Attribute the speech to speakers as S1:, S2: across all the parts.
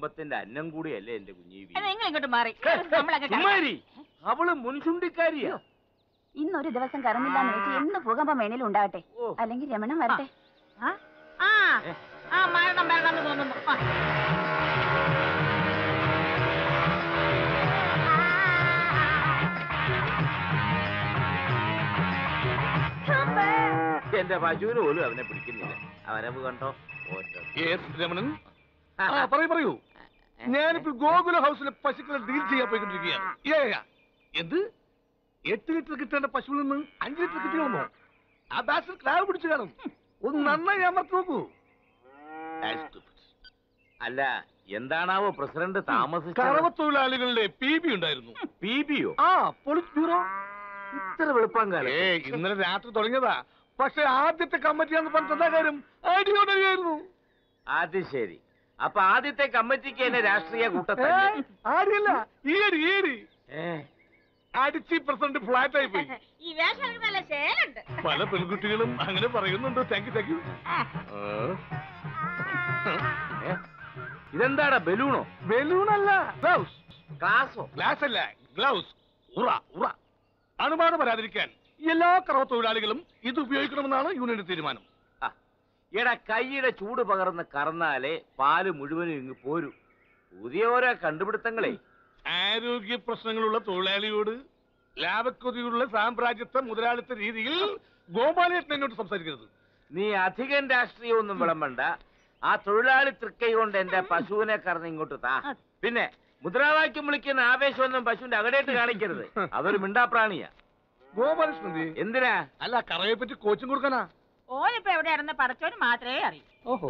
S1: കുടുംബത്തിന്റെ അന്നം കൂടിയല്ലേ എന്റെ കുഞ്ഞീവി
S2: അത് നിങ്ങൾ ഇങ്ങോട്ട് മാറി നമ്മളൊക്കെ കഴിക്കാം.
S1: ചുമ്മാരി അവള് മുൻചുണ്ടിക്കാരിയാ
S3: ഇന്നൊരു ദിവസം കറന്നില്ലാന്ന് വെച്ച് എന്ന് ഭൂകമ്പം വേണേലും ഉണ്ടാകട്ടെ
S1: ഓ.
S3: അല്ലെങ്കിൽ രമണം വരട്ടെ
S2: ആ? ആ ആ മരണം മരണം എന്ന് തോന്നുന്നു ആ.
S1: എന്റെ പശുവിന് പോലും അവനെ പിടിക്കുന്നില്ല അവരവ് കണ്ടോ ഓറ്റം.
S4: Yes, രമണൻ ആ പറയൂ പറയൂ ഞാനിപ്പോൾ ഗോകുല ഹൗസിലെ പശുക്കളെ ഡീൽ ചെയ്യാൻ പോയിക്കൊണ്ടിരിക്കുകയാണ് ഏ, എന്ത് എട്ട് ലിറ്റർ കിട്ടേണ്ട പശുവിൽ നിന്ന് അഞ്ച് ലിറ്റർ കിട്ടിയോന്നോ ആ ബാസിൽ ക്രാവ് പിടിച്ചു കാണും ഒന്ന് നന്നായി അമർത്തി നോക്കൂ Ah, stupid.
S1: അല്ല എന്താണാവോ പ്രസിഡന്റ് താമസിച്ചത്
S4: കറവത്തൊഴിലാളികളുടെ പി ബി ഉണ്ടായിരുന്നു
S1: പി ബിയോ
S4: ആ പോളിറ്റ് ബ്യൂറോ
S1: ഇത്ര വെളുപ്പം കാലം
S4: ഏ ഇന്നലെ രാത്രി തുടങ്ങിയതാ പക്ഷെ ആദ്യത്തെ കമ്മിറ്റിയാന്ന് പറഞ്ഞ കാര്യം അടിയോടറിയായിരുന്നു
S1: അത് ശരി അപ്പൊ ആദ്യത്തെ കമ്മിറ്റിക്ക് തന്നെ രാഷ്ട്രീയ
S4: ഏ,
S1: കൂട്ടത്തല്ലേ
S4: ആടിയല്ല ഈയടി ഈയടി
S1: ഏ,
S4: അടിച്ച് പ്രസിഡന്റ് ഫ്ലാറ്റ് ആയി പോയി
S2: ഈ വേഷം നല്ല ശേലുണ്ട്
S4: പല പെൺകുട്ടികളും അങ്ങനെ പറയുന്നുണ്ട് താങ്ക് യു താങ്ക് യു
S1: ഏ, ഇതെന്താടാ ബലൂണോ
S4: ബലൂണല്ല ഗ്ലൗസ്
S1: ക്ലാസോ
S4: ഗ്ലാസ് അല്ല ഗ്ലൗസ് ഉറ ഉറ അണുബാധ വരാതിരിക്കാൻ എല്ലാ കറവ തൊഴിലാളികളും ഇത് ഉപയോഗിക്കണമെന്നാണ് യൂണിയന്റെ തീരുമാനം
S1: ആ, എടാ കൈയുടെ ചൂട് പകർന്ന് കറന്നാലേ പാല് മുഴുവനും ഇങ്ങ് പോരൂ പുതിയ ഓരോ കണ്ടുപിടുത്തങ്ങളെ
S4: ആരോഗ്യ പ്രശ്നങ്ങളുള്ള തൊഴിലാളിയോട് ലാഭക്കൊതിയുള്ള സാമ്രാജ്യത്വ മുതലാളിത്ത രീതിയിൽ ഗോപാലയത്തിന് എന്നോട് സംസാരിക്കരുത്
S1: നീ അധികം രാഷ്ട്രീയമൊന്നും വിളമ്പണ്ട ആ തൊഴിലാളി തൃക്കൈ കൊണ്ട് എന്റെ പശുവിനെ കറന്ന് ഇങ്ങോട്ട് താ പിന്നെ മുദ്രാവാക്യം വിളിക്കുന്ന ആവേശമൊന്നും പശുവിന്റെ അകടേട്ട് കാണിക്കരുത് അതൊരു മിണ്ടാപ്രാണിയാ
S4: ഗോപാലകൃഷ്ണൻ എന്ത്?
S1: എന്തിനാ
S4: അല്ല കറവയെ പറ്റി കോച്ചിങ് കൊടുക്കാനാ
S2: ഓനിപ്പോ എവിടെയാണെന്ന് പടച്ചോന് മാത്രമേ അറിയൂ
S4: ഓഹോ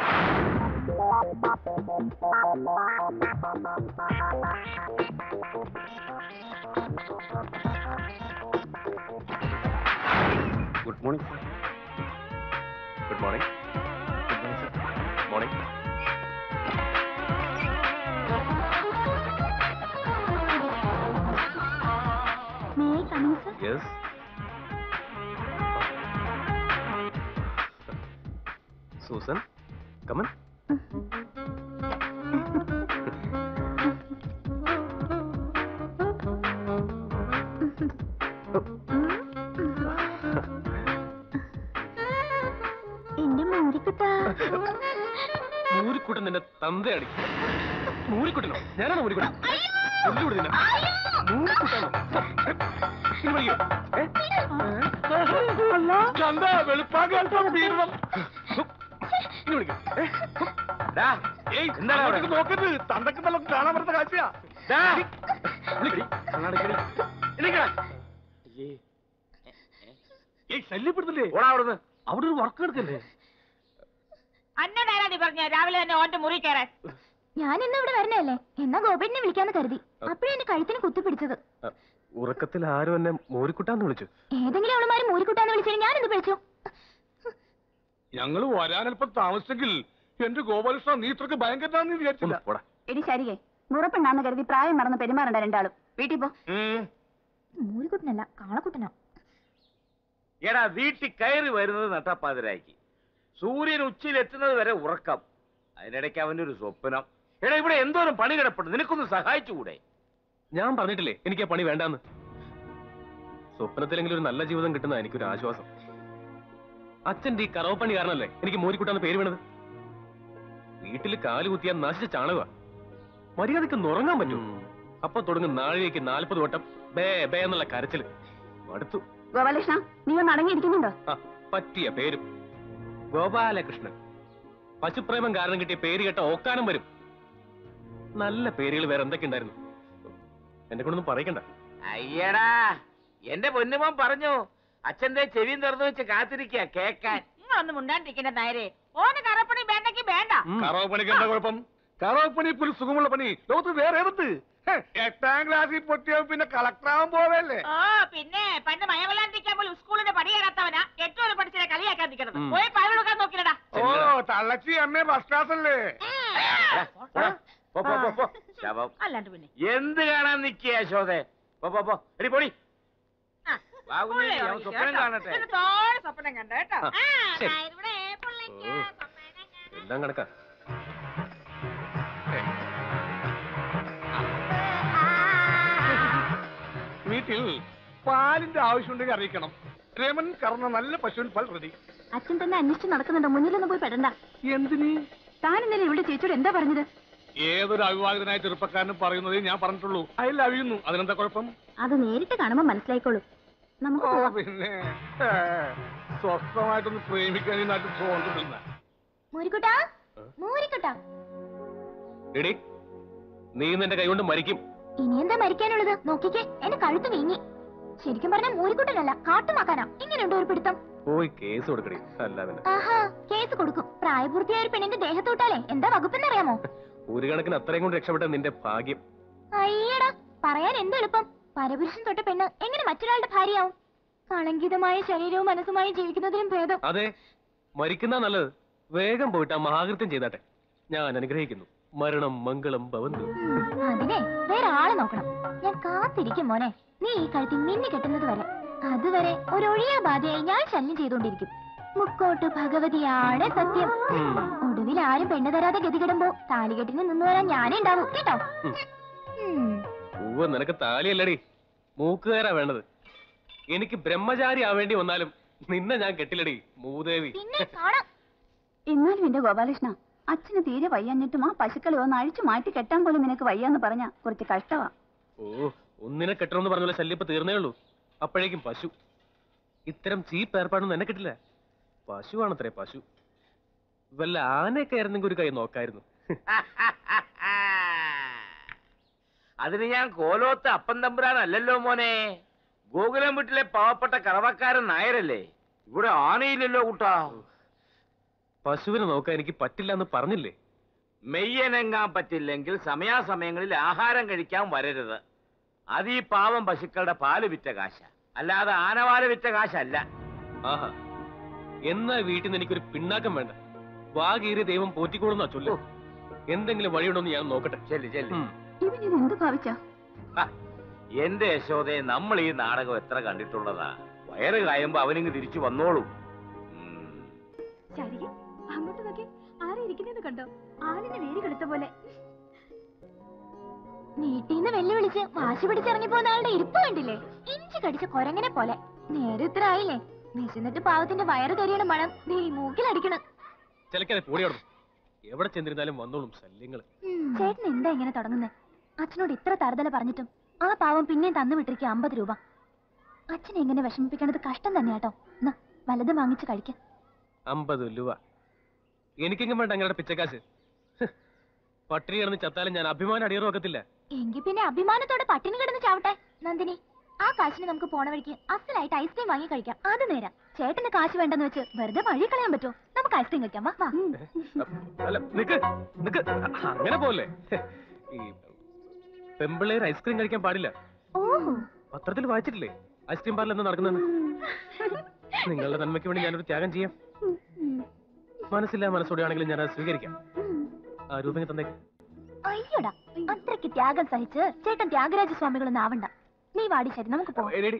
S5: good morning sir good morning good morning sir morning yes Susan come on
S3: എന്റെ മൂരിക്കുട്ടാ
S5: മൂരിക്കുട്ടൻ നിന്റെ തന്തയടി മൂരിക്കുട്ടനോ ഞാനാണോ മൂരിക്കുട്ടൻ കൊല്ലുകൂടി നിന്നെ മൂരിക്കുട്ടനോ നീ വിളിക്കോ ഏ?
S4: ചന്ത വെളുപ്പാകാലത്താണ് പീഡനം
S5: നീ വിളിക്കോ ഏ?
S1: ഡാ,
S4: ഏയ്
S1: എന്താണ് അവിടെ?
S4: അങ്ങോട്ടേക്ക് നോക്കരുത് തന്തക്ക് നല്ല കാണാൻ പറ്റുന്ന കാഴ്ചയാ
S1: ഡാ.
S5: വിളിക്കടി. കണ്ണാടിക്കടി.
S1: എണീക്കടാ. അയ്യേ.
S4: ഏയ് ശല്യപ്പെടുത്തില്ലേ
S1: ഓടാ അവിടുന്ന്
S4: അവിടെ ഒരു വർക്ക് എടുക്കല്ലേ
S2: അന്നോടാരാ നീ പറഞ്ഞ രാവിലെ തന്നെ ഓന്റെ മുറി കയറാൻ
S3: ഞാൻ ഇന്ന് ഇവിടെ വരണല്ലേ എന്നാ ഗോപിനെ വിളിക്കാന്ന് കരുതി അപ്പോഴേ എന്റെ കഴുത്തിന് കുത്തിപ്പിടിച്ചത്
S5: അ, ഉറക്കത്തിൽ ആരും എന്നെ മൂരിക്കുട്ടാന്ന് വിളിച്ചു
S3: ഏതെങ്കിലും അവളുമാര് മൂരിക്കുട്ടാന്ന് വിളിച്ചാൽ ഞാൻ എന്ത് വിളിച്ചു
S4: ഞങ്ങൾ വരാനല്പം താമസിച്ചെങ്കിൽ എന്റെ ഗോപാലകൃഷ്ണ നീ ഇത്രക്ക് ഭയങ്കരനാന്ന് വിചാരിച്ചില്ല
S5: ഒന്ന് പോടാ
S3: എടി ശരികെ മുറപ്പെണ്ണാന്ന് കരുതി പ്രായം മറന്ന് പെരുമാറണ്ട രണ്ടാളും വീട്ടിൽ പോ
S1: ഉം.
S3: മൂരിക്കുട്ടനല്ല കാളക്കുട്ടനാ
S1: എടാ വീട്ടിൽ കയറി വരുന്നത് നട്ടപ്പാതിരാക്കി സൂര്യൻ ഉച്ചയിൽ എത്തുന്നത് വരെ ഉറക്കം അതിനിടയ്ക്ക് അവന്റെ ഒരു സ്വപ്നം എടാ ഇവിടെ എന്തോരം പണി കിടപ്പുണ്ട് നിനക്കൊന്ന് സഹായിച്ചുകൂടെ
S5: ഞാൻ പറഞ്ഞിട്ടില്ലേ എനിക്ക് ആ പണി വേണ്ടാന്ന് സ്വപ്നത്തിലെങ്കിലും ഒരു നല്ല ജീവിതം കിട്ടുന്ന എനിക്കൊരു ആശ്വാസം അച്ഛന്റെ ഈ കറവപ്പണി കാരണല്ലേ എനിക്ക് മൂരിക്കുട്ടാന്ന് പേര് വീണത് വീട്ടിൽ കാല് കുത്തിയാൽ നശിച്ച ചാണക മര്യാദക്ക് ഉറങ്ങാൻ പറ്റും അപ്പൊ തുടങ്ങും നാഴികയ്ക്ക് നാൽപ്പത് വട്ടം ബേ ബേ എന്നുള്ള കരച്ചില് മടുത്തു
S3: ഗോപാലകൃഷ്ണ നീ ഒന്ന് അടങ്ങിയിരിക്കുന്നുണ്ടോ
S5: ആ പറ്റിയ പേരും ഗോപാലകൃഷ്ണൻ പശുപ്രേമം കാരണം കിട്ടിയ പേര് കേട്ട ഓക്കാനം വരും നല്ല പേരുകൾ വേറെ എന്തൊക്കെ ഉണ്ടായിരുന്നു എന്നെ കൊണ്ടൊന്നും പറയിക്കണ്ട
S1: അയ്യടാ എന്റെ പൊന്നുമോൻ പറഞ്ഞു അച്ഛന്റെ ചെവിയും തുറന്നു വെച്ച് കാത്തിരിക്കുക കേക്കാൻ
S2: നിങ്ങളൊന്നും മുണ്ടാണ്ടിരിക്കുന്ന നേരെ ഓന് കറപ്പണി വേണ്ടെങ്കിൽ വേണ്ട
S5: ഉം.
S4: കറവ പണിക്ക് എന്താ കുഴപ്പം കറവ പണി ഇപ്പോൾ ഒരു സുഖമുള്ള പണി ലോകത്ത് വേറെ ഏതത്ത് ഹെ, എട്ടാം ക്ലാസ്സിൽ പൊട്ടിയ പിന്നെ കളക്ടറാവാൻ പോവല്ലേ
S2: ഓ പിന്നെ പണ്ട് മയവെള്ളാണ്ടിരിക്കാൻ പോലും സ്കൂളിന്റെ പടി കയറാത്തവനാ ഏറ്റവും വരെ പഠിച്ചതിനെ കളിയാക്കാൻ നിൽക്കുന്നത്
S5: ഉം.
S2: പോയി പാൽ കൊടുക്കാൻ നോക്കില്ലടാ
S4: ഓ തള്ളച്ചി അമ്മേ ഫസ്റ്റ് ക്ലാസ് അല്ലേ
S1: എടാ, പോടാ. പോ, പോ, പോ, പോ. ശവം
S2: അല്ലാണ്ട് പിന്നെ
S1: എന്ത് കാണാൻ നിക്കുക യശോദേ പോ പോ പോ എടി പൊടി
S2: ആ,
S1: വാ കുഞ്ഞേ,
S2: പുള്ളി
S1: അവൻ
S2: വിളിക്കും
S1: സ്വപ്നം
S2: കേട്ടോ.
S1: കാണട്ടെ.
S2: എന്നിട്ട് തോനെ സ്വപ്നം കണ്ടു കേട്ടോ
S5: ആ,
S2: ആ,
S5: ശരി.
S2: ദാ ഇവിടെ പുള്ളിക്ക്
S5: ഓ.
S2: സ്വപ്നം കാണാൻ.
S5: എല്ലാം കണക്കാ
S4: ഏ, പാലിന്റെ ആവശ്യമുണ്ടെങ്കിൽ അറിയിക്കണം രമൻ കറന്ന നല്ല പശുവിൻ പാൽ റെഡി
S3: അച്ഛൻ തന്നെ അന്വേഷിച്ച് നടക്കുന്നുണ്ട് മുന്നിലൊന്നും പോയി പെടണ്ട
S4: എന്തിന്
S3: താൻ ഇന്നലെ ഇവിടെ ചേച്ചിയോട് എന്താ പറഞ്ഞത്
S4: ഏതൊരു അവിവാഹിതനായ ചെറുപ്പക്കാരനും പറയുന്നതേ ഞാൻ പറഞ്ഞിട്ടുള്ളൂ അതിൽ അവിയുന്നു അതിനെന്താ കുഴപ്പം
S3: അത് നേരിട്ട് കാണുമ്പോ മനസ്സിലായിക്കോളൂ നമുക്ക്
S4: ഓ
S3: പോവാം
S4: പിന്നെ ഏ, സ്വസ്ഥമായിട്ടൊന്ന് പ്രേമിക്കാൻ ഈ നാട്ടിൽ തോന്നിട്ടില്ല
S3: മൂരിക്കുട്ടാ മൂരിക്കുട്ടാ
S5: എടി നീ ഇന്ന് എന്റെ കൈകൊണ്ട് മരിക്കും
S3: ഇനി എന്താ മരിക്കാനുള്ളത് നോക്കിക്കേ എന്റെ കഴുത്ത് വീങ്ങി ശരിക്കും പറഞ്ഞാൽ മൂരിക്കുട്ടനല്ല കാട്ടുമാക്കാനാ ഇങ്ങനെയുണ്ട് ഒരു പിടുത്തം
S5: പോയി കേസ് കൊടുക്കടി അല്ല പിന്നെ
S3: ആഹാ കേസ് കൊടുക്കും പ്രായപൂർത്തിയായ ഒരു പെണ്ണിന്റെ ദേഹത്തോട്ടാലേ എന്താ വകുപ്പെന്നറിയാമോ
S5: ഒരു കണക്കിന് അത്രയും കൊണ്ട് രക്ഷപ്പെട്ട നിന്റെ ഭാഗ്യം
S3: അയ്യടാ പറയാൻ എന്ത് എളുപ്പം പരപുരുഷൻ തൊട്ട പെണ്ണ് എങ്ങനെ മറ്റൊരാളുടെ ഭാര്യയാവും കളങ്കിതമായ ശരീരവും മനസ്സുമായി ജീവിക്കുന്നതിലും ഭേദം
S5: അതെ മരിക്കുന്ന നല്ലത് വേഗം പോയിട്ട് ആ മഹാകൃത്യം ചെയ്താട്ടെ ഞാൻ അനുഗ്രഹിക്കുന്നു മരണം മംഗളം ഭവന്തു
S3: ഉം, അതിനെ വേറെ ആളെ നോക്കണം ഞാൻ കാത്തിരിക്കും മോനെ നീ ഈ കഴുത്തിൽ മിന്നി കെട്ടുന്നത് വരെ അതുവരെ ഒരു ഒഴിയാ ബാധയായി ഞാൻ ശല്യം ചെയ്തുകൊണ്ടിരിക്കും മുക്കോട്ട് ഭഗവതിയാണ് സത്യം
S5: ഉം.
S3: ഒടുവിൽ ആരും പെണ്ണ് തരാതെ ഗതികിടുമ്പോ താലികെട്ടിന് നിന്ന് വരാൻ ഞാനേ ഉണ്ടാവും കേട്ടോ
S5: ഉം.
S3: ഉം.
S5: ഉവ്വ നിനക്ക് താലിയല്ലടി മൂക്കുകയറാ വേണ്ടത് എനിക്ക് ബ്രഹ്മചാരി ആവേണ്ടി വന്നാലും നിന്നെ ഞാൻ കെട്ടില്ലടി മൂദേവി
S3: പിന്നെ കാണാം
S6: എന്നാലും എന്റെ ഗോപാലകൃഷ്ണ അച്ഛന് തീരെ വയ്യാഞ്ഞിട്ടും ആ പശുക്കളെ ഒന്ന് അഴിച്ചു മാറ്റി കെട്ടാൻ പോലും നിനക്ക് വയ്യാന്ന് പറഞ്ഞ കുറച്ച് കഷ്ടമാ
S5: ഓ ഒന്നിനെ കെട്ടണമെന്ന് പറഞ്ഞ ശല്യപ്പ് തീർന്നേ ഉള്ളൂ അപ്പോഴേക്കും പശു ഇത്തരം ചീപ്പ് ഏർപ്പാടൊന്നും എന്നെ കിട്ടില്ല പശുവാണത്രേ പശു വല്ല ആനയൊക്കെ ആയിരുന്നെങ്കിൽ ഒരു കൈ നോക്കായിരുന്നു
S1: അതിന് ഞാൻ കോലോത്ത് അപ്പൻ തമ്പുരാനല്ലല്ലോ മോനെ ഗോകുലം വീട്ടിലെ പാവപ്പെട്ട കറവക്കാരൻ നായരല്ലേ ഇവിടെ ആനയില്ലല്ലോ കൂട്ടാ
S5: പശുവിനെ നോക്കാൻ എനിക്ക് പറ്റില്ല എന്ന് പറഞ്ഞില്ലേ
S1: മെയ്യനങ്ങാൻ പറ്റില്ലെങ്കിൽ സമയാസമയങ്ങളിൽ ആഹാരം കഴിക്കാൻ വരരുത് അത് ഈ പാവം പശുക്കളുടെ പാല് വിറ്റ കാശ അല്ലാതെ ആനപാല് വിറ്റ കാശല്ല
S5: ആഹാ എന്നാ വീട്ടിൽ നിന്ന് എനിക്കൊരു പിണ്ണാക്കം വേണ്ട വാകീറി ദൈവം പോറ്റിക്കോളുന്നാ ചൊല്ലു എന്തെങ്കിലും വഴിയുണ്ടോന്ന് ഞാൻ നോക്കട്ടെ
S1: ചെല്ലു ചെല്ലു
S5: ഉം.
S6: ഇവൻ ഇത് എന്ത് ഭാവിച്ചാ
S1: ഹ, എന്റെ യശോദയെ നമ്മൾ ഈ നാടകം എത്ര കണ്ടിട്ടുള്ളതാ വയറ് കായുമ്പോ അവനിങ്ങ് തിരിച്ചു വന്നോളും ഉം.
S3: ശരി അങ്ങോട്ട് നോക്കി ആരെ ഇരിക്കുന്നത് കണ്ടോ ആലിന് വേര് കെടുത്ത പോലെ വീട്ടിൽ നിന്ന് വെല്ലുവിളിച്ച് വാശി പിടിച്ചിറങ്ങി പോകുന്ന ആളുടെ ഇരിപ്പ് കണ്ടില്ലേ ഇഞ്ചി കടിച്ച കൊരങ്ങനെ പോലെ നേരെ ഇത്ര ആയില്ലേ വിശന്നിട്ട് പാവത്തിന്റെ വയറ് കരിയണ മണം നീ മൂക്കിലടിക്കണം
S5: ചിലക്കത് പൊടിയോടും എവിടെ ചെന്നിരുന്നാലും വന്നോളും ശല്യങ്ങള്
S3: ചേട്ടൻ എന്താ ഇങ്ങനെ തുടങ്ങുന്നത് അച്ഛനോട് ഇത്ര തറുതല പറഞ്ഞിട്ടും ആ പാവം പിന്നെയും തന്നു വിട്ടിരിക്കുക അമ്പത് രൂപ അച്ഛനെ എങ്ങനെ വിഷമിപ്പിക്കണത് കഷ്ടം തന്നെയാട്ടോ എന്നാ വലത് വാങ്ങിച്ച് കഴിക്ക
S5: അമ്പത് രൂപ എനിക്കെങ്കിലും വേണ്ട അങ്ങനെ പിച്ചക്കാശ് ഹ്. പട്ടിണി കിടന്ന് ചത്താലും ഞാൻ അഭിമാനം അടിയറ വെക്കത്തില്ല
S3: എങ്കിൽ പിന്നെ അഭിമാനത്തോടെ പട്ടിണി കിടന്ന് ചാവട്ടെ നന്ദിനി ആ കാശിന് നമുക്ക് പോണ വഴിക്ക് അസലായിട്ട് ഐസ്ക്രീം വാങ്ങി കഴിക്കാം അത് നേരം ചേട്ടന് കാശ് വേണ്ടെന്ന് വെച്ച് വെറുതെ വഴി കളയാൻ പറ്റുമോ നമുക്ക് ഐസ്ക്രീം കഴിക്കാം വാ, വാ
S5: അല്ല നിക്ക് നിക്ക് അങ്ങനെ പോലെ ഈ പെമ്പിള്ളേർ ഐസ്ക്രീം കഴിക്കാൻ പാടില്ല
S3: ഓഹോ
S5: പത്രത്തിൽ വായിച്ചിട്ടില്ലേ ഐസ്ക്രീം പാർലർ എന്താ നടക്കുന്നത് നിങ്ങളുടെ നന്മയ്ക്ക് വേണ്ടി ഞാനൊരു ത്യാഗം ചെയ്യാം മനസ്സില്ല മനസ്സോടെ ആണെങ്കിലും ഞാൻ അത് സ്വീകരിക്കാം ആ രൂപങ്ങൾ തന്നേക്ക്
S3: അയ്യോടാ അത്രയ്ക്ക് ത്യാഗം സഹിച്ച് ചേട്ടൻ ത്യാഗരാജ സ്വാമികളൊന്നും ആവണ്ട നീ വാടി ശരി നമുക്ക് പോവാം
S5: എടീ, എടീ.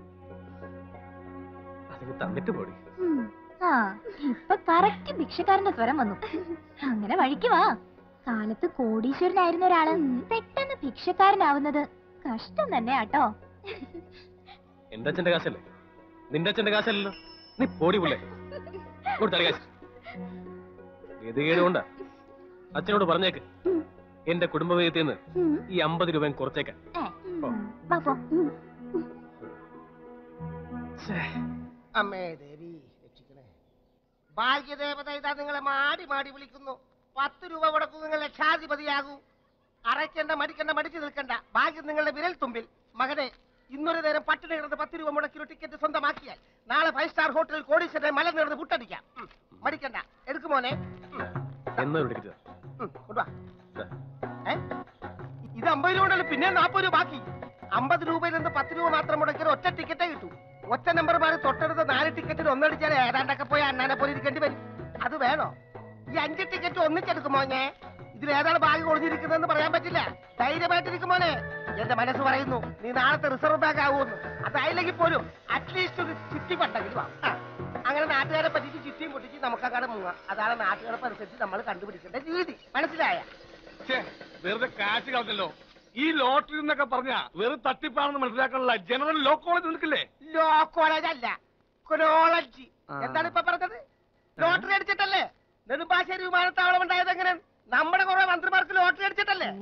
S5: അതിന് തന്നിട്ട് പോടി
S3: ഉം. ആ ഇപ്പൊ കറക്റ്റ് ഭിക്ഷക്കാരന്റെ സ്വരം വന്നു അങ്ങനെ വഴിക്ക് വാ കാലത്ത് കോടീശ്വരനായിരുന്ന ഒരാള് പെട്ടെന്ന് ഭിക്ഷക്കാരനാവുന്നത് കഷ്ടം തന്നെ ആട്ടോ
S5: എന്റെ അച്ഛന്റെ കാശല്ലേ നിന്റെ അച്ഛന്റെ കാശല്ലല്ലോ നീ പോടി പുള്ളേ കൊടുത്തളി കാശ് ഗതികേട് കൊണ്ടാ അച്ഛനോട് പറഞ്ഞേക്ക് എന്റെ കുടുംബവേദത്തിൽ നിന്ന്
S3: ഉം.
S5: ഈ അമ്പത് രൂപയും കുറച്ചേക്കാൻ
S3: ഏ, വാ പോ. ഉം.
S7: അമ്മേ ദേവി രക്ഷിക്കണേ ഭാഗ്യദേവത ഇതാ നിങ്ങളെ മാടി മാടി വിളിക്കുന്നു പത്ത് രൂപ കൊടുക്കൂ നിങ്ങൾ ലക്ഷാധിപതിയാകൂ അറയ്ക്കണ്ട മടിക്കണ്ട മടിച്ചു നിൽക്കണ്ട ഭാഗ്യം നിങ്ങളുടെ വിരൽ തുമ്പിൽ മകനെ ഇന്നൊരു നേരം പട്ടിണി കിടന്ന് പത്ത് രൂപ മുടക്കി ടിക്കറ്റ് സ്വന്തമാക്കിയാൽ നാളെ ഫൈവ് സ്റ്റാർ ഹോട്ടലിൽ കോടീശ്വരനെ മല നേർന്ന് പുട്ടടിക്കാം ഉം. മടിക്കണ്ട എടുക്കുമോനെ ഉം.
S5: എന്നൊരു ടിക്കറ്റ്
S7: ഉം, കൊണ്ടുവാ ഏ? ഇത് അമ്പത് രൂപ ഉണ്ടല്ലോ പിന്നെ നാൽപ്പത് രൂപ ബാക്കി അമ്പത് രൂപയിൽ നിന്ന് പത്ത് രൂപ മാത്രം മുടക്കിയാൽ ഒറ്റ ടിക്കറ്റേ കിട്ടൂ ഒറ്റ നമ്പർമാർ തൊട്ടടുത്ത് നാല് ടിക്കറ്റിൽ ഒന്നടിച്ചാൽ ഏതാണ്ടൊക്കെ പോയി അണ്ണാനെ പോലെ ഇരിക്കേണ്ടി വരും അത് വേണോ ഈ അഞ്ച് ടിക്കറ്റ് ഒന്നിച്ചെടുക്കുമോ ഞാൻ ഇതിൽ ഏതാണ് ബാഗ് കൊടുത്തിരിക്കുന്നതെന്ന് പറയാൻ പറ്റില്ല ധൈര്യമായിട്ടിരിക്കുമോനെ എന്റെ മനസ്സ് പറയുന്നു നീ നാളത്തെ റിസർവ് ബാങ്ക് ആവുമെന്ന് അതായില്ലെങ്കിൽ പോലും അറ്റ്ലീസ്റ്റ് ഒരു ചുറ്റി പണ്ടെങ്കിലും വാ. ആ. അങ്ങനെ നാട്ടുകാരെ പറ്റിച്ച് ചുറ്റിയും പൊട്ടിച്ച് നമുക്കങ്ങനെ മുങ്ങാം അതാണ് നാട്ടുകാരെ അനുസരിച്ച് നമ്മൾ കണ്ടുപിടിക്കേണ്ട രീതി മനസ്സിലായ
S4: ഛേ, വെറുതെ കാശ് കളഞ്ഞല്ലോ ഈ ലോട്ടറി എന്നൊക്കെ പറഞ്ഞ വെറും തട്ടിപ്പാണെന്ന് മനസ്സിലാക്കാനുള്ള ജനറൽ ലോ കോളേജ് നിൽക്കില്ലേ
S7: ലോ കോളേജ് അല്ല കോളേജ് എന്താണ് ഇപ്പൊ പറഞ്ഞത് ലോട്ടറി അടിച്ചിട്ടല്ലേ നെടുമ്പാശ്ശേരി വിമാനത്താവളം ഉണ്ടായത് എങ്ങനെ നമ്മുടെ കുറെ മന്ത്രിമാർക്ക് ലോട്ടറി അടിച്ചിട്ടല്ലേ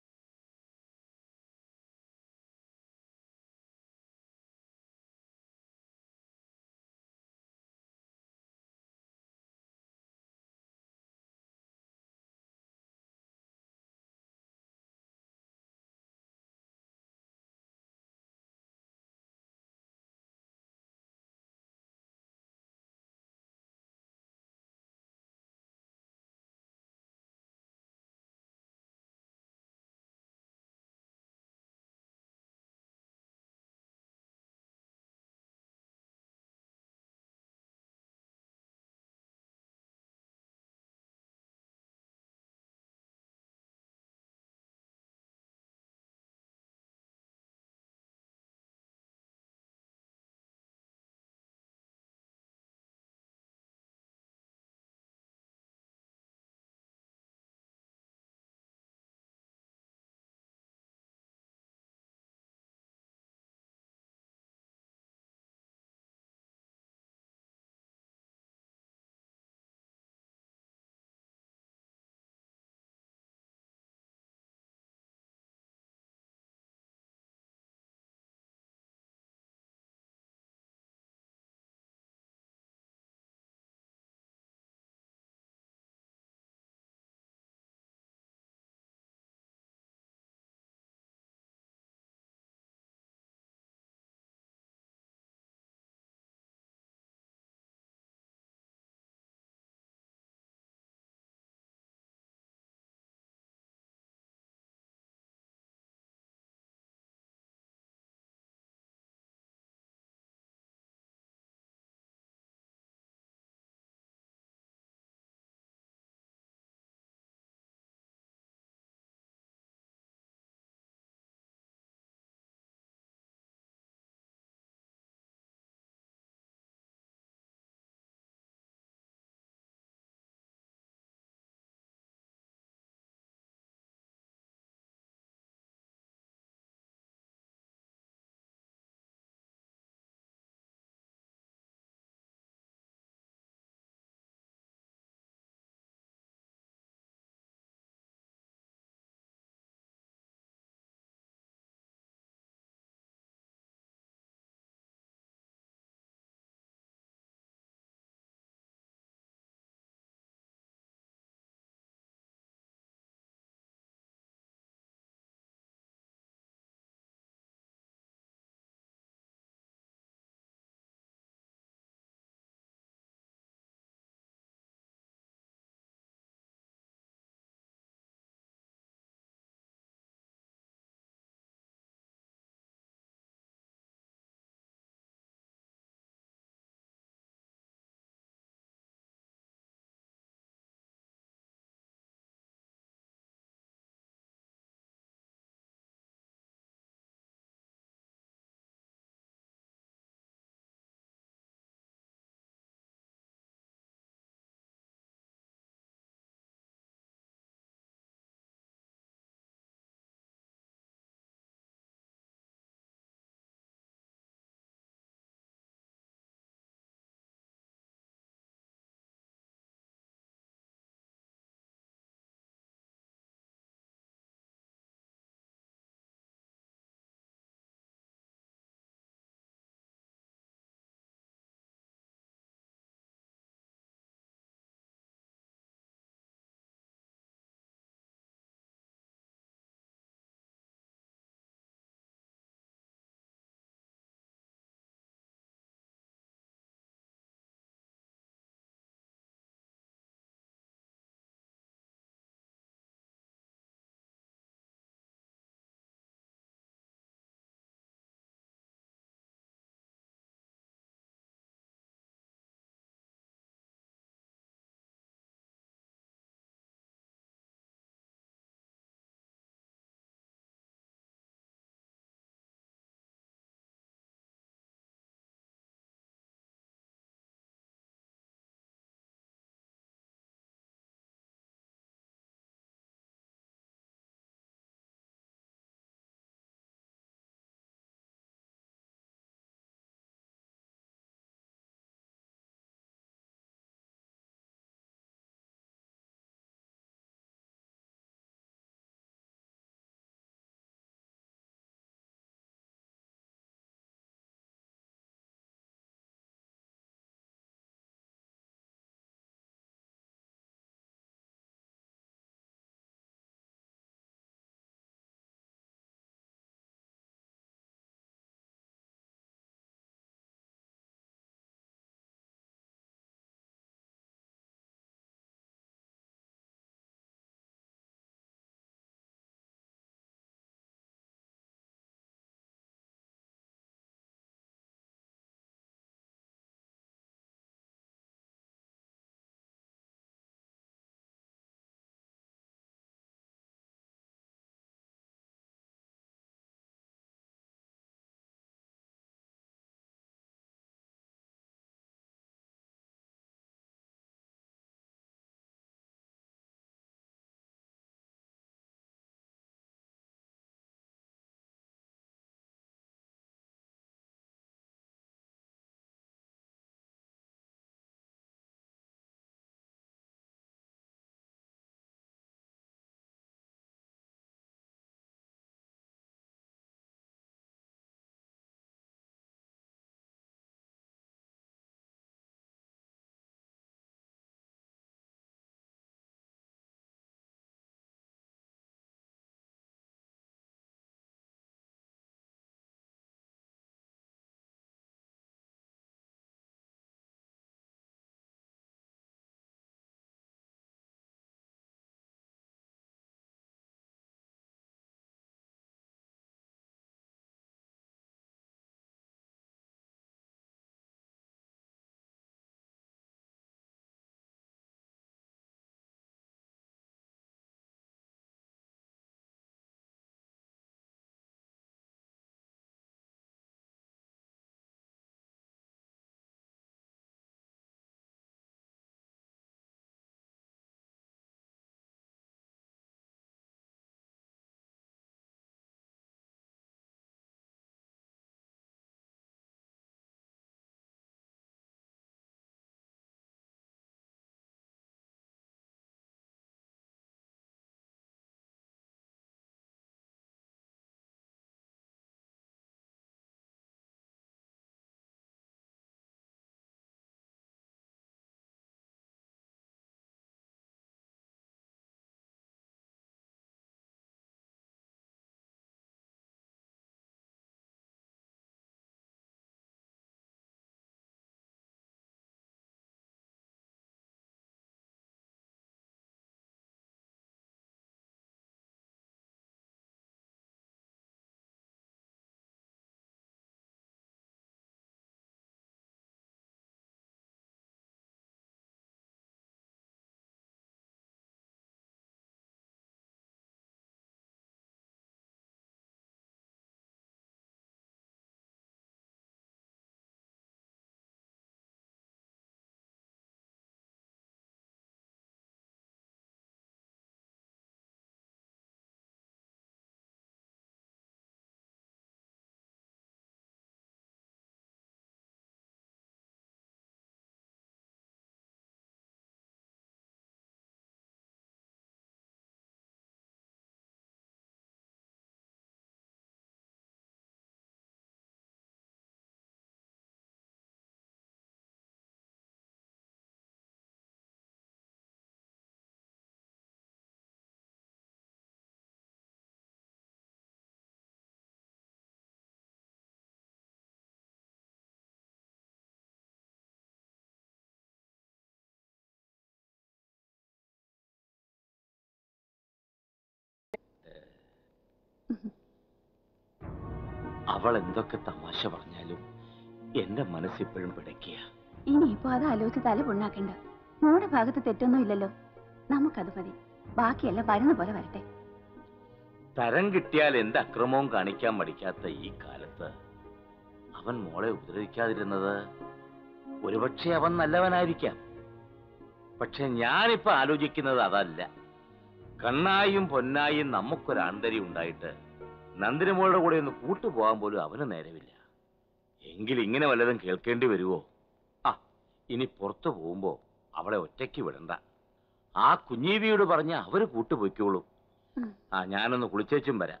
S1: അവൾ എന്തൊക്കെ തമാശ പറഞ്ഞാലും എന്റെ മനസ്സിപ്പോഴും പിടയ്ക്കുക
S6: ഇനിയിപ്പോ അത് ആലോചിച്ച് തല പുണ്ണാക്കണ്ട മോടെ ഭാഗത്ത് തെറ്റൊന്നും ഇല്ലല്ലോ നമുക്കത് മതി ബാക്കിയെല്ലാം വരുന്ന പോലെ വരട്ടെ
S1: തരം കിട്ടിയാൽ എന്ത് അക്രമവും കാണിക്കാൻ മടിക്കാത്ത ഈ കാലത്ത് അവൻ മോളെ ഉപദ്രവിക്കാതിരുന്നത് ഒരുപക്ഷെ അവൻ നല്ലവനായിരിക്കാം പക്ഷെ ഞാനിപ്പോ ആലോചിക്കുന്നത് അതല്ല കണ്ണായും പൊന്നായും നമുക്കൊരു ആന്തരി ഉണ്ടായിട്ട് നന്ദിനി മോളുടെ കൂടെ ഒന്ന് കൂട്ടുപോകാൻ പോലും അവന് നേരമില്ല എങ്കിൽ ഇങ്ങനെ വല്ലതും കേൾക്കേണ്ടി വരുവോ ആ ഇനി പുറത്തു പോകുമ്പോ അവളെ ഒറ്റയ്ക്ക് വിടണ്ട ആ കുഞ്ഞീവിയോട് പറഞ്ഞ് അവര് കൂട്ടുപോയിക്കോളും
S6: ഉം.
S1: ആ ഞാനൊന്ന് കുളിച്ചേച്ചും വരാം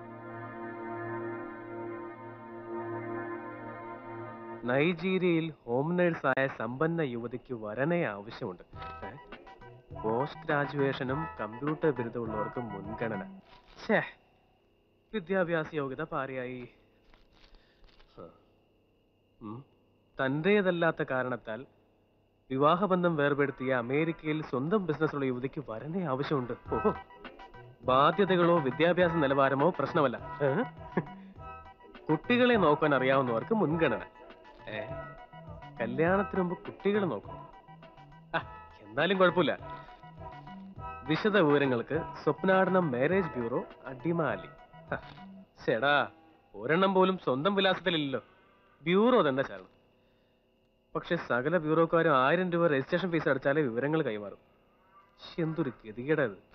S5: നൈജീരിയയിൽ ഹോം നേഴ്സായ സമ്പന്ന യുവതിക്ക് വരനെ ആവശ്യമുണ്ട് ഏ? പോസ്റ്റ് ഗ്രാജുവേഷനും കമ്പ്യൂട്ടർ ബിരുദമുള്ളവർക്ക് മുൻഗണന ഛേ വിദ്യാഭ്യാസ യോഗ്യത പാരയായി ഹ. ഉം. തന്റേതല്ലാത്ത കാരണത്താൽ വിവാഹബന്ധം വേർപെടുത്തിയ അമേരിക്കയിൽ സ്വന്തം ബിസിനസ്സുള്ള യുവതിക്ക് വരനെ ആവശ്യമുണ്ട് ഓഹോ ബാധ്യതകളോ വിദ്യാഭ്യാസ നിലവാരമോ പ്രശ്നമല്ല ഏ? കുട്ടികളെ നോക്കാൻ അറിയാവുന്നവർക്ക് മുൻഗണന ഏ കല്യാണത്തിന് മുമ്പ് കുട്ടികളെ നോക്കണം ആ എന്നാലും കുഴപ്പമില്ല വിശദ വിവരങ്ങൾക്ക് സ്വപ്നാടനം മാരേജ് ബ്യൂറോ അടിമാലി ഹ, ചേടാ ഒരെണ്ണം പോലും സ്വന്തം വിലാസത്തിലില്ലല്ലോ ബ്യൂറോ തന്നെ ചേരണം പക്ഷെ സകല ബ്യൂറോക്കാരും ആയിരം രൂപ രജിസ്ട്രേഷൻ ഫീസ് അടച്ചാലേ വിവരങ്ങൾ കൈമാറും ശ്ശെ, എന്തൊരു ഗതികേടാ ഇത്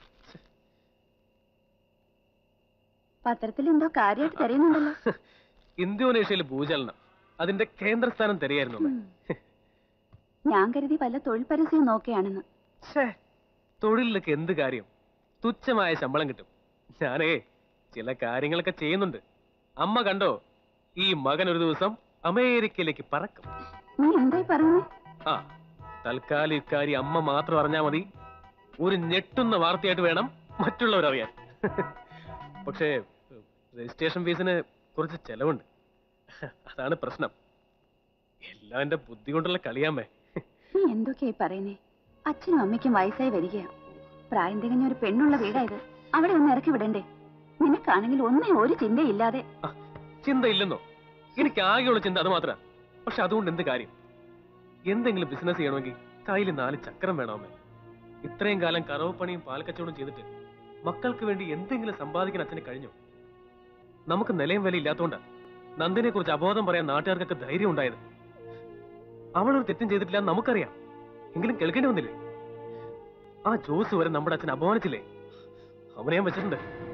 S6: പത്രത്തിൽ എന്തോ കാര്യമായിട്ട് തരുന്നുണ്ടല്ലോ
S5: ഇന്തോനേഷ്യയിൽ ഭൂചലനം അതിന്റെ കേന്ദ്രസ്ഥാനം തെരയായിരുന്നു അമ്മേ.
S6: ഞാൻ കരുതി വല്ല തൊഴിൽ പരസ്യം നോക്കുകയാണെന്ന്
S5: ഛേ, തൊഴിലിലൊക്കെ എന്ത് കാര്യം തുച്ഛമായ ശമ്പളം കിട്ടും ഞാനേ ചില കാര്യങ്ങളൊക്കെ ചെയ്യുന്നുണ്ട് അമ്മ കണ്ടോ ഈ മകൻ ഒരു ദിവസം അമേരിക്കയിലേക്ക് പറക്കും
S6: നീ എന്തായി പറയുന്നേ
S5: ആ തൽക്കാലം ഇക്കാര്യം അമ്മ മാത്രം അറിഞ്ഞാ മതി ഒരു ഞെട്ടുന്ന വാർത്തയായിട്ട് വേണം മറ്റുള്ളവർ അറിയാൻ പക്ഷേ രജിസ്ട്രേഷൻ ഫീസിന് കുറച്ച് ചെലവുണ്ട് അതാണ് പ്രശ്നം എല്ലാം എന്റെ ബുദ്ധി കൊണ്ടുള്ള കളിയാമേ
S6: നീ എന്തൊക്കെയായി പറയുന്നേ അച്ഛനും അമ്മയ്ക്കും വയസ്സായി വരികയാ പ്രായം തികഞ്ഞ ഒരു പെണ്ണുള്ള വീടായത് അവിടെ ഒന്ന് ഇറക്കി വിടണ്ടേ നിനക്കാണെങ്കിൽ ഒന്നേ ഒരു ചിന്തയില്ലാതെ
S5: ചിന്തയില്ലെന്നോ എനിക്ക് ആകെയുള്ള ചിന്ത അത് മാത്രം പക്ഷെ അതുകൊണ്ട് എന്ത് കാര്യം എന്തെങ്കിലും ബിസിനസ് ചെയ്യണമെങ്കിൽ കയ്യിൽ നാല് ചക്രം വേണമെന്ന് ഇത്രയും കാലം കറവപ്പണിയും പാൽക്കച്ചവടം ചെയ്തിട്ട് മക്കൾക്ക് വേണ്ടി എന്തെങ്കിലും സമ്പാദിക്കാൻ അച്ഛന് കഴിഞ്ഞു നമുക്ക് നിലയും വില ഇല്ലാത്തോണ്ടാ നന്ദിനെ കുറിച്ച് അബോധം പറയാൻ നാട്ടുകാർക്കൊക്കെ ധൈര്യം ഉണ്ടായത് അവളൊരു തെറ്റും ചെയ്തിട്ടില്ല എന്ന് നമുക്കറിയാം എങ്കിലും കേൾക്കേണ്ടി വന്നില്ലേ ആ ജോസ് വരെ നമ്മുടെ അച്ഛൻ അപമാനിച്ചില്ലേ അവനെ ഞാൻ വെച്ചിട്ടുണ്ട്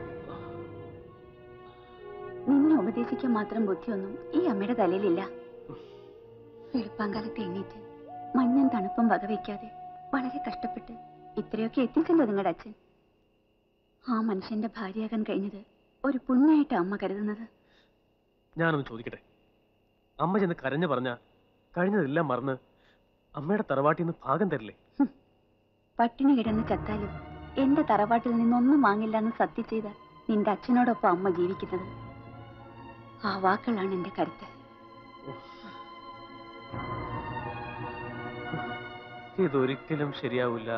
S6: നിന്നെ ഉപദേശിക്കാൻ മാത്രം ബുദ്ധിയൊന്നും ഈ അമ്മയുടെ തലയിലില്ല വെളുപ്പാങ്കാലത്ത് എണ്ണീറ്റ് മഞ്ഞും തണുപ്പും വകവയ്ക്കാതെ വളരെ കഷ്ടപ്പെട്ട് ഇത്രയൊക്കെ എത്തിച്ചല്ലോ നിങ്ങളുടെ അച്ഛൻ ആ മനുഷ്യന്റെ ഭാര്യയാകാൻ കഴിഞ്ഞത് ഒരു പുണ്യായിട്ട് അമ്മ കരുതുന്നത്
S5: ഞാനൊന്ന് ചോദിക്കട്ടെ അമ്മ ചെന്ന് കരഞ്ഞു പറഞ്ഞ കഴിഞ്ഞതെല്ലാം മറന്ന് അമ്മയുടെ തറവാട്ടിൽ നിന്ന് ഭാഗം തരില്ലേ
S6: പട്ടിണി കിടന്ന് ചത്താലും എന്റെ തറവാട്ടിൽ നിന്നൊന്നും വാങ്ങില്ല എന്ന് സത്യം ചെയ്ത നിന്റെ അച്ഛനോടൊപ്പം അമ്മ ജീവിക്കുന്നത് ആ വാക്കുകളാണ് എന്റെ കരുത്ത്
S5: ഇതൊരിക്കലും ശരിയാവില്ല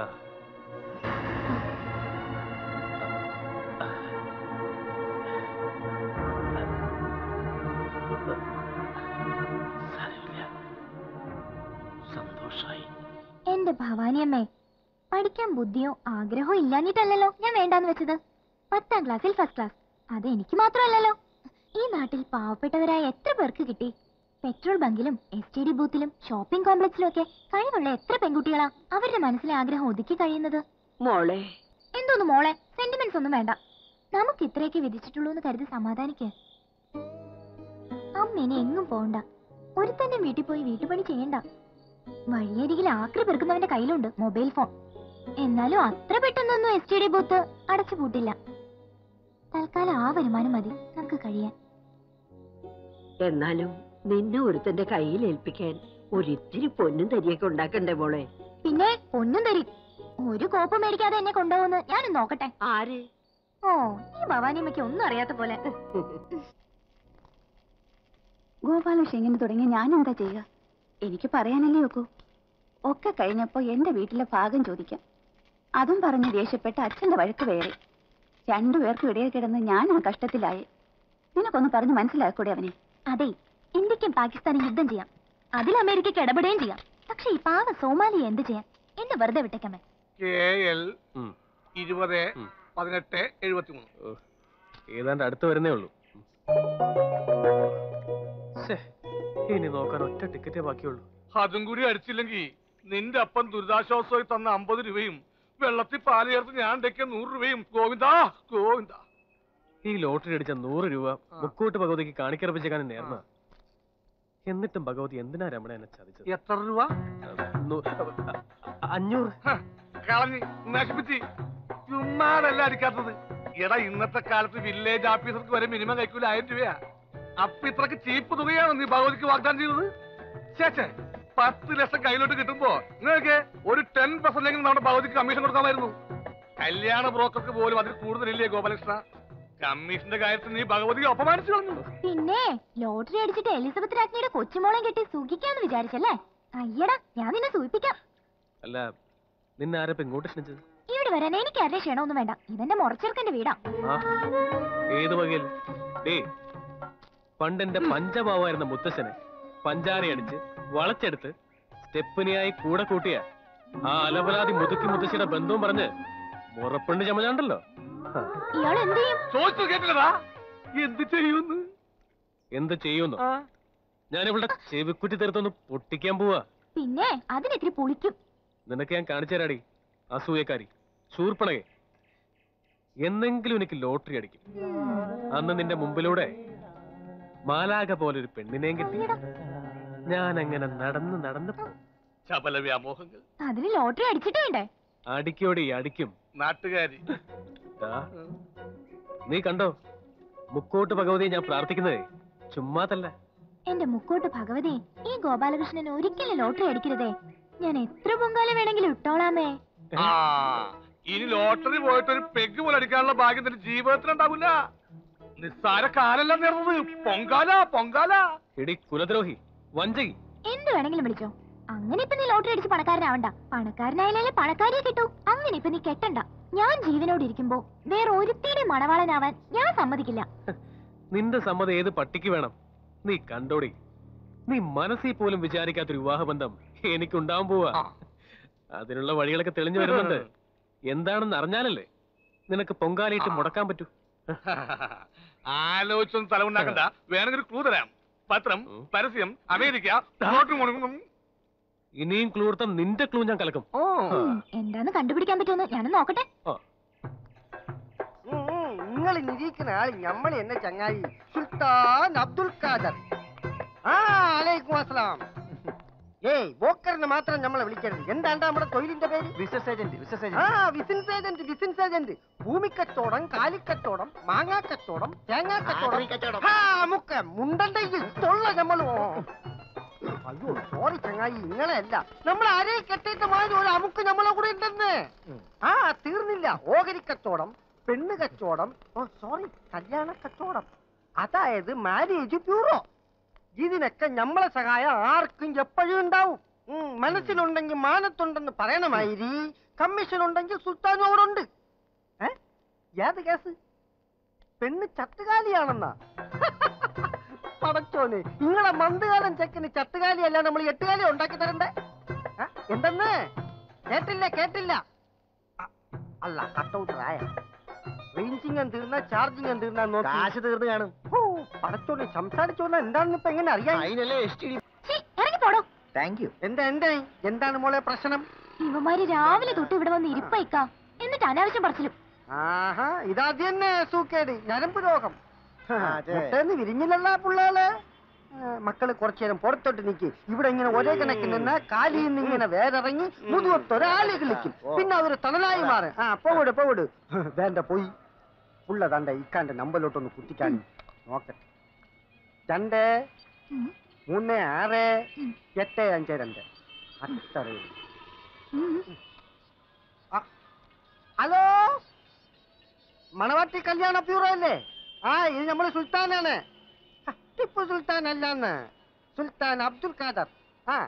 S1: സാരമില്ല. സന്തോഷായി
S3: എന്റെ ഭവാനിയമ്മേ പഠിക്കാൻ ബുദ്ധിയോ ആഗ്രഹമോ ഇല്ലാഞ്ഞിട്ടല്ലല്ലോ ഞാൻ വേണ്ടാന്ന് വെച്ചത് പത്താം ക്ലാസ്സിൽ ഫസ്റ്റ് ക്ലാസ് അത് എനിക്ക് മാത്രമല്ലല്ലോ ഈ നാട്ടിൽ പാവപ്പെട്ടവരായ എത്ര പേർക്ക് കിട്ടി പെട്രോൾ ബങ്കിലും എസ് ടി ഡി ബൂത്തിലും ഷോപ്പിംഗ് കോംപ്ലക്സിലും ഒക്കെ കഴിവുള്ള എത്ര പെൺകുട്ടികളാ അവരുടെ മനസ്സിലെ ആഗ്രഹം ഒതുക്കി കഴിയുന്നത്
S2: മോളെ
S3: എന്തോന്ന് മോളെ സെന്റിമെന്റ്സ് ഒന്നും വേണ്ട നമുക്ക് ഇത്രയൊക്കെ വിധിച്ചിട്ടുള്ളൂ എന്ന് കരുതി സമാധാനിക്ക് അമ്മ ഇനി എങ്ങും പോണ്ട ഒരുത്തന്റെ വീട്ടിൽ പോയി വീട്ടുപണി ചെയ്യണ്ട വഴിയരികിൽ ആക്രി പെറുക്കുന്നവന്റെ കയ്യിലുണ്ട് മൊബൈൽ ഫോൺ എന്നാലും അത്ര പെട്ടെന്നൊന്നും എസ് ടി ഡി ബൂത്ത് അടച്ചു പൂട്ടില്ല തൽക്കാലം ആ വരുമാനം മതി നമുക്ക് കഴിയാൻ
S2: എന്നാലും നിന്നെ ഒരുത്തന്റെ കയ്യിൽ ഏൽപ്പിക്കാൻ ഒരിത്തിരി പൊന്നും തരിയൊക്കെ ഉണ്ടാക്കണ്ടേ മോളെ
S3: പിന്നെ പൊന്നും തരി ഒരു കോപ്പ് മേടിക്കാതെ എന്നെ കൊണ്ടുപോകുന്നു ഞാനും നോക്കട്ടെ
S2: ആര്
S3: ഓ ഈ ഭവാനിയമ്മയ്ക്ക് ഒന്നും അറിയാത്ത പോലെ
S6: ഗോപാലകൃഷ്ണൻ ഇങ്ങനെ തുടങ്ങി ഞാൻ എന്താ ചെയ്യുക എനിക്ക് പറയാനല്ലേ ഒക്കൂ ഒക്കെ കഴിഞ്ഞപ്പോ എന്റെ വീട്ടിലെ ഭാഗം ചോദിക്കാം അതും പറഞ്ഞ് ദേഷ്യപ്പെട്ട അച്ഛന്റെ വഴക്ക് വേറെ രണ്ടുപേർക്കും ഇടയിൽ കിടന്ന് ഞാൻ ആ കഷ്ടത്തിലായി നിനക്കൊന്ന് പറഞ്ഞ് മനസ്സിലാക്കൂടെ അവനെ
S3: അതെ ഇന്ത്യക്കും പാകിസ്ഥാനും യുദ്ധം ചെയ്യാം അതിൽ അമേരിക്കയ്ക്ക് ഇടപെടുകയും ചെയ്യാം പക്ഷെ ഈ പാവ സോമാലിയ എന്ത് ചെയ്യാൻ എന്നെ വെറുതെ വിട്ടേക്കമ്മേ
S4: കെ എൽ
S5: ഉം.
S4: ഇരുപത്
S5: ഉം.
S4: പതിനെട്ട് എഴുപത്തി മൂന്ന്
S5: ഓ, ഏതാണ്ട് അടുത്ത് വരുന്നേ ഉള്ളൂ ശ്ശേ, ഇനി നോക്കാൻ ഒറ്റ ടിക്കറ്റേ ബാക്കിയുള്ളൂ
S4: അതും കൂടി അടിച്ചില്ലെങ്കിൽ നിന്റെ അപ്പൻ ദുരിതാശ്വാസമായി തന്ന അമ്പത് രൂപയും വെള്ളത്തിൽ പാല് ചേർത്ത് ഞാൻ ഉണ്ടാക്കിയ നൂറ് രൂപയും ഗോവിന്ദാ ഗോവിന്ദ
S5: ഈ ലോട്ടറി അടിച്ച നൂറ് രൂപ മുക്കൂട്ട് ഭഗവതിക്ക് കാണിക്കറപ്പിച്ചേക്കാൻ നേർന്ന എന്നിട്ടും ഭഗവതി എന്തിനാ രമണ എന്നെ ചതിച്ചത്
S4: എത്ര രൂപ
S5: നൂ- അഞ്ഞൂറ്
S4: ഹ, കളഞ്ഞ് നശിപ്പിച്ച് ചുമ്മാതല്ല അടിക്കാത്തത് എടാ ഇന്നത്തെ കാലത്ത് വില്ലേജ് ഓഫീസർക്ക് വരെ മിനിമം കൈക്കൂല ആയിരം രൂപയാ അപ്പൊ ഇത്രക്ക് ചീപ്പ് തുകയാണ് നീ ഭഗവതിക്ക് വാഗ്ദാനം ചെയ്തത് ചേച്ചേ പത്ത് ലക്ഷം കയ്യിലോട്ട് കിട്ടുമ്പോ നിങ്ങൾക്ക് ഒരു ടെൻ പെർസെന്റ് എങ്കിലും നമ്മുടെ ഭഗവതിക്ക് കമ്മീഷൻ കൊടുക്കാമായിരുന്നു കല്യാണ ബ്രോക്കർക്ക് പോലും അതിൽ കൂടുതലില്ലേ ഗോപാലകൃഷ്ണ കമ്മീഷന്റെ കാര്യത്തിൽ നീ ഭഗവതിയെ അപമാനിച്ചു കളഞ്ഞു
S3: പിന്നെ ലോട്ടറി അടിച്ചിട്ട് എലിസബത്ത് രാജ്ഞിയുടെ കൊച്ചുമോളെ കെട്ടി സുഖിക്കാന്ന് വിചാരിച്ചല്ലേ അയ്യടാ ഞാൻ നിന്നെ സൂചിപ്പിക്കാം
S5: അല്ല നിന്നെ ആരപ്പ ഇങ്ങോട്ട് ക്ഷണിച്ചത്
S3: ഇവിടെ വരാൻ എനിക്ക് ആരുടെ ക്ഷണമൊന്നും വേണ്ട ഇതെന്റെ മുറച്ചെറുക്കന്റെ വീടാ
S5: ആ ഏത് വകയിൽ ഡേ പണ്ടെന്റെ പഞ്ചഭാവായിരുന്ന മുത്തശ്ശനെ പഞ്ചാരയടിച്ച് വളച്ചെടുത്ത് സ്റ്റെപ്പിനെയായി കൂടെ കൂട്ടിയ ആ അലവലാതി മുതുക്കി മുത്തശ്ശിയുടെ ബന്ധവും പറഞ്ഞ് മുറപ്പെണ്ണ് ചമഞ്ഞാണ്ടല്ലോ ഹ,
S3: ഇയാൾ എന്ത് ചെയ്യും
S4: ചോദിച്ചു കേട്ടില്ലടാ എന്ത് ചെയ്യുന്നു
S5: എന്ത് ചെയ്യുന്നു ഞാൻ ഇവിടെ ചെവിക്കുറ്റി തീർത്തൊന്ന് പൊട്ടിക്കാൻ പോവാ
S3: പിന്നെ അതിനെത്തിരി പൊളിക്കും
S5: നിനക്ക് ഞാൻ കാണിച്ചു തരാടി അസൂയക്കാരി ശൂർപ്പണകെ എന്നെങ്കിലും എനിക്ക് ലോട്ടറി അടിക്കും അന്ന് നിന്റെ മുമ്പിലൂടെ മാലാക പോലെ ഒരു പെണ്ണിനെയും കിട്ടി ഞാൻ അങ്ങനെ നടന്ന് നടന്ന് പോ-
S4: ചപല വ്യാമോഹങ്ങൾ
S3: അതിന് ലോട്ടറി അടിച്ചിട്ട് വേണ്ടേ
S5: അടിക്കോടി അടിക്കും
S4: നാട്ടുകാരി
S5: ദാ, നീ കണ്ടോ മുക്കോട്ട് ഭഗവതിയെ ഞാൻ പ്രാർത്ഥിക്കുന്നതേ ചുമ്മാതല്ല
S3: എന്റെ മുക്കോട്ട് ഭഗവതി ഈ ഗോപാലകൃഷ്ണൻ ഒരിക്കലും ലോട്ടറി അടിക്കരുതേ ഞാൻ എത്ര പൊങ്കാല വേണമെങ്കിലും ഇട്ടോളാമേ
S4: ആ ഇനി ലോട്ടറി പോയിട്ട് ഒരു പെഗ് പോലെ അടിക്കാനുള്ള ഭാഗ്യം നിന്റെ ജീവിതത്തിൽ ഉണ്ടാവില്ല നിസ്സാര കാലല്ല നേർന്നത് പൊങ്കാല പൊങ്കാല
S5: എടി കുലദ്രോഹി വഞ്ചകി
S3: എന്ത് വേണമെങ്കിലും വിളിച്ചോ അങ്ങനെ ഇപ്പൊ നീ ലോട്ടറി അടിച്ച് പണക്കാരനാവണ്ട പണക്കാരനായാലേ പണക്കാരിയെ കിട്ടൂ അങ്ങനെ ഇപ്പൊ നീ കെട്ടണ്ട ഞാൻ ജീവനോട് ഇരിക്കുമ്പോ വേറെ ഒരുത്തിയുടെ മണവാളനാവാൻ ഞാൻ സമ്മതിക്കില്ല
S5: നിന്റെ സമ്മതം ഏത് പട്ടിക്ക് വേണം നീ കണ്ടോടി നീ മനസ്സിൽ പോലും വിചാരിക്കാത്തൊരു വിവാഹബന്ധം എനിക്കുണ്ടാവാൻ പോവാ
S4: ആ.
S5: അതിനുള്ള വഴികളൊക്കെ തെളിഞ്ഞു വരുന്നുണ്ട് എന്താണെന്ന് അറിഞ്ഞാലല്ലേ നിനക്ക് പൊങ്കാലയിട്ട് മുടക്കാൻ പറ്റൂ
S4: ആലോചിച്ചൊന്നും തല ഉണ്ടാക്കണ്ട വേണമെങ്കിൽ ഒരു ക്ലൂ തരാം പത്രം
S5: ഉം.
S4: പരസ്യം അമേരിക്ക ലോട്ടറി മുടങ്ങും
S5: ഇനിയും ക്ലൂർത്തം നിന്റെ ക്ലൂ ഞാൻ കലക്കും
S4: ഓ
S3: ഉം, എന്താന്ന് കണ്ടുപിടിക്കാൻ പറ്റുമെന്ന് ഞാനൊന്ന് നോക്കട്ടെ
S5: ആ
S7: നിങ്ങൾ നിരീക്കുന്ന ആള് ഞമ്മള് എന്നെ ചങ്ങായി സുൽത്താൻ അബ്ദുൽ ഖാദർ ആ അലൈക്കും അസ്സലാം ഏയ് ബോക്കറിന് മാത്രം നമ്മളെ വിളിക്കരുത് എന്താണ്ടാ നമ്മുടെ തൊഴിലിന്റെ പേര്
S1: ബിസിനസ് ഏജന്റ് ബിസിനസ്
S7: ആ ബിസിനസ് ഏജന്റ് ബിസിനസ് ഏജന്റ് ഭൂമിക്കച്ചവടം കാലിക്കച്ചവടം മാങ്ങാക്കച്ചവടം തേങ്ങാക്കച്ചവടം ആ മുക്ക മുണ്ടന്റെ തൊള്ള നമ്മളോ അയ്യോ സോറി ചങ്ങായി ഇങ്ങളെ അല്ല നമ്മൾ ആരെയും കെട്ടിയിട്ട് മാറി ഒരു അമുക്ക് നമ്മളെ കൂടെ ഉണ്ടെന്ന് ആ തീർന്നില്ല ഓഹരി കച്ചവടം പെണ്ണ് കച്ചവടം ഓ സോറി കല്യാണ കച്ചവടം അതായത് മാരേജ് ബ്യൂറോ ഇതിനൊക്കെ നമ്മളെ സഹായം ആർക്കും എപ്പോഴും ഉണ്ടാവും ഉം, മനസ്സിലുണ്ടെങ്കിൽ മാനത്തുണ്ടെന്ന് പറയണമായിരി കമ്മീഷൻ ഉണ്ടെങ്കിൽ സുൽത്താനും അവിടെ ഉണ്ട് ഏ ഏത് കേസ് പെണ്ണ് ചട്ടുകാലിയാണെന്നാ പടച്ചോന് നിങ്ങളെ മന്ദകാലം ചെക്കിന് ചട്ടുകാലിയല്ല നമ്മൾ എട്ടുകാലി ഉണ്ടാക്കി തരണ്ടേ ഏ? എന്തെന്ന് കേട്ടില്ല കേട്ടില്ല അ- അല്ല കട്ടൗട്ടറായ റേഞ്ചിങ് തീർന്ന ചാർജിങ് തീർന്ന കാശ് തീർന്ന് കാണും ഓ പടച്ചോനെ സംസാരിച്ചോന്ന എന്താണെന്ന് ഇപ്പൊ എങ്ങനെ അറിയാം അതിനല്ലേ
S3: ഛീ, ഇറങ്ങി പോടോ
S7: താങ്ക് യു എന്താ എന്താ എന്താണ് മോളെ പ്രശ്നം
S3: ഇവന്മാര് രാവിലെ തൊട്ട് ഇവിടെ വന്ന് ഇരിപ്പയക്കാ എന്നിട്ട് അനാവശ്യം പറച്ചിലും
S7: ആഹാ ഇതാദ്യം തന്നെ സൂക്കേട് ഞരമ്പ് രോഗം മുട്ടേന്ന് വിരിഞ്ഞില്ലല്ല പിള്ളേള് മക്കള് കുറച്ചു നേരം പുറത്തോട്ട് നിക്ക് ഇവിടെ ഇങ്ങനെ ഒരേ കണക്കിന് നിന്ന് കാലിൽ നിന്ന് ഇങ്ങനെ വേരിറങ്ങി മുതുവത്തൊരാളി കളിക്കും പിന്നെ അതൊരു തണലായി മാറും ആ പോവിട് പോവിട് വേണ്ട പോയി പുള്ള തണ്ട ഇക്കാന്റെ നമ്പറിലോട്ടൊന്ന് കുത്തിക്കാൻ നോക്കട്ടെ രണ്ട്
S3: ഉം,
S7: മൂന്ന് ആറ്
S3: ഉം.
S7: എട്ട് അഞ്ച് രണ്ട് അത്രയും
S3: ഉം.
S7: ഹലോ മണവാട്ടി കല്യാണ ബ്യൂറോ അല്ലേ ആ ഇത് നമ്മള് സുൽത്താനാണ് ഹ, ടിപ്പു സുൽത്താൻ അല്ലാന്ന് സുൽത്താൻ അബ്ദുൽ ഖാദർ ആ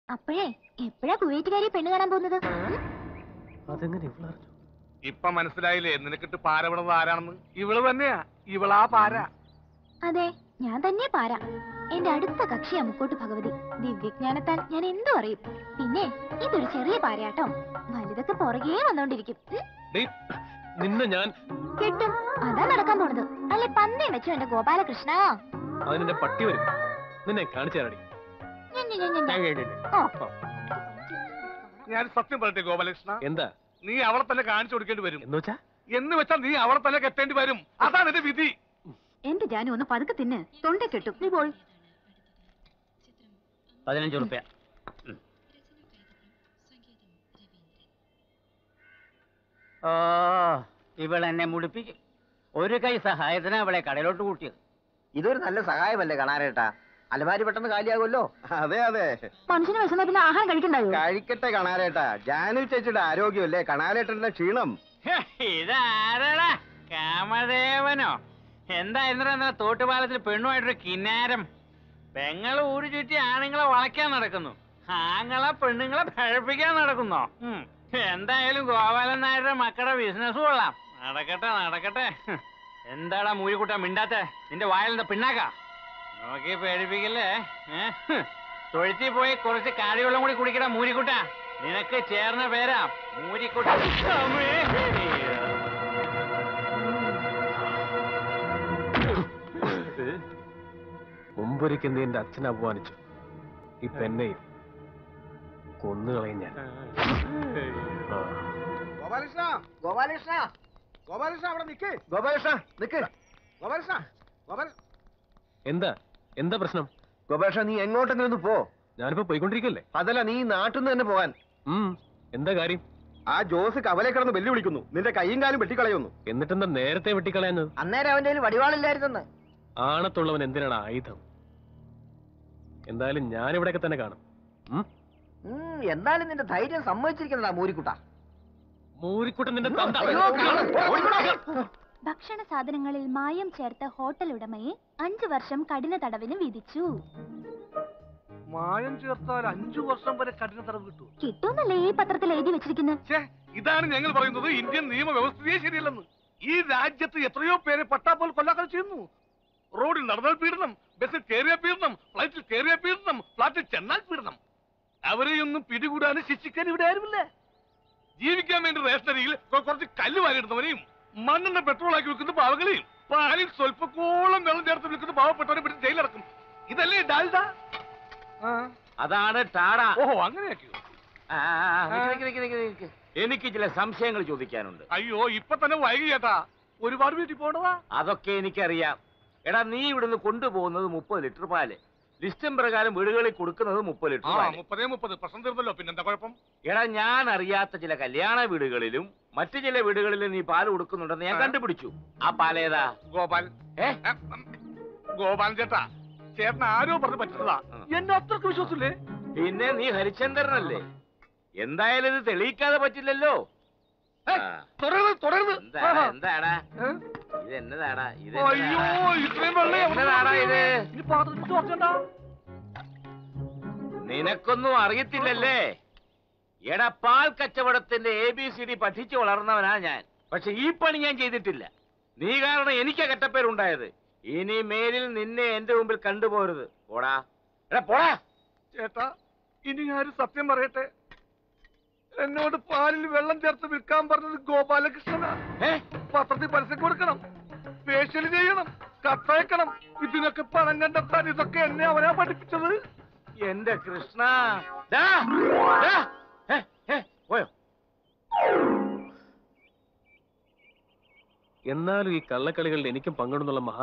S3: അപ്പോഴേ എപ്പോഴാ കുവൈറ്റുകാരി പെണ്ണ് കാണാൻ പോകുന്നത് ഉം?
S5: അതെങ്ങനെ ഇവളറിഞ്ഞു
S4: ഇപ്പൊ മനസ്സിലായില്ലേ നിനക്കിട്ട് പാര വിടുന്നത് ആരാണെന്ന് ഇവള് തന്നെയാ ഇവളാ പാര
S3: അതെ ഞാൻ തന്നെ പാര എന്റെ അടുത്ത കക്ഷിയാ മുക്കോട്ട് ഭഗവതി ദിവ്യജ്ഞാനത്താൽ ഞാൻ എന്തു അറിയും പിന്നെ ഇതൊരു ചെറിയ പാരയാട്ടോ വലുതൊക്കെ പുറകെ വന്നോണ്ടിരിക്കും ഉം?
S5: ഡേയ്, നിന്നെ ഞാൻ
S3: കിട്ടും അതാ നടക്കാൻ പോണത് അല്ലെ പന്തയം വെച്ചു എന്റെ ഗോപാലകൃഷ്ണ
S5: അതിനെന്റെ പട്ടി വരും നിന്നെ കാണിച്ചു തരാടി
S3: ഞെ, ഞെ, ഞെ, ഞെ, ഞെ. ഓ.
S4: ഞാൻ സത്യം പറയട്ടെ ഗോപാലകൃഷ്ണ
S5: എന്താ
S4: നീ അവളെ തന്നെ കാണിച്ചു കൊടുക്കേണ്ടി വരും
S5: എന്ന് വെച്ചാ
S4: എന്ന് വെച്ചാൽ നീ അവളെ തന്നെ കെട്ടേണ്ടി വരും അതാണ് എന്റെ വിധി
S6: എന്റെ ജാനു ഒന്ന് പതുക്കെ തിന്ന് തൊണ്ട കെട്ടും നീ പോൾ
S8: പതിനഞ്ച് റുപ്യ ഓ ഇവളെന്നെ മുടിപ്പിക്കും ഒരു കൈ സഹായത്തിന് അവളെ കടയിലോട്ട് കൂട്ടിയത്
S7: ഇതൊരു നല്ല സഹായമല്ലേ കാണാനേട്ടാ അലമാരി പെട്ടെന്ന് കാലിയാകുമല്ലോ അതെ അതെ
S6: മനുഷ്യന് വിശന്ന പിന്നെ ആഹാരം കഴിക്കണ്ടായോ
S7: കഴിക്കട്ടെ കണാരേട്ടാ ജാനു ചേച്ചിയുടെ ആരോഗ്യമല്ലേ കണാരേട്ടന്റെ ക്ഷീണം
S8: ഇതാരടാ കാമദേവനോ എന്തായിരുന്നു എന്നാ തോട്ടുപാലത്തിൽ പെണ്ണുമായിട്ടൊരു കിന്നാരം പെങ്ങള് ഊരു ചുറ്റി ആണുങ്ങളെ വളയ്ക്കാൻ നടക്കുന്നു ആങ്ങളെ പെണ്ണുങ്ങളെ പഴപ്പിക്കാൻ നടക്കുന്നോ ഉം. എന്തായാലും ഗോപാലൻ നായരുടെ മക്കളുടെ ബിസിനസ് കൊള്ളാം നടക്കട്ടെ നടക്കട്ടെ എന്താടാ മൂരിക്കുട്ട മിണ്ടാത്ത നിന്റെ വായിലെന്താ പിണ്ണാക്ക നോക്കി പേടിപ്പിക്കല്ലേ ഏ? തൊഴുത്തി പോയി കുറച്ച് കാടിവെള്ളം കൂടി കുടിക്കടാ മൂരിക്കുട്ട നിനക്ക് ചേർന്ന പേരാ മൂരിക്കുട്ട അമ്മേ.
S5: മുമ്പൊരിക്കൽ നീ എന്റെ അച്ഛനെ അപമാനിച്ചു ഇപ്പൊ എന്നെയും കൊന്നുകളയും ഞാൻ ആ.
S7: ഗോപാലകൃഷ്ണ ഗോപാലകൃഷ്ണ ഗോപാലകൃഷ്ണ അവിടെ നിക്ക് ഗോപാലകൃഷ്ണ നിക്ക് ഗോപാലകൃഷ്ണ ഗോപാല
S5: എന്താ എന്താ പ്രശ്നം
S7: ഗോപാലകൃഷ്ണ നീ എങ്ങോട്ടെങ്കിലും ഒന്ന് പോ
S5: ഞാനിപ്പോ പോയിക്കൊണ്ടിരിക്കല്ലേ
S7: അതല്ല നീ നാട്ടിൽ നിന്ന് തന്നെ പോവാൻ
S5: ഉം എന്താ കാര്യം
S7: ആ ജോസ് കവലെ കിടന്ന് വെല്ലുവിളിക്കുന്നു നിന്റെ കൈയും കാലും വെട്ടിക്കളയുന്നു
S5: എന്നിട്ടെന്താ നേരത്തെ വെട്ടിക്കളയാഞ്ഞത്
S7: അന്നേരം അവന്റെ കയ്യിൽ വടിവാളില്ലായിരുന്നെന്ന്
S5: ആണത്തുള്ളവൻ എന്തിനാണ് ആയുധം എന്തായാലും ഞാനിവിടെയൊക്കെ തന്നെ കാണും ഉം?
S7: എന്തായാലും നിന്റെ ധൈര്യം സമ്മതിച്ചിരിക്കുന്നതാ മൂരിക്കുട്ട
S5: മൂരിക്കുട്ടൻ നിന്റെ തന്ത
S3: ഭക്ഷണ സാധനങ്ങളിൽ മായം ചേർത്ത ഹോട്ടൽ ഉടമയെ അഞ്ചു വർഷം കഠിന തടവിന് വിധിച്ചു
S4: മായം ചേർത്താൽ അഞ്ചു വർഷം വരെ കഠിന തടവ് കിട്ടും
S3: കിട്ടുമെന്നല്ലേ ഈ പത്രത്തിൽ എഴുതി വെച്ചിരിക്കുന്നത്
S4: ഛേ ഇതാണ് ഞങ്ങൾ പറയുന്നത് ഇന്ത്യൻ നിയമവ്യവസ്ഥയെ ശരിയല്ലെന്ന് ഈ രാജ്യത്ത് എത്രയോ പേരെ പട്ടാപ്പോൾ കൊല്ലാക്കൾ ചെയ്യുന്നു റോഡിൽ നടന്നാൽ പീഡനം ബസ്സിൽ കയറിയ പീഡനം ഫ്ലൈറ്റിൽ കയറിയ പീഡനം ഫ്ലാറ്റിൽ ചെന്നാൽ പീഡനം അവരെയൊന്നും പിടികൂടാനും ശിക്ഷിക്കാനും ഇവിടെ ആരുമില്ല ജീവിക്കാൻ വേണ്ടി റേഷനറിയിൽ കൊ- കുറച്ച് കല്ല് വാരിയിടുന്നവനെയും മണ്ണെണ്ണ പെട്രോൾ ആക്കി വെക്കുന്ന പാവങ്ങളെയും പാലിൽ സ്വല്പക്കോളം വെള്ളം ചേർത്ത് വിൽക്കുന്ന പാവപ്പെട്ടവരെ പിടിച്ച് ജയിലിറക്കും ഇതല്ലേ ഡാൽഡ ആ.
S1: അതാണ് ടാട
S4: ഓഹോ അങ്ങനെയാക്കിയോ
S1: ആ, ആ, ആ, നിക്ക്, നിക്ക്, നിക്ക്, നിക്ക്, നിക്ക്. എനിക്ക് ചില സംശയങ്ങൾ ചോദിക്കാനുണ്ട്
S4: അയ്യോ ഇപ്പൊ തന്നെ വൈകി ചേട്ടാ ഒരുപാട് വീട്ടിൽ പോകണതാ
S1: അതൊക്കെ എനിക്കറിയാം എടാ നീ ഇവിടുന്ന് കൊണ്ടുപോകുന്നത് മുപ്പത് ലിറ്റർ പാല് ലിസ്റ്റും പ്രകാരം വീടുകളിൽ കൊടുക്കുന്നത് മുപ്പത് ലിറ്റർ
S4: ആ
S1: പാല്
S4: മുപ്പതേ മുപ്പത് പ്രശ്നം തീർന്നല്ലോ പിന്നെന്താ കുഴപ്പം
S1: എടാ ഞാൻ അറിയാത്ത ചില കല്യാണ വീടുകളിലും മറ്റു ചില വീടുകളിലും നീ പാല് കൊടുക്കുന്നുണ്ടെന്ന് ഞാൻ
S4: ആ.
S1: കണ്ടുപിടിച്ചു ആ പാലേതാ
S4: ഗോപാൽ
S1: ഏ?
S4: ഏ, ഉം, ഗോപാൽ ചേട്ടാ ചേട്ടൻ ആരോ പറഞ്ഞു പറ്റുന്നതാ
S1: ആ.
S4: എന്നെ അത്രക്ക് വിശ്വസില്ലേ
S1: പിന്നെ നീ ഹരിചന്ദ്രനല്ലേ എന്തായാലും ഇത് തെളിയിക്കാതെ പറ്റില്ലല്ലോ
S4: ഏ,
S1: ആ.
S4: തുടരുത് തുടരുത്
S1: എന്താടാ
S4: ആഹാ.
S1: എന്താടാ
S4: ഏ?
S1: ഇത് എന്നതാടാ ഇത്
S4: അയ്യോ ഇത്രയും വെള്ളം എവിടെ
S1: എന്നതാടാ ഇത്
S4: ഇനി പാത്രത്തിൽ ചോർച്ചണ്ട
S1: നിനക്കൊന്നും അറിയത്തില്ലല്ലേ എടാ പാൽ കച്ചവടത്തിന്റെ എ ബി സി ഡി പഠിച്ചു വളർന്നവനാ ഞാൻ പക്ഷെ ഈ പണി ഞാൻ ചെയ്തിട്ടില്ല നീ കാരണം എനിക്കാ കെട്ടപ്പേരുണ്ടായത് ഇനി മേലിൽ നിന്നെ എന്റെ മുമ്പിൽ കണ്ടുപോരുത് പോടാ എടാ പോടാ
S4: ചേട്ടാ ഇനി ആര് സത്യം പറയട്ടെ എന്നോട് പാലിൽ വെള്ളം ചേർത്ത് വിൽക്കാൻ പറഞ്ഞത് ഗോപാലകൃഷ്ണനാ
S1: ഏ
S4: പത്രത്തിൽ പരസ്യം കൊടുക്കണം ഫേഷ്യൽ ചെയ്യണം കത്തയക്കണം ഇതിനൊക്കെ പണം കണ്ടെത്താൻ ഇതൊക്കെ എന്നെ അവനാ പഠിപ്പിച്ചത്
S1: എന്റെ കൃഷ്ണ ദാ, ദാ. ഏ, ഏ, പോയോ
S5: എന്നാലും ഈ കള്ളക്കളികളിൽ എനിക്കും പങ്കിടുന്നുള്ള മഹാ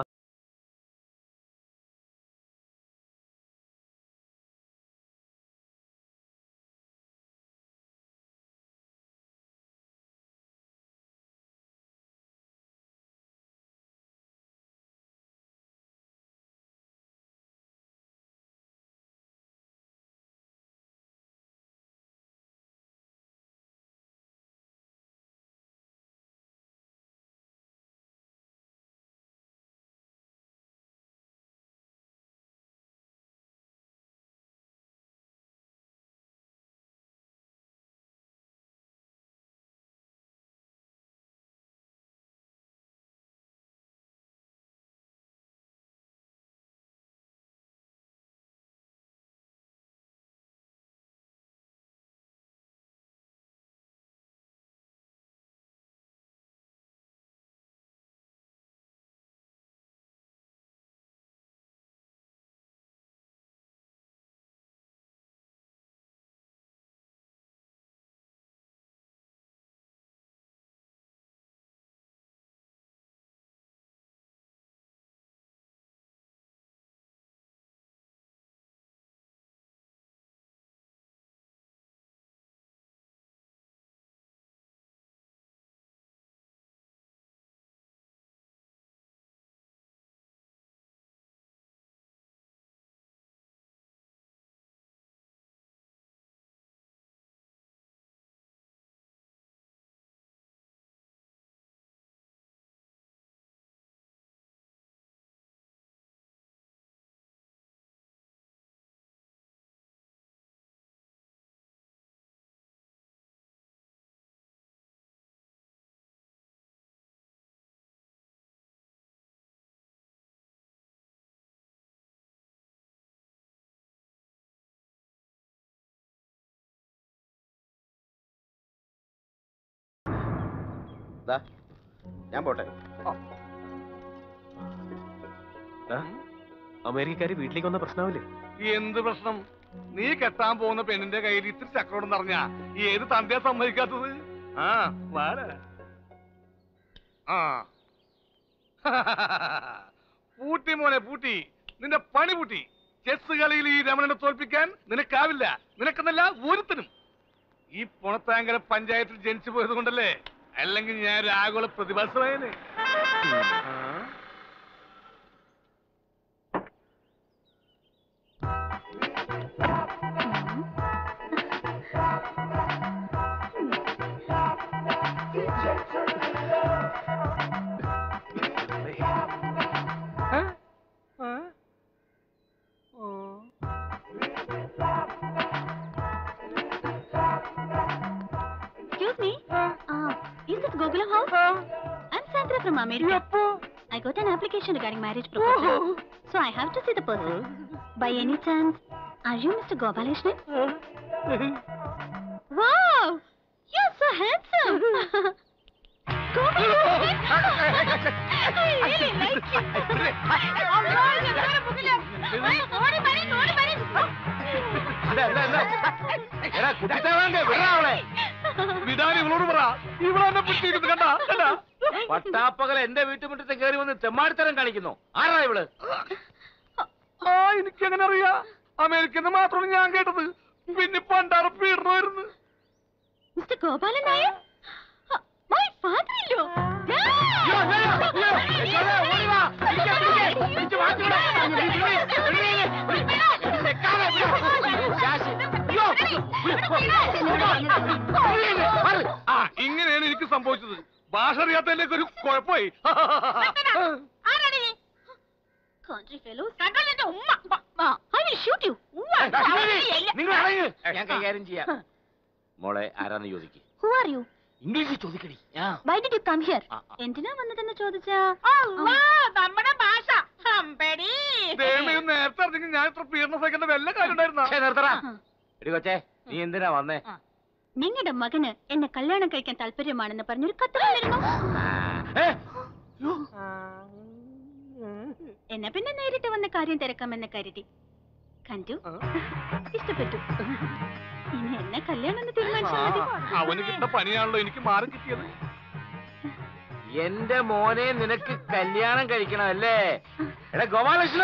S7: ദാ, ഞാൻ പോട്ടെ
S5: അമേരിക്കക്കാര് വീട്ടിലേക്ക് വന്ന പ്രശ്നമാവില്ലേ
S4: എന്ത് പ്രശ്നം നീ കെട്ടാൻ പോകുന്ന പെണ്ണിന്റെ കയ്യിൽ ഇത്തിരി ചക്രോടെന്ന് പറഞ്ഞാ ഏത് തന്തയാ സമ്മതിക്കാത്തത് ആ വാട ആ പൂട്ടി മോനെ പൂട്ടി നിന്റെ പണി പൂട്ടി ചെസ് കളിയിൽ ഈ രമണനെ തോൽപ്പിക്കാൻ നിനക്കാവില്ല നിനക്കെന്നല്ല ഒരുത്തനും ഈ പുണത്താങ്കര പഞ്ചായത്തിൽ ജനിച്ചു പോയത് കൊണ്ടല്ലേ അല്ലെങ്കിൽ ഞാൻ ഒരു ആഗോള പ്രതിഭാസമായേനെ ആ
S6: Excuse me. Uh, is this Gokulam house? I'm Sandra from America. I got an application regarding marriage proposal. So I have to see the person. By any chance, are you Mr. Gopaleshnan? Wow! You're so handsome! Gopaleshnan! I really like you.
S2: അമ്മോ, ഇതെന്തൊരു പുകില്? ഏയ്, ഓടി വരി, ഓടി വരി.
S1: എന്താ, എന്താ, എന്താ? എടാ കുട്ടിത്തേ വിടാ അവളെ
S4: വിടാൻ ഇവളോട് പറ ഇവളെന്നെ പിടിച്ചിരിക്കുന്നത് കണ്ടാ കണ്ടാ
S1: പട്ടാപ്പകൽ എന്റെ വീട്ടുമുറ്റത്ത് കയറി വന്ന് തെമ്മാടിത്തരം കാണിക്കുന്നു ആരാ ഇവള്
S4: ആ എനിക്ക് എങ്ങനെ അറിയാ അമേരിക്കന്ന് മാത്രമാണ് ഞാൻ കേട്ടത് പിന്നെ പണ്ടാറ് പീഡനമായിരുന്നു
S6: Mr. Gopalan Nair? Uh, My father-in-law!
S1: അയ്യോ, അയ്യോ, അയ്യോ, അയ്യോ, ഓടി വാ. പിടിക്ക്, പിടിക്ക്, പിടിച്ച് മാറ്റിവിടാ. വിളി, വിളി, വിളി, വിളി. നിൽക്കാതെ, വിളി. ശാശി. അയ്യോ, മാറ്.
S4: ആ ഇങ്ങനെയാണ് എനിക്ക് സംഭവിച്ചത് ഭാഷ അറിയാത്തതിലേക്ക് ഒരു കുഴപ്പമായി
S2: ആരാടി നീ?
S6: Country fellows.
S2: കണ്ടോ നിന്റെ ഉമ്മ?
S6: Uh, I will shoot you.
S2: ഉവ്വ,
S1: ഏയ്, നിങ്ങൾ അടങ്ങ്. ഞാൻ കൈകാര്യം ചെയ്യാം മോളെ ആരാന്ന് ചോദിക്ക്
S6: Who are you?
S1: ഇംഗ്ലീഷിൽ ചോദിക്കടി ആ
S6: Why did you come here?
S1: ആ, ആ.
S6: എന്തിനാ വന്നതെന്ന് ചോദിച്ചാ
S2: അള്ളാ, നമ്മുടെ ഭാഷ അമ്പടി
S4: ദൈവമേ ഇത് നേരത്തെ അറിഞ്ഞെങ്കിൽ ഞാൻ ഇത്ര പീഡന സഹിക്കേണ്ട വല്ല കാര്യം ഉണ്ടായിരുന്ന
S1: ഛേ, നിർത്തടാ എടി കൊച്ചേ നീ എന്തിനാ വന്നേ
S6: നിങ്ങളുടെ മകന് എന്നെ കല്യാണം കഴിക്കാൻ താല്പര്യമാണെന്ന് പറഞ്ഞൊരു കത്ത് വന്നിരുന്നു
S1: ആ, ഏ,
S6: എന്നെ പിന്നെ നേരിട്ട് വന്ന കാര്യം തിരക്കാമെന്ന് കരുതി കണ്ടു ഇഷ്ടപ്പെട്ടു ഇനി എന്നെ കല്യാണം എന്ന് തീരുമാനിച്ചാൽ മതി
S4: അവന് കിട്ടുന്ന പണിയാണല്ലോ എനിക്ക് മാറി കിട്ടിയത്
S1: എന്റെ മോനെ നിനക്ക് കല്യാണം കഴിക്കണമല്ലേ എടാ ഗോപാലകൃഷ്ണ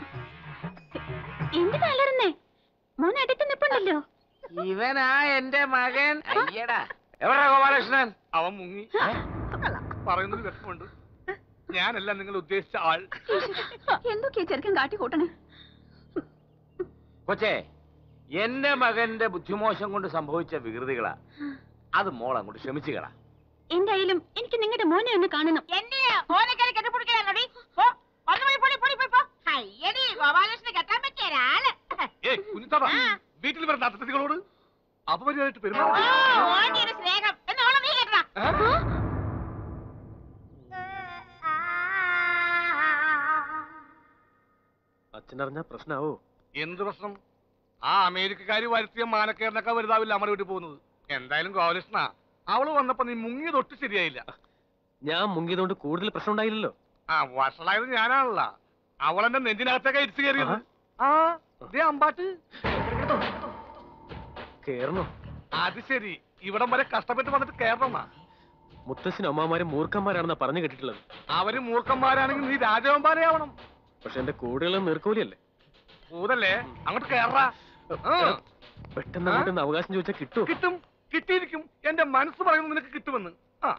S6: എന്തിനാ അലറുന്നേ മോൻ അടുത്ത് നിപ്പുണ്ടല്ലോ
S1: ഇവനാ എന്റെ മകൻ അയ്യടാ എവിടാ ഗോപാലകൃഷ്ണൻ
S4: അവൻ മുങ്ങി പറയുന്നത് വ്യക്തമുണ്ട് ഞാനല്ല നിങ്ങൾ ഉദ്ദേശിച്ച ആൾ
S6: എന്തൊക്കെയാ ചെറുക്കൻ കാട്ടി കൂട്ടണേ
S1: കൊച്ചേ എന്റെ മകന്റെ ബുദ്ധിമോശം കൊണ്ട് സംഭവിച്ച വികൃതികളാ അത് മോൾ അങ്ങോട്ട് ക്ഷമിച്ചുകളാ
S6: എന്തായാലും എനിക്ക് നിങ്ങളുടെ മോനെ ഒന്ന് കാണണം
S2: എന്നെ ഓനക്കാരി കെട്ടിപ്പിടിക്കലാണോടി പോ ഒന്ന് പോയി പൊടി പൊടി പോയി പോ അയ്യടി ഗോപാലകൃഷ്ണന് കെട്ടാൻ പറ്റിയ ഒരാള്
S4: ഏ കുഞ്ഞിത്താത്ത
S2: ആ.
S4: വീട്ടിൽ വരുന്ന അതിഥികളോട് അപമര്യാദയായിട്ട്
S2: ഓ,
S4: പെരുമാറും
S2: ഓന്റെ ഒരു സ്നേഹം എന്നോളം നീ കേട്ടാ
S5: അച്ഛനറിഞ്ഞ പ്രശ്നാവോ
S4: എന്ത് പ്രശ്നം ആ അമേരിക്കക്കാര് വരുത്തിയ മാനക്കേറിനൊക്കെ വലുതാവില്ല നമ്മുടെ വീട്ടിൽ പോകുന്നത് എന്തായാലും ഗോപാലകൃഷ്ണ അവള് വന്നപ്പോ നീ മുങ്ങി തൊട്ട് ശരിയായില്ല
S5: ഞാൻ മുങ്ങിയതുകൊണ്ട് കൂടുതൽ പ്രശ്നം ഉണ്ടായില്ലല്ലോ
S4: ആ വഷളായത് ഞാനാണല്ല അവളെന്റെ നെഞ്ചിനകത്തേക്ക് ഇരിച്ചു കയറിയത് ആ ദേ അമ്പാട്ട്
S5: കേറണോ
S4: അത് ശരി ഇവിടം വരെ കഷ്ടപ്പെട്ട് വന്നിട്ട് കേറണമാ
S5: മുത്തശ്ശനും അമ്മമാരും മൂർഖന്മാരാണെന്നാ പറഞ്ഞു കേട്ടിട്ടുള്ളത്
S4: അവര് മൂർഖന്മാരാണെങ്കിൽ നീ രാജവന്മാരെയാവണം
S5: പക്ഷെ എന്റെ കൂടുതലും നീർക്കോലിയല്ലേ
S4: ഭൂതല്ലേ അങ്ങോട്ട് കേറാ ആ,
S5: പെട്ടെന്ന് അങ്ങോട്ട് ഒന്ന് അവകാശം ചോദിച്ചാൽ കിട്ടുമോ
S4: കിട്ടും കിട്ടിയിരിക്കും എന്റെ മനസ്സ് പറയുന്നത് നിനക്ക് കിട്ടുമെന്ന് ആ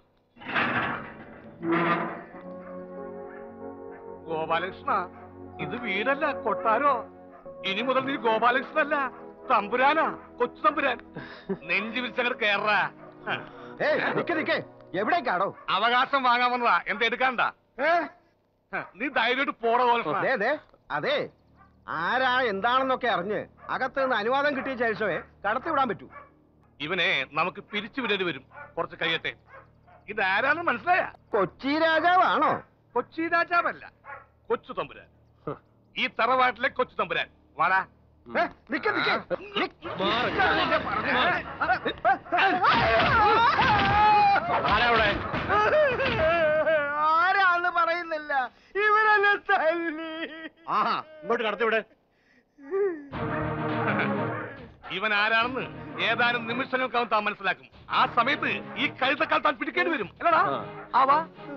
S4: ഗോപാലകൃഷ്ണ ഇത് വീടല്ല കൊട്ടാരോ ഇനി മുതൽ നീ ഗോപാലകൃഷ്ണനല്ല തമ്പുരാനാ കൊച്ചു തമ്പുരാൻ നെഞ്ചു വിരിച്ചങ്ങോട്ട് കേറാ ആ.
S7: നിക്ക് നിക്ക് എവിടേക്കാടോ
S4: അവകാശം വാങ്ങാൻ വന്നതാ എന്താ എടുക്കാണ്ട നീ ധൈര്യമായിട്ട് പോട ഗോപാലകൃഷ്ണ
S7: അതെ അതെ അതെ ആരാ എന്താണെന്നൊക്കെ അറിഞ്ഞ് അകത്ത് നിന്ന് അനുവാദം കിട്ടിയ ശേഷമേ കടത്തി വിടാൻ പറ്റൂ
S4: ഇവനെ നമുക്ക് പിരിച്ചു വിടേണ്ടി വരും കുറച്ച് കഴിയട്ടെ ഇതാരാന്ന് മനസ്സിലായ
S7: കൊച്ചി രാജാവാണോ
S4: കൊച്ചി രാജാവല്ല കൊച്ചു തമ്പുരാൻ ഈ തറവാട്ടിലെ കൊച്ചു തമ്പുരാൻ വാടാ
S7: ഏ, നിക്ക് നിക്ക് നിക്ക്.
S5: മാറ്.
S7: ഇതാ നിന്റെ പറഞ്ഞത്.
S1: ആരാവിടെ
S7: ആരാന്ന് പറയുന്നില്ല ഇവരെന്നെ തല്ലി
S1: ആഹാ ഇങ്ങോട്ട് കടത്തിവിടെ
S4: ഇവൻ ആരാണെന്ന് ഏതാനും നിമിഷങ്ങൾക്കകം താൻ മനസ്സിലാക്കും ആ സമയത്ത് ഈ കഴുത്തക്കാൽ താൻ പിടിക്കേണ്ടി വരും അല്ലടാ
S5: ആ.
S4: ആവാ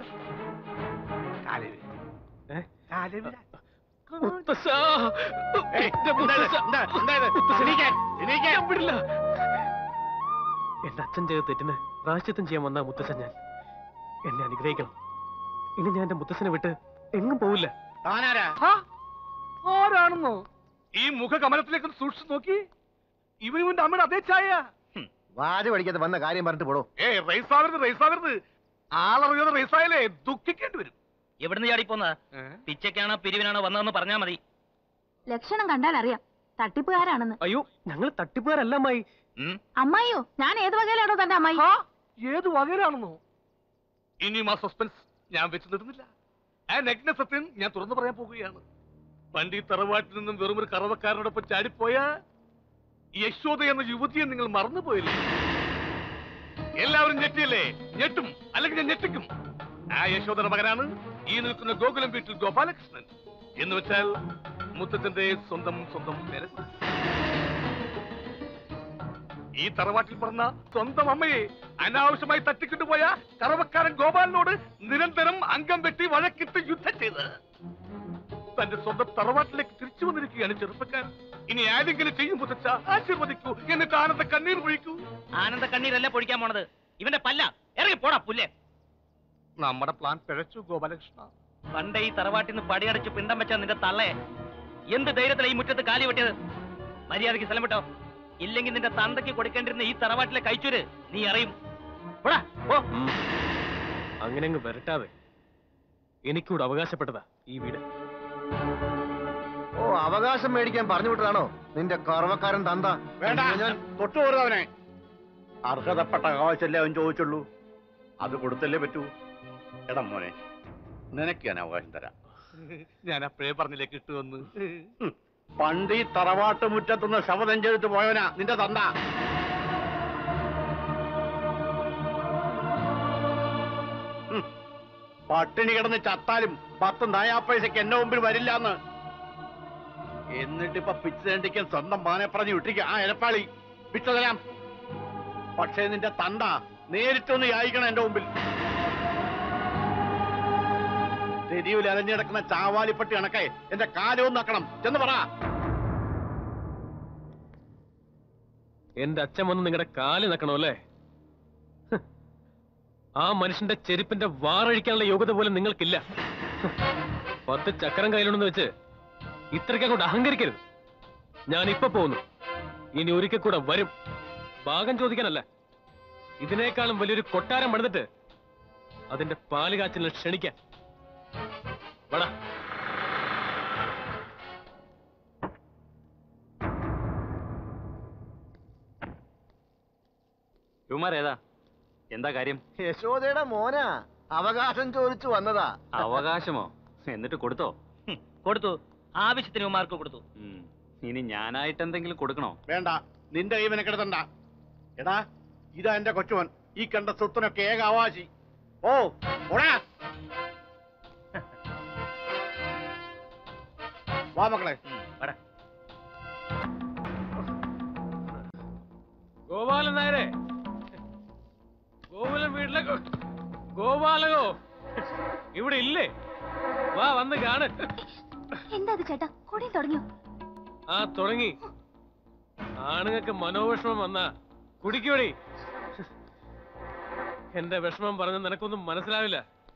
S5: ഏ?
S7: കാലവില
S5: മുത്തശ്ശ
S1: ഏയ്,
S5: എന്റെ
S1: എന്താ ഇത്?
S5: മുത്തശ്ശ.
S1: എന്താ? എന്താ ഇത്?
S5: മുത്തശ്ശ.
S1: എണീക്കാൻ, എണീക്കാൻ.
S5: ഞാൻ വിടില്ല എന്റെ അച്ഛൻ ചെയ്ത തെറ്റിന് പ്രാശ്ചിത്തം ചെയ്യാൻ വന്ന മുത്തശ്ശൻ ഞാൻ എന്നെ അനുഗ്രഹിക്കണം ഇനി ഞാൻ എന്റെ മുത്തശ്ശനെ വിട്ട് എങ്ങും പോവില്ല
S1: താനാരാ
S4: ആരാണെന്നോ ഈ മുഖകമലത്തിലേക്ക് ഒന്ന് സൂക്ഷിച്ചു നോക്കി ഇവനും ഇവന്റെ അമ്മയുടെ അതേ ചായ
S7: വാര് പഠിക്കാതെ വന്ന കാര്യം പറഞ്ഞിട്ട് പോടോ
S4: ഏ റൈസാവരുത് റൈസാവരുത് ആളറിയാതെ റൈസായാലേ ദുഃഖിക്കേണ്ടി വരും
S9: എവിടുന്ന് ചാടിപ്പോന്ന
S4: ഏ?
S9: പിച്ചയ്ക്കാണോ പിരിവിനാണോ വന്നതെന്ന് പറഞ്ഞാ മതി
S6: ലക്ഷണം കണ്ടാൽ അറിയാം തട്ടിപ്പുകാരാണെന്ന്
S5: അയ്യോ ഞങ്ങൾ തട്ടിപ്പുകാരല്ല അമ്മായി
S9: ഉം?
S6: അമ്മായിയോ ഞാൻ ഏത് വകയിലാണോ തന്റെ അമ്മായി
S4: ആ, ഏത് വകയിലാണെന്നോ ഇനിയും ആ സസ്പെൻസ് ഞാൻ വെച്ച് നിർത്തുന്നില്ല ആ നഗ്ന സത്യം ഞാൻ തുറന്നു പറയാൻ പോകുകയാണ് പണ്ട് ഈ തറവാട്ടിൽ നിന്നും വെറും ഒരു കറവക്കാരനോടൊപ്പം ചാടിപ്പോയ യശോദ എന്ന യുവതിയെ നിങ്ങൾ മറന്നുപോയില്ലേ എല്ലാവരും ഞെട്ടിയല്ലേ ഞെട്ടും അല്ലെങ്കിൽ ഞാൻ ഞെട്ടിക്കും ആ യശോദയുടെ മകനാണ് ഈ നിൽക്കുന്ന ഗോകുലം വീട്ടിൽ ഗോപാലകൃഷ്ണൻ എന്ന് വെച്ചാൽ മുത്തച്ഛന്റെ സ്വന്തം സ്വന്തം പേരക്കുട്ടി ഈ തറവാട്ടിൽ പറഞ്ഞ സ്വന്തം അമ്മയെ അനാവശ്യമായി തട്ടിക്കൊണ്ടുപോയ കറവക്കാരൻ ഗോപാലിനോട് നിരന്തരം അംഗം വെട്ടി വഴക്കിട്ട് യുദ്ധം ചെയ്ത് തന്റെ സ്വന്തം തറവാട്ടിലേക്ക് തിരിച്ചു വന്നിരിക്കുകയാണ് ചെറുപ്പക്കാരൻ ഇനി ആരെങ്കിലും ചെയ്യും മുത്തച്ഛ ആശീർവദിക്കൂ എന്നിട്ട് ആനന്ദ കണ്ണീർ പൊഴിക്കൂ
S9: ആനന്ദ കണ്ണീരല്ല പൊഴിക്കാൻ പോണത് ഇവന്റെ പല്ല ഇറങ്ങി പോടാ പുല്ലേ
S4: നമ്മുടെ പ്ലാൻ പിഴച്ചു ഗോപാലകൃഷ്ണ
S9: പണ്ട് ഈ തറവാട്ടിൽ നിന്ന് പടിയടച്ച് പിണ്ടം വെച്ച നിന്റെ തള്ളേ എന്ത് ധൈര്യത്തിലാ ഈ മുറ്റത്ത് കാലി വെട്ടിയത് മര്യാദയ്ക്ക് സ്ഥലം വിട്ടോ ഇല്ലെങ്കിൽ നിന്റെ തന്തയ്ക്ക് കൊടുക്കേണ്ടിരുന്ന ഈ തറവാട്ടിലെ കഴിച്ചൂര് നീ അറിയും പോടാ പോ
S5: ഉം. അങ്ങനെ അങ്ങ് വരട്ടാതെ എനിക്കൂടെ അവകാശപ്പെട്ടതാ ഈ വീട്
S7: ഓ അവകാശം മേടിക്കാൻ പറഞ്ഞു വിട്ടതാണോ നിന്റെ കറവക്കാരൻ തന്ത
S1: വേണ്ട
S7: ഞാൻ
S1: തൊട്ടുപോരുതവനെ അർഹതപ്പെട്ട അവകാശമല്ലേ അവൻ ചോദിച്ചുള്ളൂ അത് കൊടുത്തല്ലേ പറ്റൂ എടാ മോനെ നിനക്ക് ഞാൻ അവകാശം തരാം
S4: ഞാൻ അപ്പോഴേ പറഞ്ഞില്ലേ കിട്ടുമെന്ന്
S1: ഹും. പണ്ട് ഈ തറവാട്ട് മുറ്റത്തുനിന്ന് ശപഥം ചെയ്തിട്ട് പോയവനാ നിന്റെ തന്ത ഹും. പട്ടിണി കിടന്ന് ചത്താലും പത്ത് നയാപ്പൈസക്ക് എന്റെ മുമ്പിൽ വരില്ലാന്ന് എന്നിട്ടിപ്പൊ പിച്ച് തേണ്ടിക്കാൻ സ്വന്തം മാനെ പറഞ്ഞു വിട്ടിരിക്കുക ആ എലപ്പാളി പിച്ച തരാം പക്ഷേ നിന്റെ തന്ത നേരിട്ടൊന്ന് യായിക്കണം എന്റെ മുമ്പിൽ തെരുവിൽ അലഞ്ഞിടക്കുന്ന ചാവാലിപ്പട്ടി കണക്കെ എന്റെ കാലവും നക്കണം ചെന്ന് പറ
S5: എന്റെ അച്ഛൻ വന്ന് നിങ്ങളുടെ കാല് നക്കണോ അല്ലേ ഹ്. ആ മനുഷ്യന്റെ ചെരുപ്പിന്റെ വാറഴിക്കാനുള്ള യോഗ്യത പോലും നിങ്ങൾക്കില്ല ഹ്. പത്ത് ചക്രം കയ്യിലുണ്ടെന്ന് വെച്ച് ഇത്രയ്ക്ക് അങ്ങോട്ട് അഹങ്കരിക്കരുത് ഞാൻ ഇപ്പൊ പോകുന്നു ഇനി ഒരിക്കൽ കൂടെ വരും ഭാഗം ചോദിക്കാനല്ല ഇതിനേക്കാളും വലിയൊരു കൊട്ടാരം പണിതിട്ട് അതിന്റെ പാല് കാച്ചിലിനെ ക്ഷണിക്കാൻ വടാ
S9: കുമാർ ഏതാ എന്താ കാര്യം
S7: യശോദയുടെ മോനാ അവകാശം ചോദിച്ചു വന്നതാ
S9: അവകാശമോ എന്നിട്ട് കൊടുത്തോ കൊടുത്തു ആവശ്യത്തിന് ഉമാർക്ക് കൊടുത്തു ഇനി ഞാനായിട്ട് എന്തെങ്കിലും കൊടുക്കണോ
S1: വേണ്ട നിന്റെ കൈവനെ കിടത്തണ്ട എടാ ഇതാ എന്റെ കൊച്ചുവൻ ഈ കണ്ട സ്വത്തിനൊക്കെ ഏക അവകാശി ഓ ഓടാ വാ മക്കളെ
S9: വരാ
S5: ഗോപാലൻ നായരെ ഗോകുലൻ വീട്ടിലേക്ക് ഗോപാലകോ ഇവിടെ ഇല്ലേ വാ വന്ന് കാണ്
S3: എന്താ അത് ചേട്ടാ കൂടെ തുടങ്ങിയോ
S5: ആ തുടങ്ങി ആണുങ്ങൾക്ക് മനോവിഷമം വന്നാ കുടിക്കുവടി എന്റെ വിഷമം പറഞ്ഞ നിനക്കൊന്നും മനസ്സിലാവില്ല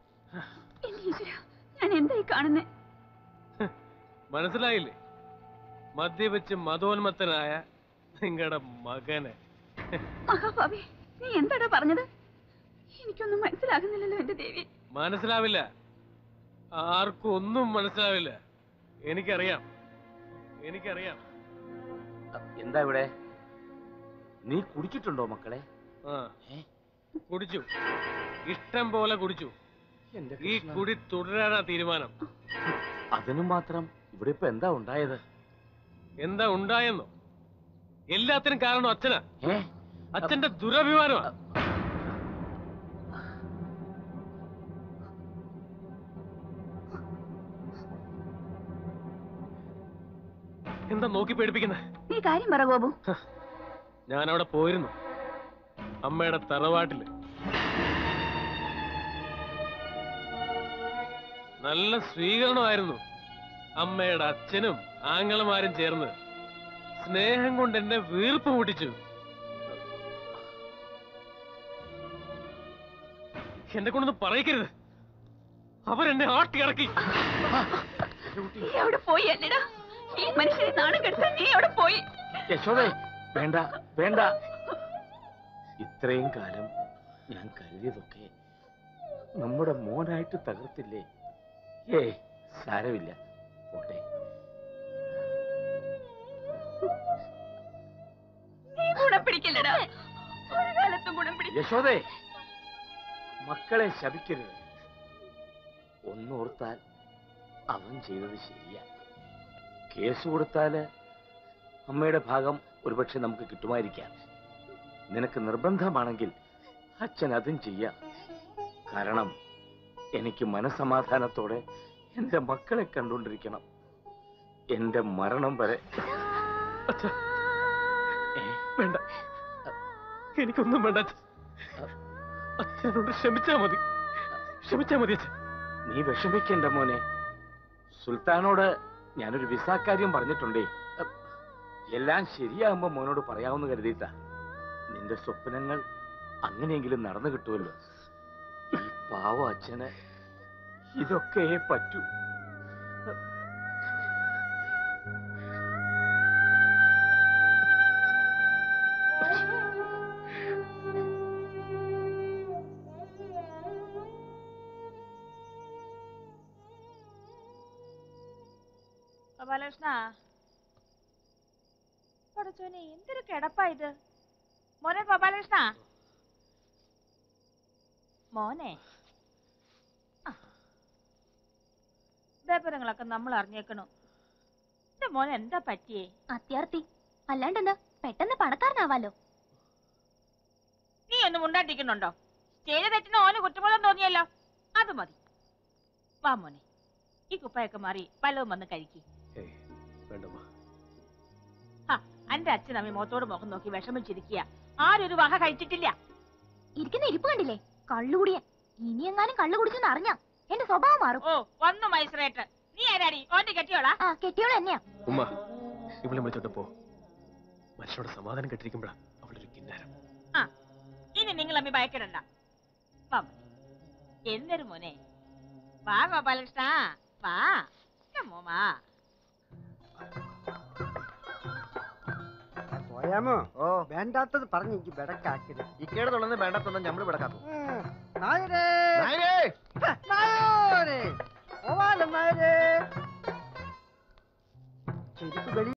S6: ഞാൻ എന്തായി കാണുന്നേ
S5: മനസ്സിലായില്ലേ മദ്യപിച്ച് മതോന്മത്തനായ നിങ്ങളുടെ മകനെ
S6: മഹാഭാവി നീ എന്താടാ പറഞ്ഞത് എനിക്കൊന്നും മനസ്സിലാകുന്നില്ലല്ലോ എന്റെ ദേവി
S5: മനസ്സിലാവില്ല ആർക്കും ഒന്നും മനസ്സിലാവില്ല എനിക്കറിയാം എനിക്കറിയാം
S1: എന്താ ഇവിടെ നീ കുടിച്ചിട്ടുണ്ടോ മക്കളെ
S5: ആ കുടിച്ചു ഇഷ്ടം പോലെ കുടിച്ചു ഈ കുടി തുടരാനാ തീരുമാനം
S1: അതിനു മാത്രം ഇവിടെ ഇപ്പൊ എന്താ ഉണ്ടായത്
S5: എന്താ ഉണ്ടായെന്നോ എല്ലാത്തിനും കാരണം അച്ഛനാ
S1: ഏ
S5: അച്ഛന്റെ ദുരഭിമാനമാ എന്താ നോക്കി പേടിപ്പിക്കുന്നത്
S6: നീ കാര്യം പറ ഗോപു
S5: ഞാൻ അവിടെ പോയിരുന്നു അമ്മയുടെ തറവാട്ടില് നല്ല സ്വീകരണമായിരുന്നു അമ്മയുടെ അച്ഛനും ആങ്ങളമാരും ചേർന്ന് സ്നേഹം കൊണ്ട് എന്നെ വീർപ്പ് മുട്ടിച്ചു എന്നെ കൊണ്ടൊന്ന് പറയിക്കരുത് അവരെന്നെ ആട്ടിയിറക്കി
S6: നീ അവിടെ പോയി അല്ലടാ ഈ മനുഷ്യനെ നാണം കെടുത്താൻ നീ അവിടെ പോയി
S1: യശോദേ വേണ്ട വേണ്ട ഇത്രയും കാലം ഞാൻ കരുതിയതൊക്കെ നമ്മുടെ മോനായിട്ട് തകർത്തില്ലേ ഏ സാരമില്ല പോട്ടെ
S6: നീ ഗുണം പിടിക്കില്ലടാ ഒരു കാലത്തും ഗുണം പിടിക്കില്ല
S1: യശോദേ മക്കളെ ശപിക്കരുത് ഒന്നോർത്താൽ അവൻ ചെയ്തത് ശരിയാ കേസ് കൊടുത്താല് അമ്മയുടെ ഭാഗം ഒരുപക്ഷെ നമുക്ക് കിട്ടുമായിരിക്കാം നിനക്ക് നിർബന്ധമാണെങ്കിൽ അച്ഛൻ അതും ചെയ്യാം കാരണം എനിക്ക് മനസമാധാനത്തോടെ എന്റെ മക്കളെ കണ്ടുകൊണ്ടിരിക്കണം എന്റെ മരണം വരെ
S5: അച്ഛാ വേണ്ട എനിക്കൊന്നും വേണ്ട അച്ഛാ. അച്ഛനോട് ക്ഷമിച്ചാ മതി ക്ഷമിച്ചാ മതി അച്ഛൻ
S1: നീ വിഷമിക്കണ്ട മോനെ സുൽത്താനോട് ഞാനൊരു വിസ കാര്യം പറഞ്ഞിട്ടുണ്ടേ അഹ്, എല്ലാം ശരിയാകുമ്പോ മോനോട് പറയാമെന്ന് കരുതിയിട്ടാ നിന്റെ സ്വപ്നങ്ങൾ അങ്ങനെയെങ്കിലും നടന്നു കിട്ടുമല്ലോ ഈ പാവ അച്ഛന് ഇതൊക്കെ പറ്റൂ
S2: ഗോപാലകൃഷ്ണ പഠിച്ചോനെ എന്തൊരു കിടപ്പാ ഇത് മോനെ ഗോപാലകൃഷ്ണ മോനെ ആ. ഇതേപരങ്ങളൊക്കെ നമ്മൾ അറിഞ്ഞേക്കണു എന്റെ മോനെ എന്താ പറ്റിയേ
S3: അത്യാർത്ഥി അല്ലാണ്ടെന്താ പെട്ടെന്ന് പണക്കാരനാവാലോ
S2: നീ ഒന്നും ഉണ്ടാട്ടിക്കുന്നുണ്ടോ ചെയ്ത തെറ്റിന് ഓന് കുറ്റബോധം തോന്നിയല്ലോ അത് മതി വാ മോനെ ഈ കുപ്പയൊക്കെ മാറി പലവും വന്ന് കഴിക്കും
S5: ഏയ് വേണ്ടമ്മ
S2: അന്റെ അച്ഛൻ അമ്മ മുഖത്തോട് മുഖം നോക്കി വിഷമിച്ചിരിക്കുക ആരൊരു വക കഴിച്ചിട്ടില്ല
S3: ഇരിക്കുന്ന ഇരിപ്പ് കണ്ടില്ലേ കള്ളുകുടിയൻ ഇനി എങ്ങാനും കള്ളു കുടിച്ചെന്ന് അറിഞ്ഞാ എന്റെ സ്വഭാവം മാറും
S2: ഓ വന്നു മൈസറേറ്റ് നീ ആരാടി ഓന്റെ കെട്ടിയോളാ
S3: ആ കെട്ടിയോളെ തന്നെയാ
S5: ഉമ്മ ഇവളെ വിളിച്ചോട്ട് പോ മനുഷ്യനോട് സമാധാനം കെട്ടിരിക്കുമ്പോഴാ അവളൊരു കിന്നാരം
S2: ആ ഇനി നിങ്ങൾ അമ്മ ഭയക്കടണ്ട വാ മോനെ. എന്തൊരു മോനെ വാ ഗോപാലകൃഷ്ണ വാ മോമാ
S7: പോയാമോ ഓ വേണ്ടാത്തത് പറഞ്ഞ് എനിക്ക് ബെടക്കാക്കരുത്
S10: ഇക്കേടെ തുള്ളന്ന് വേണ്ടാത്തൊന്നും ഞമ്മള് ഇവിടെ കാത്തു
S7: നായരേ നായരേ പോവാലോ നായരേ ചെരുപ്പ് വെളി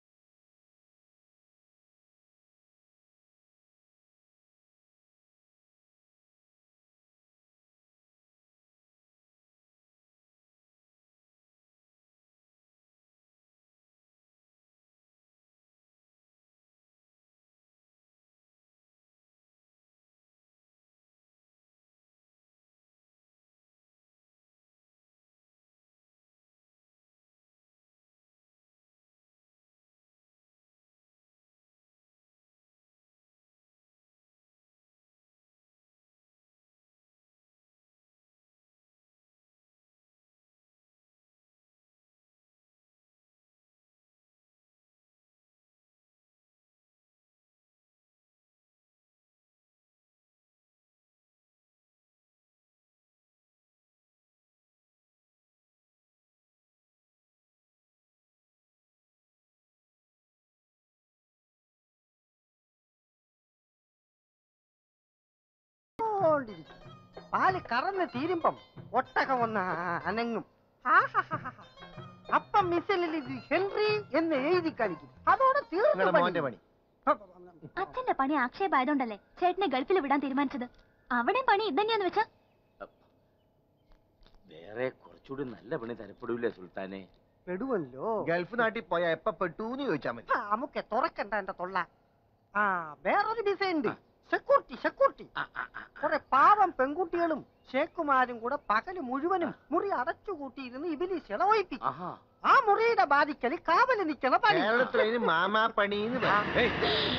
S7: കൊണ്ടിരിക്കും. പാല് കറന്ന് തീരുമ്പം ഒട്ടകം ഒന്ന് അനങ്ങും ആഹാഹാഹാ. അപ്പം മിസലിൽ ഇത് ഹെൻറി എന്ന് എഴുതി കാണിക്കും അതോടെ തീർന്നു
S10: നിങ്ങളുടെ
S7: പണി.
S10: മോന്റെ പണി
S3: അച്ഛന്റെ പണി ആക്ഷേപമായതുകൊണ്ടല്ലേ ചേട്ടനെ ഗൾഫിൽ വിടാൻ തീരുമാനിച്ചത് അവിടെ പണി ഇതന്നെയാന്ന് വെച്ചാ
S1: വേറെ കുറച്ചുകൂടി നല്ല പണി തരപ്പെടൂലേ സുൽത്താനെ
S7: പെടുവല്ലോ
S10: ഗൾഫ് നാട്ടിൽ പോയാ എപ്പ പെട്ടൂന്ന് ചോദിച്ചാ മതി
S7: നമുക്ക് തുറക്കണ്ട എന്റെ തൊള്ള ആ വേറൊരു ഡിസൈൻ ഉണ്ട് സെക്യൂരിറ്റി സെക്യൂരിറ്റി കുറെ പാവം പെൺകുട്ടികളും ഷേക്കുമാരും കൂടെ പകല് മുഴുവനും മുറി അടച്ചുകൂട്ടിയിരുന്ന് ഇബിലി ചെലവഴിപ്പിക്കും
S1: ആഹാ
S7: ആ മുറിയുടെ ബാധിക്കല് കാവല് നിക്കണ പണി
S10: കേരളത്തിലതിന് മാമാ പണിന്ന്
S5: ഏയ്,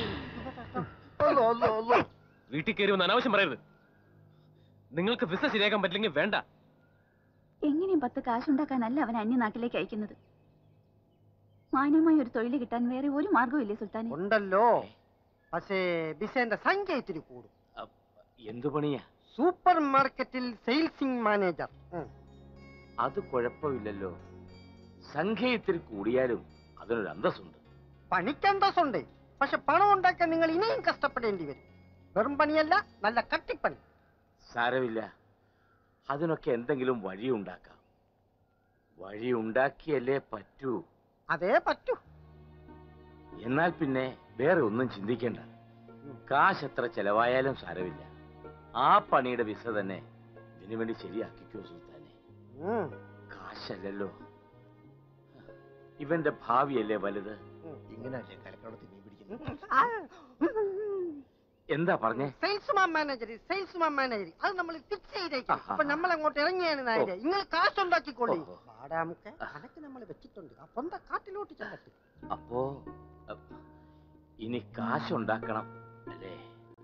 S5: വീട്ടിൽ കയറി ഒന്ന് അനാവശ്യം പറയരുത് നിങ്ങൾക്ക് വിസ ശരിയാക്കാൻ പറ്റില്ലെങ്കിൽ വേണ്ട
S6: എങ്ങനെയും പത്ത് കാശുണ്ടാക്കാനല്ല അവൻ അന്യനാട്ടിലേക്ക് അയക്കുന്നത് മാന്യമായ ഒരു തൊഴിൽ കിട്ടാൻ വേറെ ഒരു മാർഗവും ഇല്ലേ സുൽത്താനെ
S7: ഉണ്ടല്ലോ പക്ഷേ ബിസേന്റെ സംഖ്യ ഇത്തിരി കൂടും
S1: എന്തു പണിയാ
S7: സൂപ്പർ മാർക്കറ്റിൽ സെയിൽസിംഗ് മാനേജർ
S1: അത് കുഴപ്പമില്ലല്ലോ സംഖ്യ ഇത്തിരി കൂടിയാലും അതിനൊരു അന്തസ്സുണ്ട്
S7: പണിക്കന്തസ്സുണ്ട് പക്ഷെ പണം ഉണ്ടാക്കാൻ നിങ്ങൾ ഇനിയും കഷ്ടപ്പെടേണ്ടി വരും വെറും പണിയല്ല നല്ല കട്ടിപ്പണി
S1: സാരമില്ല അതിനൊക്കെ എന്തെങ്കിലും വഴി ഉണ്ടാക്കാം വഴി ഉണ്ടാക്കിയല്ലേ പറ്റൂ
S7: അതേ പറ്റൂ
S1: എന്നാൽ പിന്നെ വേറെ ഒന്നും ചിന്തിക്കേണ്ട കാശ് എത്ര ചെലവായാലും സാരമില്ല ആ പണിയുടെ വിസ തന്നെ ഇതിനു വേണ്ടി ശരിയാക്കിക്കോ സുൽത്താനെ
S7: ഉം.
S1: കാശല്ലല്ലോ ഇവന്റെ ഭാവിയല്ലേ വലുത്
S10: ഇങ്ങനെയല്ലേ കരക്കടത്ത് മീൻ പിടിക്കുന്നത്
S7: ആ.
S1: എന്താ പറഞ്ഞേ
S7: സെയിൽസ്മാൻ മാനേജർ സെയിൽസ്മാൻ മാനേജർ അത് നമ്മൾ ഫിക്സ് ചെയ്തേക്കാം
S1: ആഹാ.
S7: അപ്പൊ നമ്മൾ അങ്ങോട്ട് ഇറങ്ങിയാണ് നായരെ നിങ്ങൾ കാശുണ്ടാക്കിക്കൊള്ളി
S1: ഓഹോ.
S7: വാടാമുക്ക് അനക്ക് നമ്മൾ വെച്ചിട്ടുണ്ട് അപ്പൊ എന്താ കാട്ടിലോട്ട് ചെല്ലട്ടെ
S1: അപ്പോ അ, ഇനി കാശുണ്ടാക്കണം അല്ലേ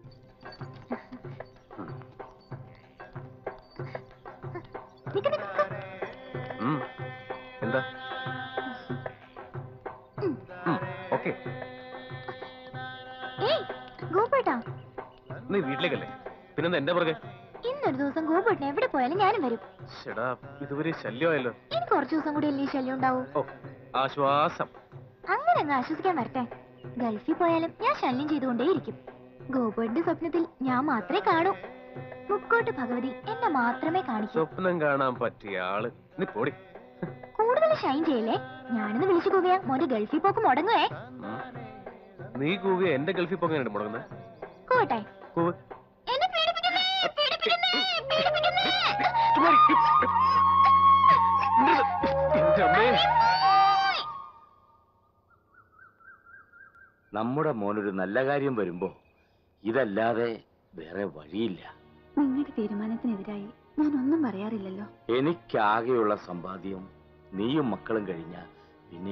S3: നിക്ക് നിക്ക് നിക്ക്.
S5: ഉം. എന്താ ഓക്കെ
S3: ഏയ് ഗോപേട്ടാ
S5: നീ വീട്ടിലേക്കല്ലേ പിന്നെന്താ എന്റെ പുറകെ
S3: ഇന്നൊരു ദിവസം ഗോപേട്ടൻ എവിടെ പോയാലും ഞാനും വരും
S5: ചേടാ ഇതുവരെ ശല്യമായല്ലോ
S3: ഇനി കുറച്ചു ദിവസം കൂടി അല്ലേ ഈ ശല്യം ഉണ്ടാവൂ
S5: ഓ ആശ്വാസം
S3: അങ്ങനെ അങ്ങ് ആശ്വസിക്കാൻ വരട്ടെ ഗൾഫിൽ പോയാലും ഞാൻ ശല്യം ചെയ്തുകൊണ്ടേയിരിക്കും ഗോപേട്ടന്റെ സ്വപ്നത്തിൽ ഞാൻ മാത്രമേ കാണൂ മുക്കോട്ട് ഭഗവതി എന്നെ മാത്രമേ കാണിക്കൂ
S5: സ്വപ്നം കാണാൻ പറ്റിയ ആള് നീ പോടി
S3: കൂടുതൽ ഷൈൻ ചെയ്യല്ലേ ഞാനിന്ന് വിളിച്ചു പോവുകയാ മോന്റെ ഗൾഫിൽ പോക്ക് മുടങ്ങുവേ
S5: ഉം. നീ കൂവി എന്റെ ഗൾഫിൽ പോകാനായിട്ട് മുടങ്ങുന്നത്
S3: പോട്ടെ
S5: കൂവ്
S3: എന്നെ പീഡിപ്പിക്കുന്നേ, പീഡിപ്പിക്കുന്നേ, പീഡിപ്പിക്കുന്നേ.
S5: എന്റെ അമ്മേ
S1: നമ്മുടെ മോനൊരു നല്ല കാര്യം വരുമ്പോ ഇതല്ലാതെ വേറെ വഴിയില്ല
S6: നിങ്ങളുടെ തീരുമാനത്തിനെതിരായി ഞാൻ ഒന്നും പറയാറില്ലല്ലോ
S1: എനിക്കാകെയുള്ള സമ്പാദ്യം നീയും മക്കളും കഴിഞ്ഞ പിന്നെ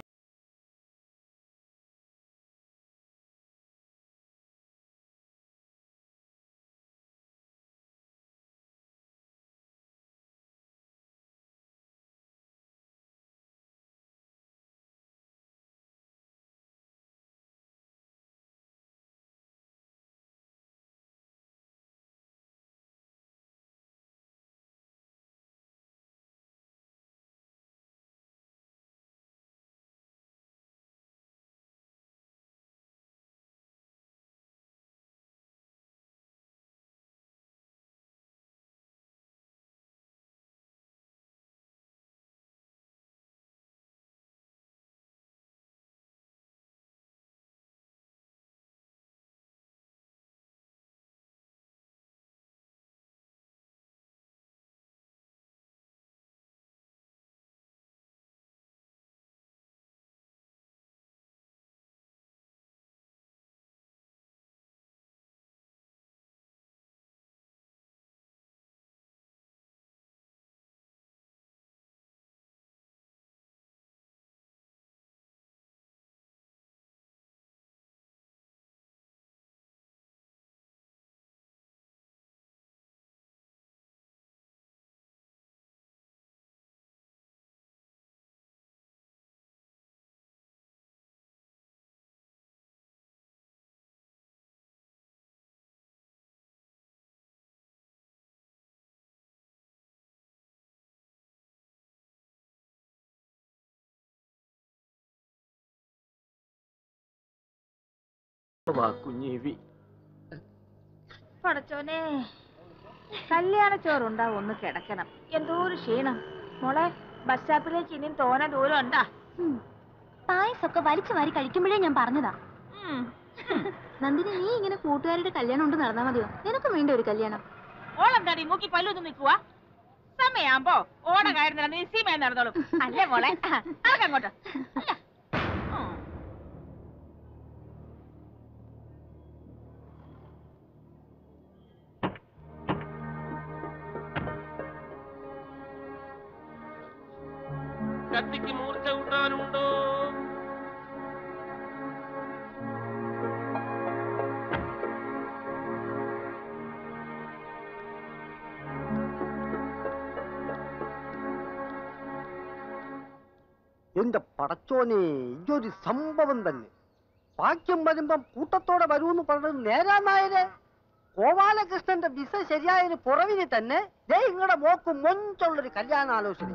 S1: വാ കുഞ്ഞേവി
S2: പടച്ചോനെ കല്യാണ ചോറുണ്ടാവും ഒന്ന് കിടക്കണം എന്തോ ഒരു ക്ഷീണം മോളെ ബസ് സ്റ്റോപ്പിലേക്ക് ഇനിയും തോന ദൂരം ഉണ്ടാ
S3: ഉം. പായസൊക്കെ വലിച്ചു വാരി കഴിക്കുമ്പോഴേ ഞാൻ പറഞ്ഞതാ നന്ദിനി നീ ഇങ്ങനെ കൂട്ടുകാരുടെ കല്യാണം കൊണ്ട് നടന്നാ മതിയോ നിനക്കും വേണ്ട ഒരു കല്യാണം
S2: ഓളെന്താടി മൂക്കി പല്ലൊന്നും നിൽക്കുവാ സമയാകുമ്പോ ഓട കയറുന്നില്ല നീ സീമ നടന്നോളും അല്ലേ മോളെ അങ്ങോട്ട്
S5: കത്തിക്ക് മൂർച്ച കൂട്ടാനുണ്ടോ
S7: എന്റെ പടച്ചോനെ ഇതൊരു സംഭവം തന്നെ ഭാഗ്യം വരുമ്പം കൂട്ടത്തോടെ വരൂന്ന് പറഞ്ഞത് നേരാ നായരെ ഗോപാലകൃഷ്ണന്റെ വിസ ശരിയായതിന് പുറവിന് തന്നെ ദേ ഇങ്ങടെ മോക്ക് മൊഞ്ചുള്ളൊരു കല്യാണാലോചന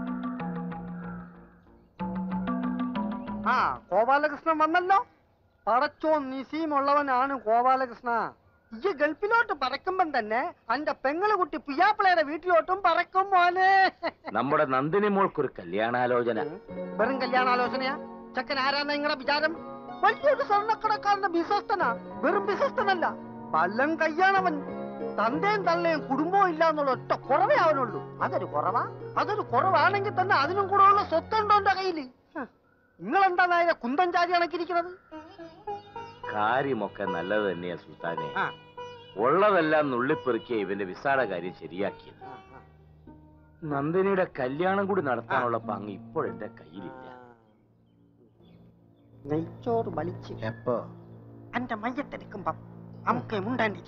S7: ആ ഗോപാലകൃഷ്ണൻ വന്നല്ലോ പടച്ചോൻ നിസീമുള്ളവനാണ് ഗോപാലകൃഷ്ണ ഈ ഗൾഫിലോട്ട് പറക്കുമ്പം തന്നെ അന്റെ പെങ്ങള് കുട്ടി പിയാപ്പിളയുടെ വീട്ടിലോട്ടും പറക്കും മോനെ
S1: നമ്മുടെ നന്ദിനി മോൾക്കൊരു കല്യാണാലോചന
S7: വെറും കല്യാണാലോചനയാ ചക്കൻ ആരാന്ന നിങ്ങളുടെ വിചാരം വലിയൊരു സ്വർണ്ണക്കടക്കാരന്റെ ബിസിനസ്തനാ വെറും ബിസിനസ്തനല്ല പല്ലം കയ്യാണവൻ തന്തയും തള്ളയും കുടുംബവും ഇല്ല എന്നുള്ള ഒറ്റ കുറവേ അവനുള്ളൂ അതൊരു കുറവാ അതൊരു കുറവാണെങ്കിൽ തന്നെ അതിനും കൂടെ ഉള്ള സ്വത്തുണ്ടോ എന്റെ കയ്യില് നിങ്ങളെന്താ നായ കുന്തം ചാരി കണക്കിരിക്കുന്നത്
S1: കാര്യമൊക്കെ നല്ലത് തന്നെയാ സുൽത്താനെ
S7: ആ.
S1: ഉള്ളതെല്ലാം നുള്ളിപ്പെറുക്കിയ ഇവന്റെ വിസാടെ കാര്യം ശരിയാക്കിയത് നന്ദിനിയുടെ കല്യാണം കൂടി നടത്താനുള്ള പങ്ക് ഇപ്പോഴെന്റെ കയ്യിലില്ല
S7: നെയ്ച്ചോറ് വലിച്ച്
S10: എപ്പോ
S7: എന്റെ മയ്യത്തെടുക്കുമ്പം നമുക്ക് മുണ്ടാണ്ടി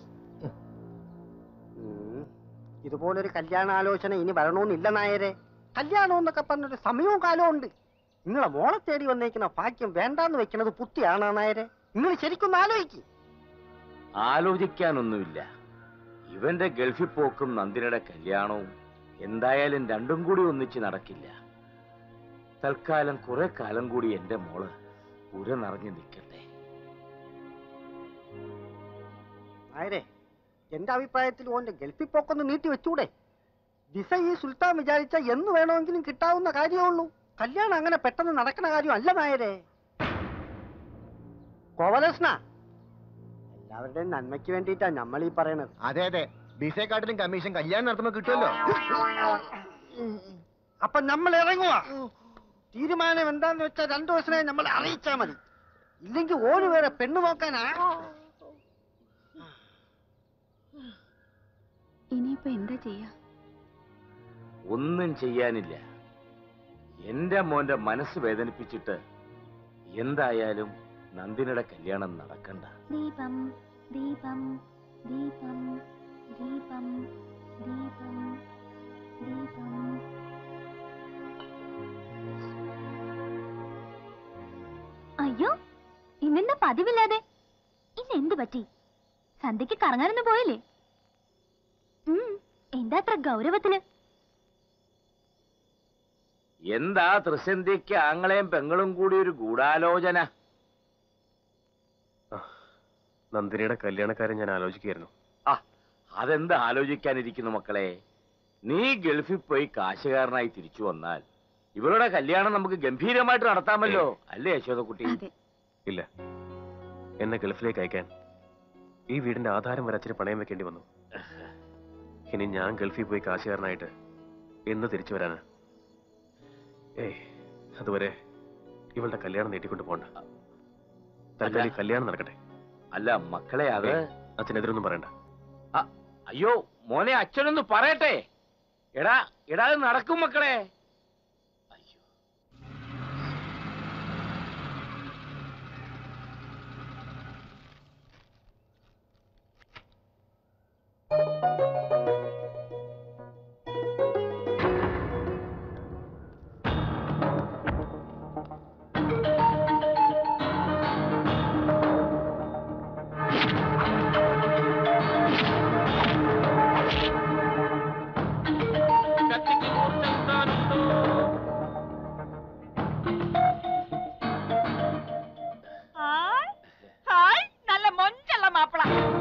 S7: ഇതുപോലൊരു കല്യാണാലോചന ഇനി വരണമെന്നില്ല നായരെ കല്യാണം എന്നൊക്കെ പറഞ്ഞൊരു സമയവും കാലവും ഉണ്ട് നിങ്ങളെ മോളെ തേടി വന്നേക്കുന്ന ഭാഗ്യം വേണ്ടാന്ന് വെക്കുന്നത് പുത്തിയാണ് നായരെ നിങ്ങൾ ശരിക്കും ആലോചിക്കും
S1: ആലോചിക്കാനൊന്നുമില്ല ഇവന്റെ ഗൾഫിൽ പോക്കും നന്ദിനിയുടെ കല്യാണവും എന്തായാലും രണ്ടും കൂടി ഒന്നിച്ച് നടക്കില്ല തൽക്കാലം കുറെ കാലം കൂടി എന്റെ മോള് ഉര നിറഞ്ഞു നിൽക്കട്ടെ
S7: നായരെ എന്റെ അഭിപ്രായത്തിൽ ഓന്റെ ഗൾഫിൽ പോക്കൊന്ന് നീട്ടി വെച്ചൂടെ വിസ ഈ സുൽത്താൻ വിചാരിച്ച എന്ന് വേണമെങ്കിലും കിട്ടാവുന്ന കാര്യമേ ഉള്ളൂ കല്യാണം അങ്ങനെ പെട്ടെന്ന് നടക്കുന്ന കാര്യം അല്ല നായരെ കോവലകൃഷ്ണ എല്ലാവരുടെയും നന്മയ്ക്ക് വേണ്ടിയിട്ടാ നമ്മൾ ഈ പറയണത്
S10: അതെ അതെ ബിസേക്കാട്ടിലും കമ്മീഷൻ കല്യാണം നടത്തുമ്പോ കിട്ടുമല്ലോ
S7: അപ്പൊ നമ്മൾ ഇറങ്ങുക തീരുമാനം എന്താന്ന് വെച്ചാൽ രണ്ടു ദിവസമായി നമ്മൾ അറിയിച്ചാ മതി ഇല്ലെങ്കിൽ ഓര് വേറെ പെണ്ണു നോക്കാനാ
S6: ഇനിയിപ്പോ എന്താ ചെയ്യാ
S1: ഒന്നും ചെയ്യാനില്ല എന്റെ മോന്റെ മനസ്സ് വേദനിപ്പിച്ചിട്ട് എന്തായാലും നന്ദിനിയുടെ കല്യാണം നടക്കണ്ട
S3: ദീപം ദീപം ദീപം ദീപം ദീപം ദീപം അയ്യോ ഇന്നെന്താ പതിവില്ലാതെ ഇന്ന് എന്ത് പറ്റി സന്ധ്യക്ക് കറങ്ങാനൊന്നും പോയില്ലേ ഉം, എന്താ അത്ര ഗൗരവത്തിന്
S1: എന്താ ത്രിസന്ധ്യക്ക് ആങ്ങളെയും പെങ്ങളും കൂടി ഒരു ഗൂഢാലോചന
S5: നന്ദിനിയുടെ കല്യാണക്കാരൻ ഞാൻ ആലോചിക്കുകയായിരുന്നു
S1: ആ അതെന്ത് ആലോചിക്കാനിരിക്കുന്നു മക്കളെ നീ ഗൾഫിൽ പോയി കാശുകാരനായി തിരിച്ചു വന്നാൽ ഇവളുടെ കല്യാണം നമുക്ക് ഗംഭീരമായിട്ട് നടത്താമല്ലോ അല്ലേ യശോദക്കുട്ടി
S6: അതെ
S5: ഇല്ല എന്നെ ഗൾഫിലേക്ക് അയക്കാൻ ഈ വീടിന്റെ ആധാരം വരെ അച്ഛന് പണയം വെക്കേണ്ടി വന്നു ഇനി ഞാൻ ഗൾഫിൽ പോയി കാശുകാരനായിട്ട് എന്ന് തിരിച്ചു വരാന് ഏയ് അതുവരെ ഇവളുടെ കല്യാണം നീട്ടിക്കൊണ്ട് പോണ്ട തൽക്കാലം ഈ കല്യാണം നടക്കട്ടെ
S1: അല്ല മക്കളെ അത്
S5: ഏയ്, അച്ഛനെതിരൊന്നും പറയണ്ട
S1: അയ്യോ മോനെ അച്ഛനൊന്ന് പറയട്ടെ എടാ എടാ അത് നടക്കും മക്കളെ അയ്യോ
S5: കത്തിക്ക് മൂർച്ച കൂട്ടാനുണ്ടോ
S2: ഹായ് ഹായ് നല്ല മൊഞ്ചുള്ള മാപ്പിള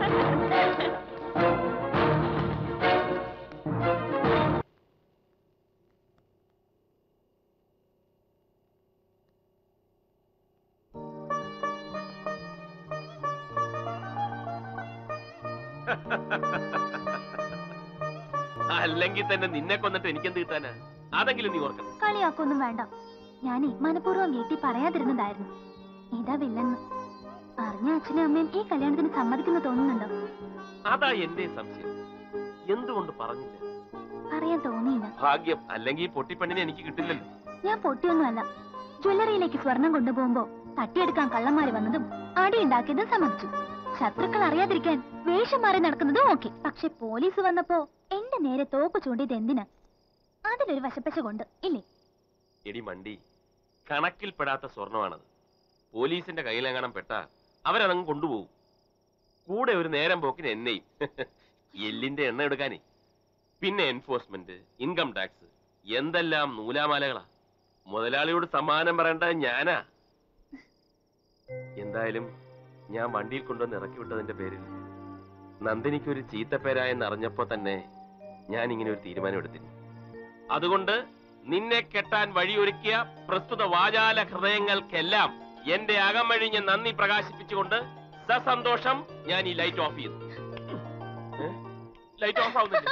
S5: അല്ലെങ്കിൽ തന്നെ നിന്നെ കൊന്നിട്ട് എനിക്കെന്ത് കിട്ടാനാ അതെങ്കിലും നീ ഓർക്കണം
S3: കളിയാക്കൊന്നും വേണ്ട ഞാനേ മനഃപൂർവ്വം വീട്ടിൽ പറയാതിരുന്നതായിരുന്നു ഇതാ വില്ലെന്ന് അറിഞ്ഞ അച്ഛനും അമ്മയും ഈ കല്യാണത്തിന് സമ്മതിക്കുന്നു തോന്നുന്നുണ്ടോ
S5: അതാ എന്റെ സംശയം എന്തുകൊണ്ട് പറഞ്ഞില്ല
S3: പറയാൻ തോന്നിയില്ല
S5: ഭാഗ്യം അല്ലെങ്കിൽ ഈ പൊട്ടിപ്പെണ്ണിനെ എനിക്ക് കിട്ടില്ലല്ലോ
S3: ഞാൻ പൊട്ടിയൊന്നുമല്ല ജ്വല്ലറിയിലേക്ക് സ്വർണം കൊണ്ടുപോകുമ്പോ തട്ടിയെടുക്കാൻ കള്ളന്മാര് വന്നതും അടിയുണ്ടാക്കിയതും സമ്മതിച്ചു ശത്രുക്കൾ അറിയാതിരിക്കാൻ വേഷം മാറി നടക്കുന്നതും ഓക്കെ പക്ഷെ പോലീസ് വന്നപ്പോ എന്റെ നേരെ തോക്ക് ചൂണ്ടിയത് എന്തിനാ അതിലൊരു വശപ്പശ കൊണ്ട് ഇല്ലേ
S5: എടി മണ്ടി കണക്കിൽപ്പെടാത്ത സ്വർണമാണത് പോലീസിന്റെ കയ്യിലെങ്ങാനും പെട്ട അവരതങ്ങ് കൊണ്ടുപോകും കൂടെ ഒരു നേരം പോക്കിന് എന്നെയും എല്ലിന്റെ എണ്ണ എടുക്കാനേ പിന്നെ എൻഫോഴ്സ്മെന്റ് ഇൻകം ടാക്സ് എന്തെല്ലാം നൂലാമാലകളാ മുതലാളിയോട് സമ്മാനം പറയേണ്ടത് ഞാനാ എന്തായാലും ഞാൻ വണ്ടിയിൽ കൊണ്ടുവന്ന് ഇറക്കി വിട്ടതിന്റെ പേരിൽ നന്ദിനിക്കൊരു ചീത്തപ്പേരായെന്ന് അറിഞ്ഞപ്പോ തന്നെ ഞാൻ ഇങ്ങനെ ഒരു തീരുമാനം എടുത്തിരുന്നു അതുകൊണ്ട് നിന്നെ കെട്ടാൻ വഴിയൊരുക്കിയ പ്രസ്തുത വാചാല ഹൃദയങ്ങൾക്കെല്ലാം എന്റെ അകമഴിഞ്ഞ് നന്ദി പ്രകാശിപ്പിച്ചുകൊണ്ട് സസന്തോഷം ഞാൻ ഈ ലൈറ്റ് ഓഫ് ചെയ്യുന്നു ഏ? ലൈറ്റ് ഓഫ് ആവുന്നില്ല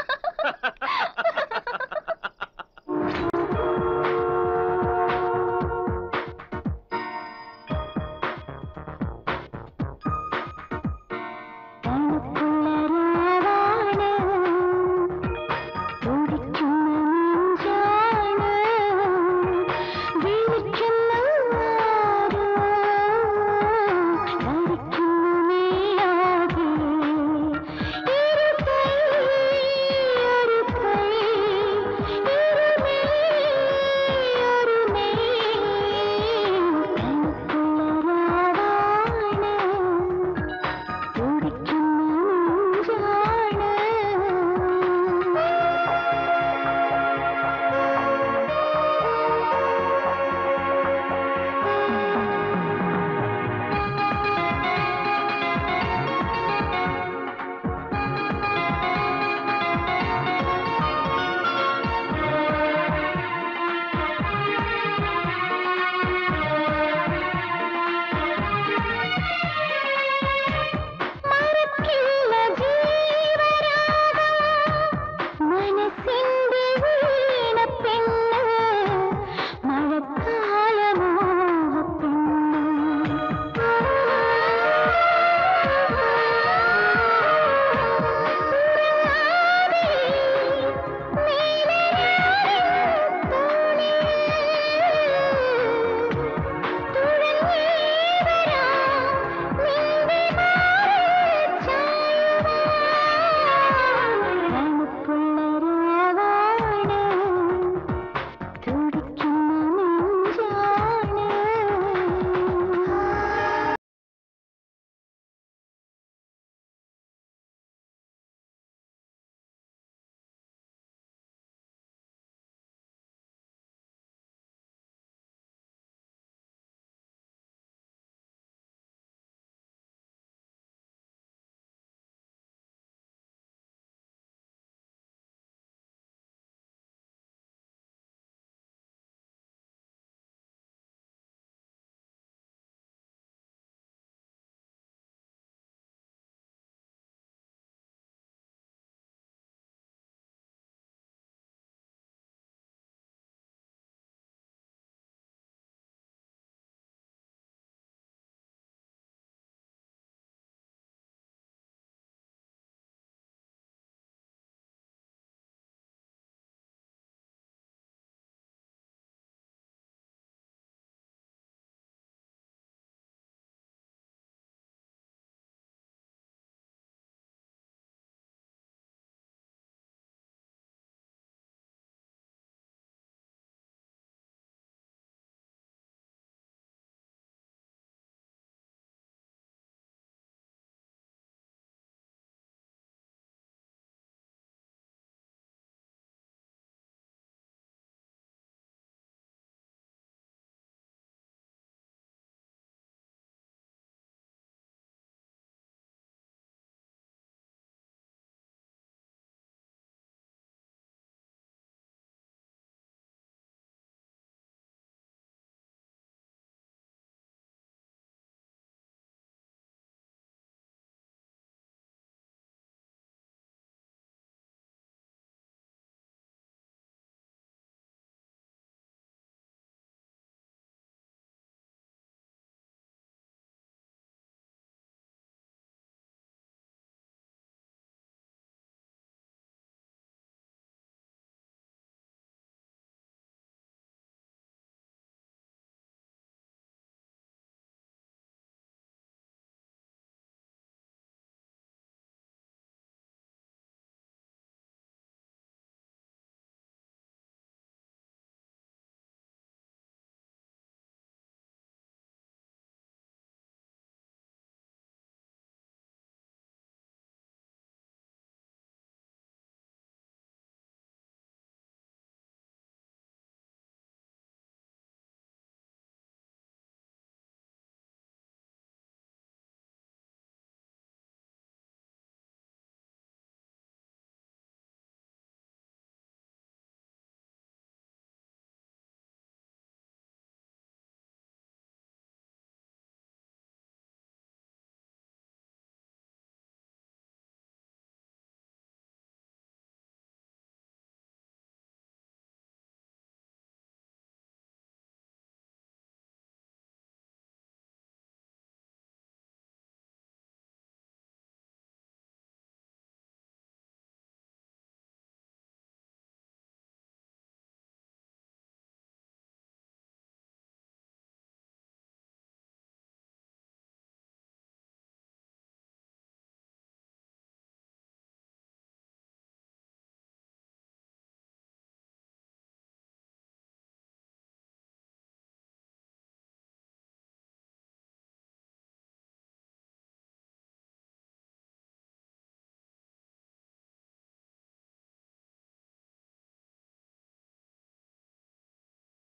S3: ഒരു കൈ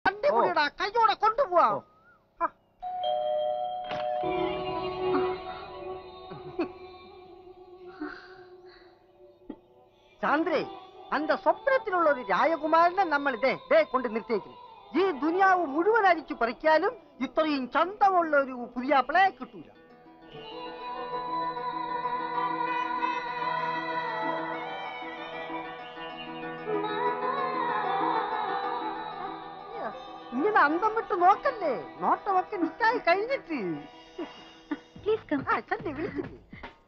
S7: അടിപൊളിയടാ കയ്യോടെ കൊണ്ടുപോവാ ചാന്ദ്രേ അന്റെ സ്വപ്നത്തിലുള്ള ഒരു രാജകുമാരനെ നമ്മൾ ഇതേ ദേ കൊണ്ട് നിർത്തിയേക്കുന്നു ഈ ദുനിയാവ് മുഴുവൻ അരിച്ചു പറിക്കാലും ഇത്രയും ചന്തമുള്ള ഒരു പുതിയാപ്പിളെ കിട്ടൂല ഇങ്ങനെ അന്തം വിട്ട് നോക്കല്ലേ നോട്ടമൊക്കെ നിക്കായി കഴിഞ്ഞിട്ട്
S6: പ്ലീസ് കം
S7: ആ ചെല്ലേ വിളിച്ചില്ലേ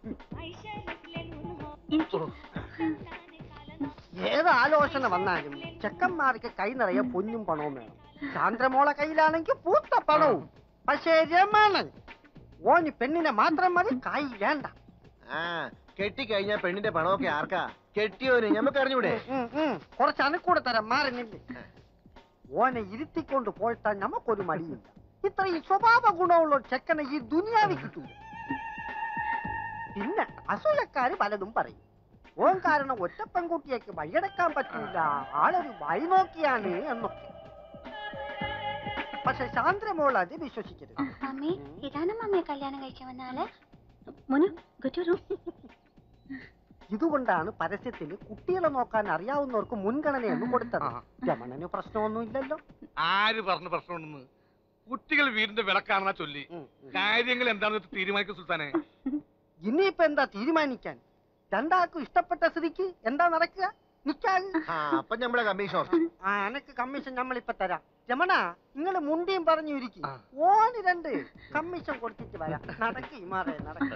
S7: ഏത് ആലോചന വന്നാലും ചെക്കന്മാർക്ക് കൈ നിറയെ പൊന്നും പണവും വേണം ചാന്ദ്രമോളെ കയ്യിലാണെങ്കിൽ പൂത്ത പണവും പക്ഷേ രമണൻ ഓന് പെണ്ണിനെ മാത്രം മതി കൈ വേണ്ട
S10: ആ കെട്ടിക്കഴിഞ്ഞാ പെണ്ണിന്റെ പണമൊക്കെ ആർക്കാ കെട്ടിയോന് ഞമ്മക്ക് അറിഞ്ഞൂടെ
S7: ഉം, ഉം. കുറച്ച് അണക്കൂടെ തരാം മാറുന്നില്ലേ ഓനെ ഇരുത്തിക്കൊണ്ട് പോയിട്ടാ നമുക്കൊരു മടിയില്ല ഇത്രയും സ്വഭാവ ഗുണമുള്ള ഒരു ചെക്കനെ ഈ ദുനിയാവിൽ കിട്ടൂല പിന്നെ അസൂയക്കാര് പലതും പറയും ഓൻ കാരണം ഒറ്റ പെൺകുട്ടിയേക്ക് വഴിയടക്കാൻ പറ്റൂല ആളൊരു വഴി നോക്കിയാണ് എന്നൊക്കെ പക്ഷെ ശാന്തമോൾ അത് വിശ്വസിക്കരുത്
S6: മമ്മി ഇതാണ് മമ്മിയെ കല്യാണം കഴിക്കാൻ വന്നാല് മോനു ഗുറ്റു
S7: ഇതുകൊണ്ടാണ് പരസ്യത്തിൽ കുട്ടികളെ നോക്കാൻ അറിയാവുന്നവർക്ക് മുൻഗണനയൊന്നും കൊടുത്തത് രമണന് പ്രശ്നമൊന്നും ഇല്ലല്ലോ
S4: ആര് പറഞ്ഞു പ്രശ്നമുണ്ടെന്ന് കുട്ടികൾ വീടിന്റെ വിളക്കാണെന്നാ ചൊല്ലി കാര്യങ്ങൾ എന്താണെന്ന് വെച്ച് തീരുമാനിക്കും സുൽത്താനെ
S7: ഇനിയിപ്പോ എന്താ തീരുമാനിക്കാൻ രണ്ടാൾക്കും ഇഷ്ടപ്പെട്ട സ്ഥിതിക്ക് എന്താ നടക്കുക നിക്കാൻ
S10: ആ അപ്പൊ ഞമ്മളെ കമ്മീഷൻ ഉറച്ചു.
S7: ആ എനക്ക് കമ്മീഷൻ നമ്മളിപ്പോ തരാം രമണ നിങ്ങള് മുണ്ടിയും പറഞ്ഞു ഇരിക്കും ഓന് രണ്ട് കമ്മീഷൻ കൊടുത്തിട്ട് വരാം നടക്കി മാറേ നടക്ക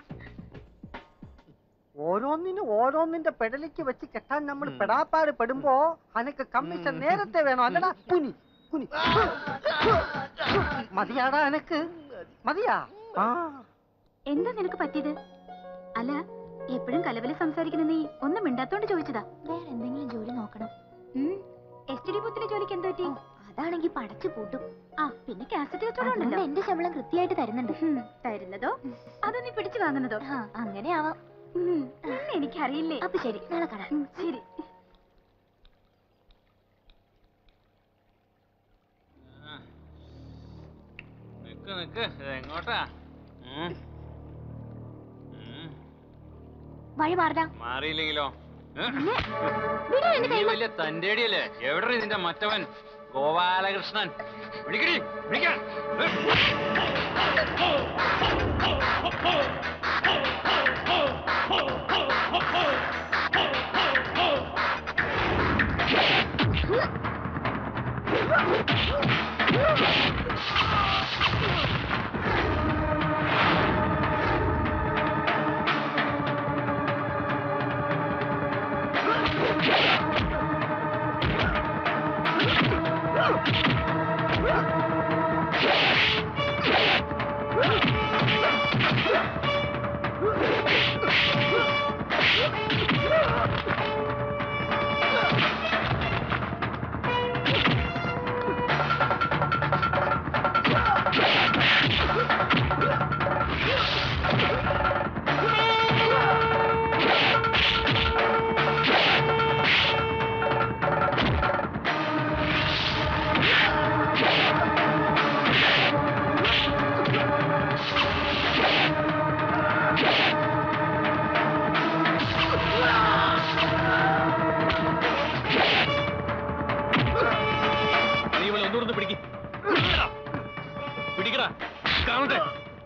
S7: ഓരോന്നിനും ഓരോന്നിന്റെ പെടലിക്ക് വെച്ച് കെട്ടാൻ നമ്മൾ പെടാപ്പാട് പെടുമ്പോ അനക്ക് കമ്മീഷൻ നേരത്തെ വേണോ അല്ലടാ കുനി കുനി മതിയാടാ എനക്ക് മതിയാ ആ
S6: എന്താ നിനക്ക് പറ്റിയത് അല്ല എപ്പോഴും കലവല് സംസാരിക്കുന്ന നീ ഒന്നും മിണ്ടാത്തോണ്ട് ചോദിച്ചതാ
S3: വേറെ എന്തെങ്കിലും ജോലി നോക്കണം
S6: എസ് ടി ഡി ബുത്തിലെ ജോലിക്ക് എന്ത് പറ്റി
S3: അതാണെങ്കിൽ പടച്ചു പൂട്ടും
S6: ആ പിന്നെ കാസറ്റ് കച്ചവടം
S3: അതുകൊണ്ട്
S6: ഉണ്ടല്ലോ
S3: എന്റെ ശമ്പളം കൃത്യമായിട്ട് തരുന്നുണ്ട്
S6: ഹും, തരുന്നതോ അതോ നീ പിടിച്ചു വാങ്ങുന്നതോ
S3: ആ അങ്ങനെ ആവാം
S6: ഉം, നിന്നെ എനിക്കറിയില്ലേ
S3: അപ്പൊ ശരി നാളെ കാണാം
S6: ഉം, ശരി
S8: നിക്ക് നിക്ക് ഇത് എങ്ങോട്ടാ ഉം. ഉം.
S3: വഴി മാറടാ
S8: മാറിയില്ലെങ്കിലോ ഏ?
S3: വിടാ എന്റെ
S8: നീ
S3: കയ്യിൽ
S8: വലിയ തന്റേടിയല്ലേ എവിടെ ഇതിന്റെ മറ്റവൻ ഗോപാലകൃഷ്ണൻ വിളിക്കടി വിളിക്കാൻ ഏ?
S5: നീ ഇവളെ ഒന്നുകൂടെ പിടിക്ക് പിടിക്കടാ കാണട്ടെ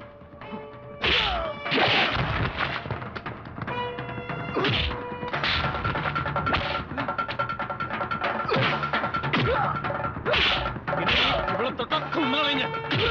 S5: ഇനി ഇവളെ തൊട്ട കുന്നളഞ്ഞ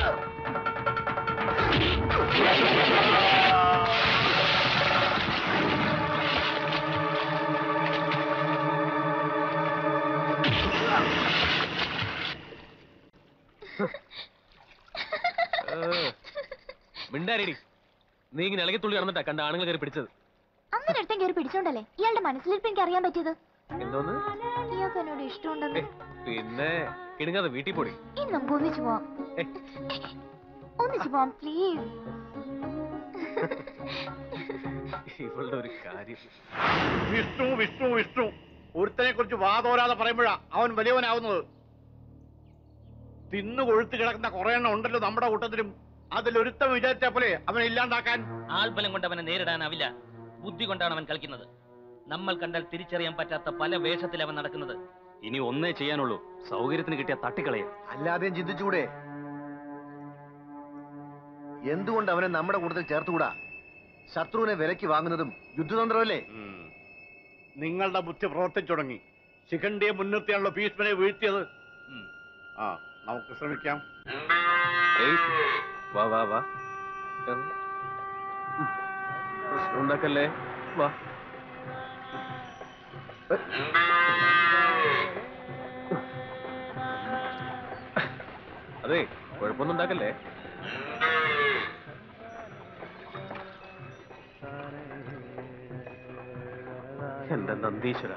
S5: മിണ്ടാരടി നീ ഇങ്ങനെ ഇളകി തുള്ളി നടന്നിട്ടാ കണ്ട ആണുങ്ങൾ കയറി പിടിച്ചത്
S3: അങ്ങനെ അടുത്തും കയറി പിടിച്ചോണ്ടല്ലേ ഇയാളുടെ മനസ്സിലിരിപ്പ് എനിക്ക് അറിയാൻ പറ്റിയത്
S5: എന്തോന്ന്
S3: ഇയാൾക്ക് എന്നോട് ഇഷ്ടമുണ്ടെന്ന്
S5: പിന്നെ കിണുങ്ങാതെ വീട്ടിൽ പോടി
S3: ഇനി നമുക്ക് ഒന്നിച്ചു പോവാം ഒന്നിച്ചു പോവാം പ്ലീസ്
S5: ഇവളുടെ ഒരു കാര്യം
S11: വിഷ്ണു വിഷ്ണു വിഷ്ണു ഒരുത്തനെ കുറിച്ച് വാതോരാതെ പറയുമ്പോഴാ അവൻ വലിയവനാവുന്നത് തിന്നു കൊഴുത്ത് കിടക്കുന്ന കുറെ എണ്ണം ഉണ്ടല്ലോ നമ്മുടെ കൂട്ടത്തിലും അതിലൊരുത്തം വിചാരിച്ച പോലെ അവനെ ഇല്ലാണ്ടാക്കാൻ
S9: ആൾബലം കൊണ്ട് അവനെ നേരിടാനാവില്ല ബുദ്ധി കൊണ്ടാണ് അവൻ കളിക്കുന്നത് നമ്മൾ കണ്ടാൽ തിരിച്ചറിയാൻ പറ്റാത്ത പല വേഷത്തിൽ അവൻ നടക്കുന്നത്
S5: ഇനി ഒന്നേ ചെയ്യാനുള്ളൂ സൗകര്യത്തിന് കിട്ടിയ തട്ടിക്കളയും
S10: അല്ലാതെയും ചിന്തിച്ചുകൂടെ എന്തുകൊണ്ട് അവനെ നമ്മുടെ കൂട്ടത്തിൽ ചേർത്തുകൂടാ ശത്രുവിനെ വിലക്ക് വാങ്ങുന്നതും യുദ്ധതന്ത്രമല്ലേ
S11: ഉം. നിങ്ങളുടെ ബുദ്ധി പ്രവർത്തിച്ചു തുടങ്ങി ശിഖണ്ഡിയെ മുൻനിർത്തിയാണല്ലോ ഭീഷ്മനെ വീഴ്ത്തിയത് ഉം. ആ നമുക്ക് ശ്രമിക്കാം
S5: ഏയ്, വാ വാ വാ ഉം. പ്രശ്നം ഉണ്ടാക്കല്ലേ വാ അതെ കുഴപ്പമൊന്നും ഉണ്ടാക്കല്ലേ എന്റെ നന്ദീശ്വര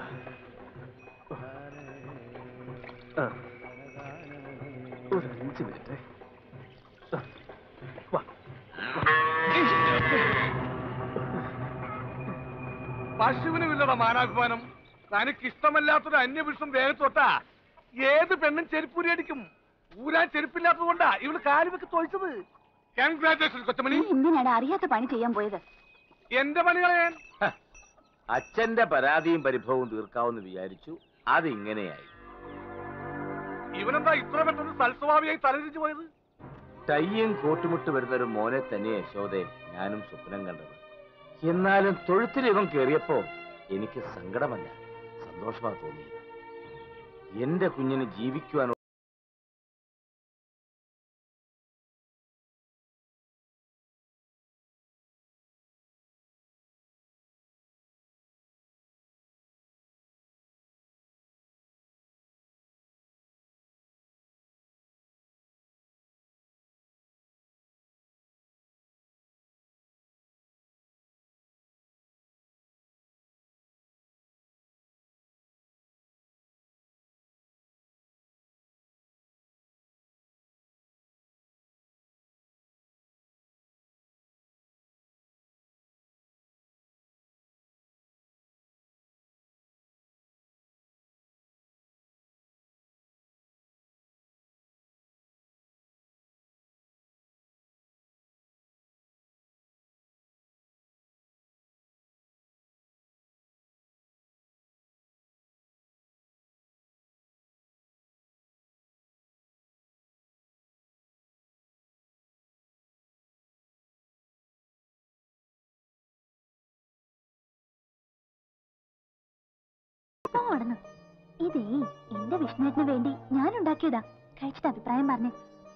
S5: ആ. ഒരു അഞ്ച് മിനിറ്റ് ആ. വാ
S4: പശുവിനുമില്ലട മാനാഭിമാനം തനിക്ക് ഇഷ്ടമല്ലാത്തൊരു അന്യപുരുഷം വേഗത്തോട്ടാ ഏത് പെണ്ണും ചെരുപ്പൂരി അടിക്കും ഊരാൻ ചെരുപ്പില്ലാത്തത് കൊണ്ടാ ഇവള് കാലുവെക്ക് തൊഴിച്ചത് കൺഗ്രാറ്റുലേഷൻ കൊച്ചമണി
S6: എന്തിനാണ് അറിയാത്ത പണി ചെയ്യാൻ പോയത്
S4: എന്റെ പണി കളയാൻ
S1: അച്ഛന്റെ പരാതിയും പരിഭവവും തീർക്കാമെന്ന് വിചാരിച്ചു അതിങ്ങനെയായി
S4: ഇവനെന്താ ഇത്ര പെട്ടെന്ന് സൽസ്വഭാവിയായി തലതിരിച്ചു പോയത്
S1: ടൈയും കോട്ടുമുട്ട് വരുന്ന ഒരു മോനെ തന്നെ യശോദയെ ഞാനും സ്വപ്നം കണ്ടത് എന്നാലും തൊഴുത്തിൽ ഇവൻ കയറിയപ്പോ എനിക്ക് സങ്കടമല്ല സന്തോഷമാ തോന്നിയത് എന്റെ കുഞ്ഞിന് ജീവിക്കുവാൻ
S3: പോടണം ഇതേ എന്റെ വിഷ്ണുവിന് വേണ്ടി ഞാൻ ഉണ്ടാക്കിയതാ കഴിച്ചിട്ട് അഭിപ്രായം പറഞ്ഞു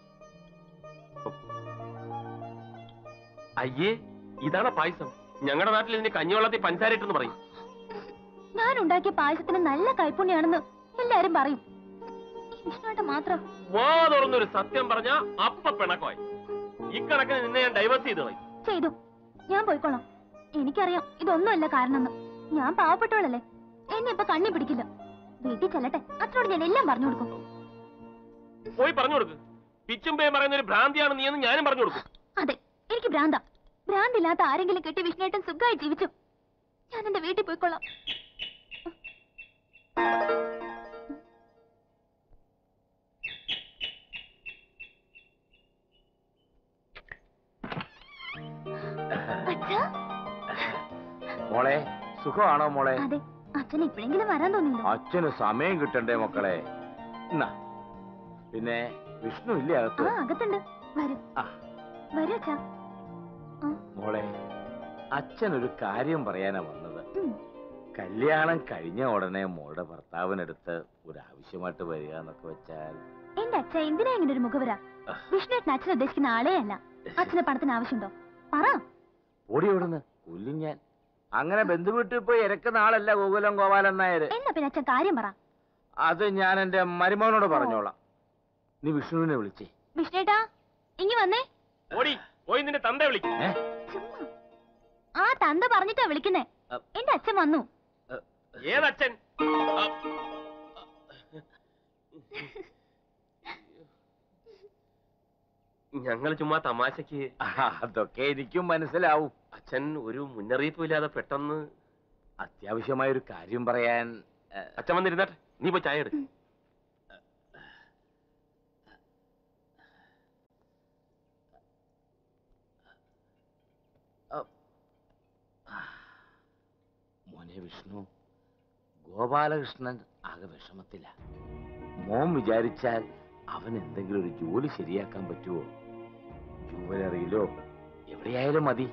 S5: അയ്യേ ഇതാണ് പായസം ഞങ്ങളുടെ നാട്ടിൽ ഇതിന് കഞ്ഞിവെള്ളത്തിൽ പഞ്ചാരട്ടെന്ന് പറയും
S3: ഞാൻ ഉണ്ടാക്കിയ പായസത്തിന് നല്ല കൈപ്പുണ്യാണെന്ന് എല്ലാരും പറയും ഈ വിഷ്ണുവേട്ട മാത്രം
S5: വാ തുറന്നൊരു സത്യം പറഞ്ഞ അപ്പ പിണക്കമായി ഇക്കണക്കിന് നിന്നെ ഞാൻ ഡൈവേഴ്സ് ചെയ്തു പോയി
S3: ചെയ്തു ഞാൻ പോയിക്കോളാം എനിക്കറിയാം ഇതൊന്നുമല്ല കാരണമെന്ന് ഞാൻ പാവപ്പെട്ടവളല്ലേ എന്നെ ഇപ്പൊ കണ്ണി പിടിക്കില്ല വീട്ടിൽ ചെല്ലട്ടെ അച്ഛനോട് ഞാൻ എല്ലാം പറഞ്ഞു കൊടുക്കും
S5: പോയി പറഞ്ഞു കൊടുക്ക് പിച്ചുമ്പേ പറയുന്ന ഒരു ഭ്രാന്തിയാണ് നീ എന്ന് ഞാനും പറഞ്ഞു കൊടുക്കും
S3: അതെ എനിക്ക് ഭ്രാന്ത ഭ്രാന്തില്ലാത്ത ആരെങ്കിലും കെട്ടി വിഷ്ണുവേട്ടൻ സുഖമായി ജീവിച്ചു ഞാൻ എന്റെ വീട്ടിൽ പോയിക്കൊള്ളാം അച്ഛാ
S1: മോളെ സുഖമാണോ മോളെ
S3: അതെ അച്ഛൻ ഇപ്പോഴെങ്കിലും വരാൻ തോന്നിയില്ലോ
S1: അച്ഛന് സമയം കിട്ടണ്ടേ മക്കളെ എന്നാ പിന്നെ വിഷ്ണു ഇല്ലേ
S3: ആ
S1: അകത്ത്
S3: അകത്തുണ്ട് വരൂ
S1: ആ.
S3: വരൂ അച്ഛാ
S1: മോളെ അച്ഛൻ ഒരു കാര്യം പറയാനാ വന്നത്
S3: ഉം.
S1: കല്യാണം കഴിഞ്ഞ ഉടനെ മോളുടെ ഭർത്താവിനടുത്ത് ഒരു ആവശ്യമായിട്ട് വരിക എന്നൊക്കെ വെച്ചാൽ
S3: എന്റെ അച്ഛ എന്തിനാ ഇങ്ങനെ ഒരു മുഖവര വിഷ്ണുവേട്ടൻ അച്ഛൻ ഉദ്ദേശിക്കുന്ന ആളേ അല്ല അച്ഛന് പണത്തിന് ആവശ്യമുണ്ടോ പറ
S1: ഓടി ഓടുന്ന് കൊല്ലും ഞാൻ അങ്ങനെ ബന്ധുവീട്ടിൽ പോയി ഇരക്കുന്ന ആളല്ല ഗോകുലം ഗോപാലൻ നായര്
S3: എന്നാ പിന്നെ അച്ഛൻ കാര്യം പറ
S1: അത് ഞാൻ എന്റെ മരുമോനോട് പറഞ്ഞോളാം നീ വിഷ്ണുവിനെ വിളിച്ചേ
S3: വിഷ്ണുവേട്ടാ ഇങ്ങി വന്നേ
S5: ഓടി പോയി നിന്റെ തന്ത വിളിക്കും
S1: ഏ
S3: ചുമ്മാ ആ തന്ത പറഞ്ഞിട്ടാ വിളിക്കുന്നേ എന്റെ അച്ഛൻ വന്നു
S5: ഏതച്ഛൻ ആ, ഞങ്ങൾ ചുമ്മാ തമാശക്ക്
S1: അതൊക്കെ എനിക്കും മനസ്സിലാവും
S5: അച്ഛൻ ഒരു മുന്നറിയിപ്പും ഇല്ലാതെ പെട്ടെന്ന്
S1: അത്യാവശ്യമായ ഒരു കാര്യം പറയാൻ ഏ,
S5: അച്ഛൻ വന്നിരുന്നാട്ടെ നീ പോയി ചായ എടു
S1: മോനെ വിഷ്ണു ഗോപാലകൃഷ്ണൻ ആകെ വിഷമത്തില മോൻ വിചാരിച്ചാൽ അവൻ എന്തെങ്കിലും ഒരു ജോലി ശരിയാക്കാൻ പറ്റുമോ ജൂവലറിയിലോ എവിടെയായാലും മതി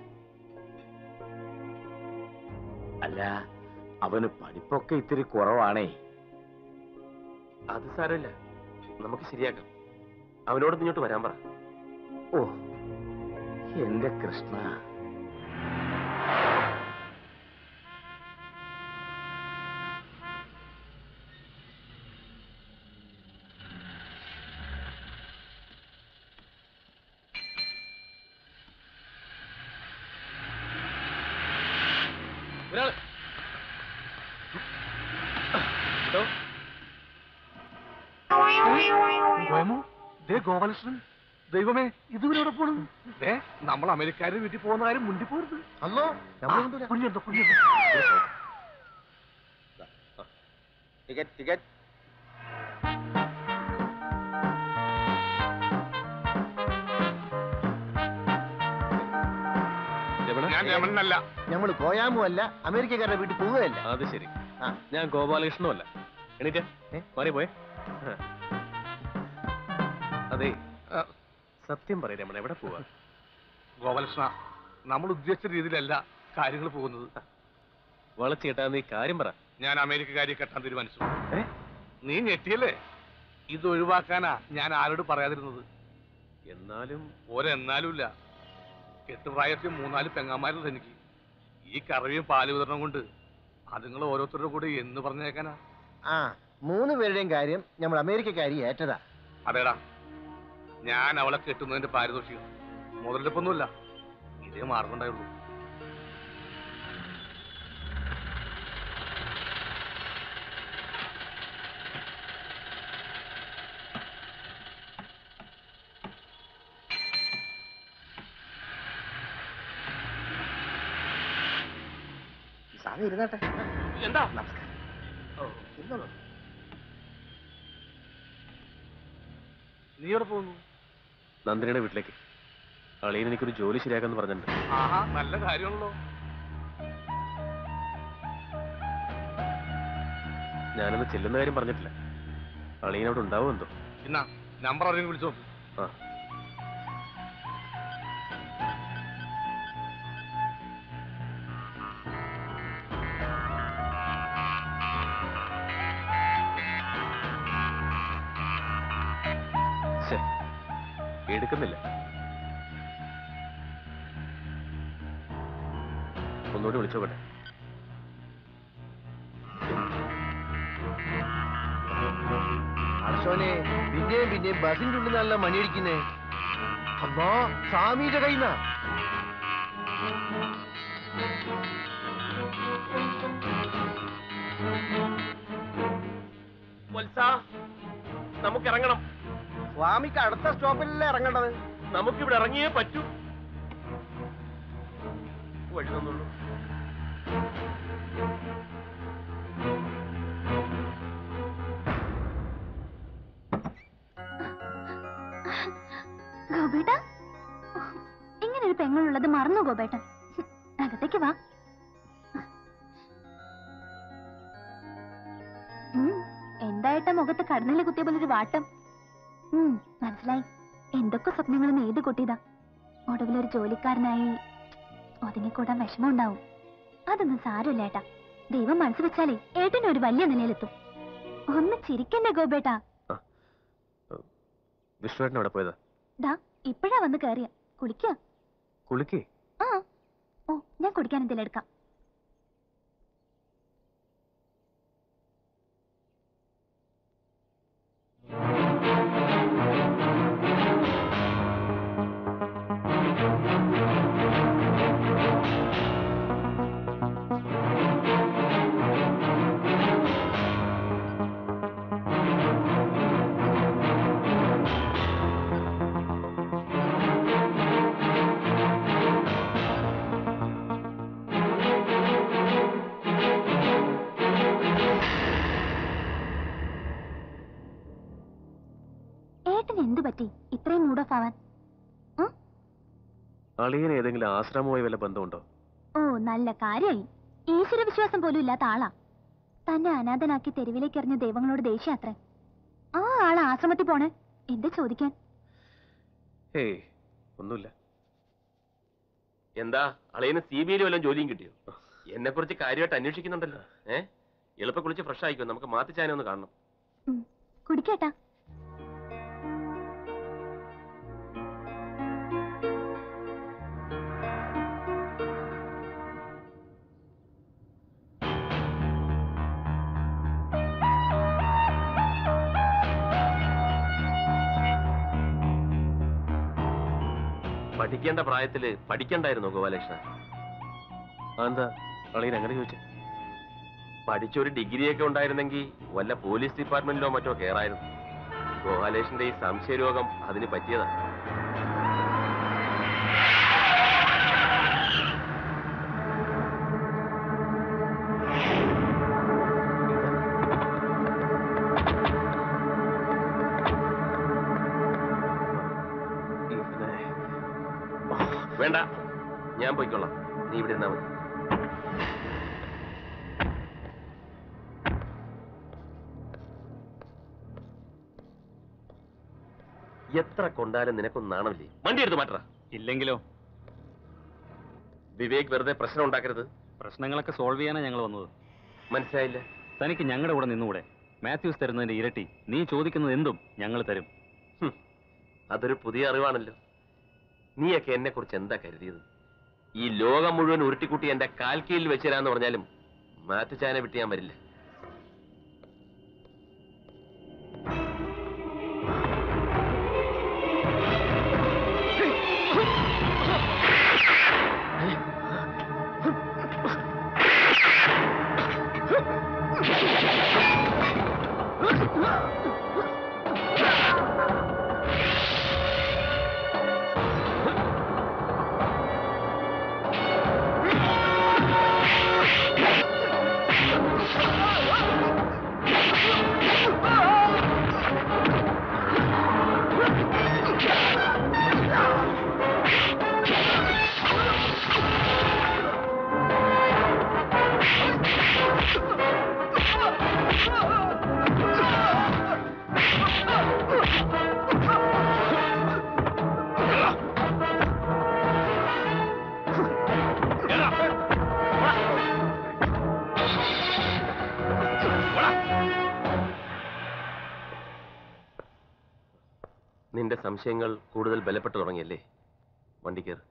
S1: അല്ല അവന് പഠിപ്പൊക്കെ ഇത്തിരി കുറവാണേ
S5: അത് സാരമില്ല നമുക്ക് ശരിയാക്കാം അവനോട് ഇങ്ങോട്ട് വരാൻ പറ
S1: ഓ എന്റെ കൃഷ്ണ
S5: ഒരാള് കേട്ടോ
S4: പോയമോ ദേ ഗോപാലകൃഷ്ണൻ ദൈവമേ ഇതുവരെ പോണു ദേ നമ്മൾ അമേരിക്കാരുടെ വീട്ടിൽ പോകുന്ന കാര്യം മുണ്ടി പോരുത്
S10: അല്ലോ നമ്മൾ
S4: പുണ്യുണ്ടോ പുണ്യുണ്ടോ
S7: ടിക്കറ്റ് ടിക്കറ്റ്
S5: രമണ
S4: ഞാൻ രമണനല്ല
S10: നമ്മൾ കോയാമു അല്ല അമേരിക്കക്കാരുടെ വീട്ടിൽ പോവുകയല്ല
S5: അത് ശരി
S10: ആ.
S5: ഞാൻ ഗോപാലകൃഷ്ണനും അല്ല എണീറ്റേ
S10: ഏ?
S5: മാറി പോയെ ആ. അതെ
S4: ആ.
S5: സത്യം പറയ രമണ എവിടെ പോവാ
S4: ഗോപാലകൃഷ്ണ നമ്മൾ ഉദ്ദേശിച്ച രീതിയിലല്ല കാര്യങ്ങൾ പോകുന്നത്
S5: വളച്ചു കേട്ടാ നീ കാര്യം പറ
S4: ഞാൻ അമേരിക്കക്കാരിയെ കെട്ടാൻ തീരുമാനിച്ചു
S5: ഏ?
S4: നീ ഞെട്ടിയല്ലേ ഇത് ഒഴിവാക്കാനാ ഞാൻ ആരോട് പറയാതിരുന്നത്
S5: എന്നാലും
S4: ഒരെന്നാലുമില്ല കെട്ടുപ്രായത്തിൽ മൂന്നാല് പെങ്ങന്മാരുണ്ട് എനിക്ക് ഈ കറവിയും പാല് വിതരണം കൊണ്ട് അതുങ്ങൾ ഓരോരുത്തരുടെ കൂടെ എന്ന് പറഞ്ഞേക്കാനാ
S10: ആ മൂന്ന് പേരുടെയും കാര്യം നമ്മൾ അമേരിക്കക്കാരി ഏറ്റതാ
S4: അതേടാ ഞാൻ അവളെ കെട്ടുന്നതിന്റെ പാരിതോഷികം മുതലെടുപ്പൊന്നുമില്ല ഇതേ മാർഗം ഉണ്ടായുള്ളൂ
S7: സ്വാമി ഇരുന്നാട്ടെ
S5: എന്താ
S7: ഇരുന്നോളൂ
S4: നീ എവിടെ പോകുന്നു
S5: നന്ദിനിയുടെ വീട്ടിലേക്ക് അളിയൻ എനിക്കൊരു ജോലി ശരിയാക്കാന്ന് പറഞ്ഞിട്ടുണ്ട്
S4: ആഹാ നല്ല കാര്യമാണല്ലോ
S5: ഞാനൊന്ന് ചെല്ലുന്ന കാര്യം പറഞ്ഞിട്ടില്ല അളിയനോട് ഉണ്ടാവും എന്തോ
S4: എന്നാ നമ്പർ ആരെങ്കിലും വിളിച്ചു നോക്ക്
S5: ആ ശ്ശെ, എടുക്കുന്നില്ല ഒന്നുകൂടി വിളിച്ചോക്കട്ടെ
S10: അർഷോനെ പിന്നെയും പിന്നെയും ബസിന്റെ ഉള്ളിൽ നല്ല മണിയടിക്കുന്നേ അമ്മോ സ്വാമിയുടെ കയ്യുന്നാ
S5: നമുക്ക് ഇറങ്ങണം
S7: സ്വാമിക്ക് അടുത്ത സ്റ്റോപ്പിലല്ലേ ഇറങ്ങേണ്ടത്
S5: നമുക്കിവിടെ ഇറങ്ങിയേ പറ്റൂ വഴി തന്നുള്ളൂ
S3: ഗോപേട്ട ഇങ്ങനെ ഒരു പെങ്ങളുള്ളത് മറന്നു ഗോപേട്ട അകത്തേക്ക് വാ ഉം, എന്തായിട്ടാ മുഖത്ത് കടന്നില് കുത്തിയ പോലെ ഒരു വാട്ടം ഉം, മനസ്സിലായി എന്തൊക്കെ സ്വപ്നങ്ങളും ഏത് കൊട്ടിയതാ ഒടുവിലൊരു ജോലിക്കാരനായി ഒതുങ്ങിക്കൂടാൻ വിഷമം ഉണ്ടാവും അതൊന്നും സാരമില്ല ഏട്ടാ ദൈവം മനസ്സ് വെച്ചാലേ ഏട്ടന് ഒരു വലിയ നിലയിലെത്തും ഒന്ന് ചിരിക്കണ്ടേ ഗോപേട്ടാ
S5: വിഷ്ണുവേട്ടൻ അവിടെ പോയതാ
S3: ദാ ഇപ്പഴാ വന്ന് കയറിയ കുളിക്ക
S5: കുളിക്കേ
S3: ആ ഓ ഞാൻ കുടിക്കാൻ എന്തെങ്കിലും എടുക്കാം ഏട്ടന് എന്തു പറ്റി ഇത്രയും മൂഡ് ഓഫ് ആവാൻ
S5: അളിയന് ഏതെങ്കിലും ആശ്രമവുമായി വല്ല ബന്ധമുണ്ടോ
S3: ഓ നല്ല കാര്യായി ഈശ്വര വിശ്വാസം പോലും ഇല്ലാത്ത ആളാ തന്നെ അനാഥനാക്കി തെരുവിലേക്ക് എറിഞ്ഞ ദൈവങ്ങളോട് ദേഷ്യം അത്രേ ആ ആള് ആശ്രമത്തിൽ പോണേ എന്താ ചോദിക്കാൻ
S5: ഏയ് ഒന്നുമില്ല
S12: എന്താ അളയന് സി ബി ഐയിൽ വല്ലതും ജോലിയും കിട്ടിയോ എന്നെ കുറിച്ച് കാര്യമായിട്ട് അന്വേഷിക്കുന്നുണ്ടല്ലോ ഏ എളുപ്പം കുളിച്ച് ഫ്രഷ് ആയിക്കോ നമുക്ക് മാത്തിച്ചാനെ ഒന്ന് കാണണം
S3: കുടിക്കേട്ടാ
S12: പഠിക്കേണ്ട പ്രായത്തില് പഠിക്കണ്ടായിരുന്നോ ഗോപാലകൃഷ്ണൻ
S5: അതെന്താ അളിയൻ അങ്ങനെ ചോദിച്ചേ
S12: പഠിച്ചൊരു ഡിഗ്രിയൊക്കെ ഉണ്ടായിരുന്നെങ്കിൽ വല്ല പോലീസ് ഡിപ്പാർട്ട്മെന്റിലോ മറ്റോ കയറായിരുന്നു ഗോപാലേഷിന്റെ ഈ സംശയരോഗം അതിന് പറ്റിയതാ വേണ്ട ഞാൻ പോയിക്കൊള്ളാം നീ ഇവിടെ ഇരുന്നാ മതി എത്ര കൊണ്ടാലും നിനക്കൊന്നും നാണമില്ലേ വണ്ടി എടുത്ത് മാറ്ററ
S8: ഇല്ലെങ്കിലോ
S12: വിവേക് വെറുതെ പ്രശ്നം ഉണ്ടാക്കരുത്
S8: പ്രശ്നങ്ങളൊക്കെ സോൾവ് ചെയ്യാനാണ് ഞങ്ങൾ വന്നത്
S12: മനസ്സിലായില്ല
S8: തനിക്ക് ഞങ്ങളുടെ കൂടെ നിന്നുകൂടെ മാത്യൂസ് തരുന്നതിന്റെ ഇരട്ടി നീ ചോദിക്കുന്നത് എന്തും ഞങ്ങൾ തരും
S12: ഹും, അതൊരു പുതിയ അറിവാണല്ലോ നീയൊക്കെ എന്നെ കുറിച്ച് എന്താ കരുതിയത് ഈ ലോകം മുഴുവൻ ഉരുട്ടിക്കുട്ടി എന്റെ കാൽ കീഴിൽ വെച്ചുതരാന്ന് പറഞ്ഞാലും മാറ്റുചാനെ വിട്ട് ഞാൻ വരില്ല നിന്റെ സംശയങ്ങൾ കൂടുതൽ ബലപ്പെട്ടു തുടങ്ങിയല്ലേ വണ്ടി കയറ്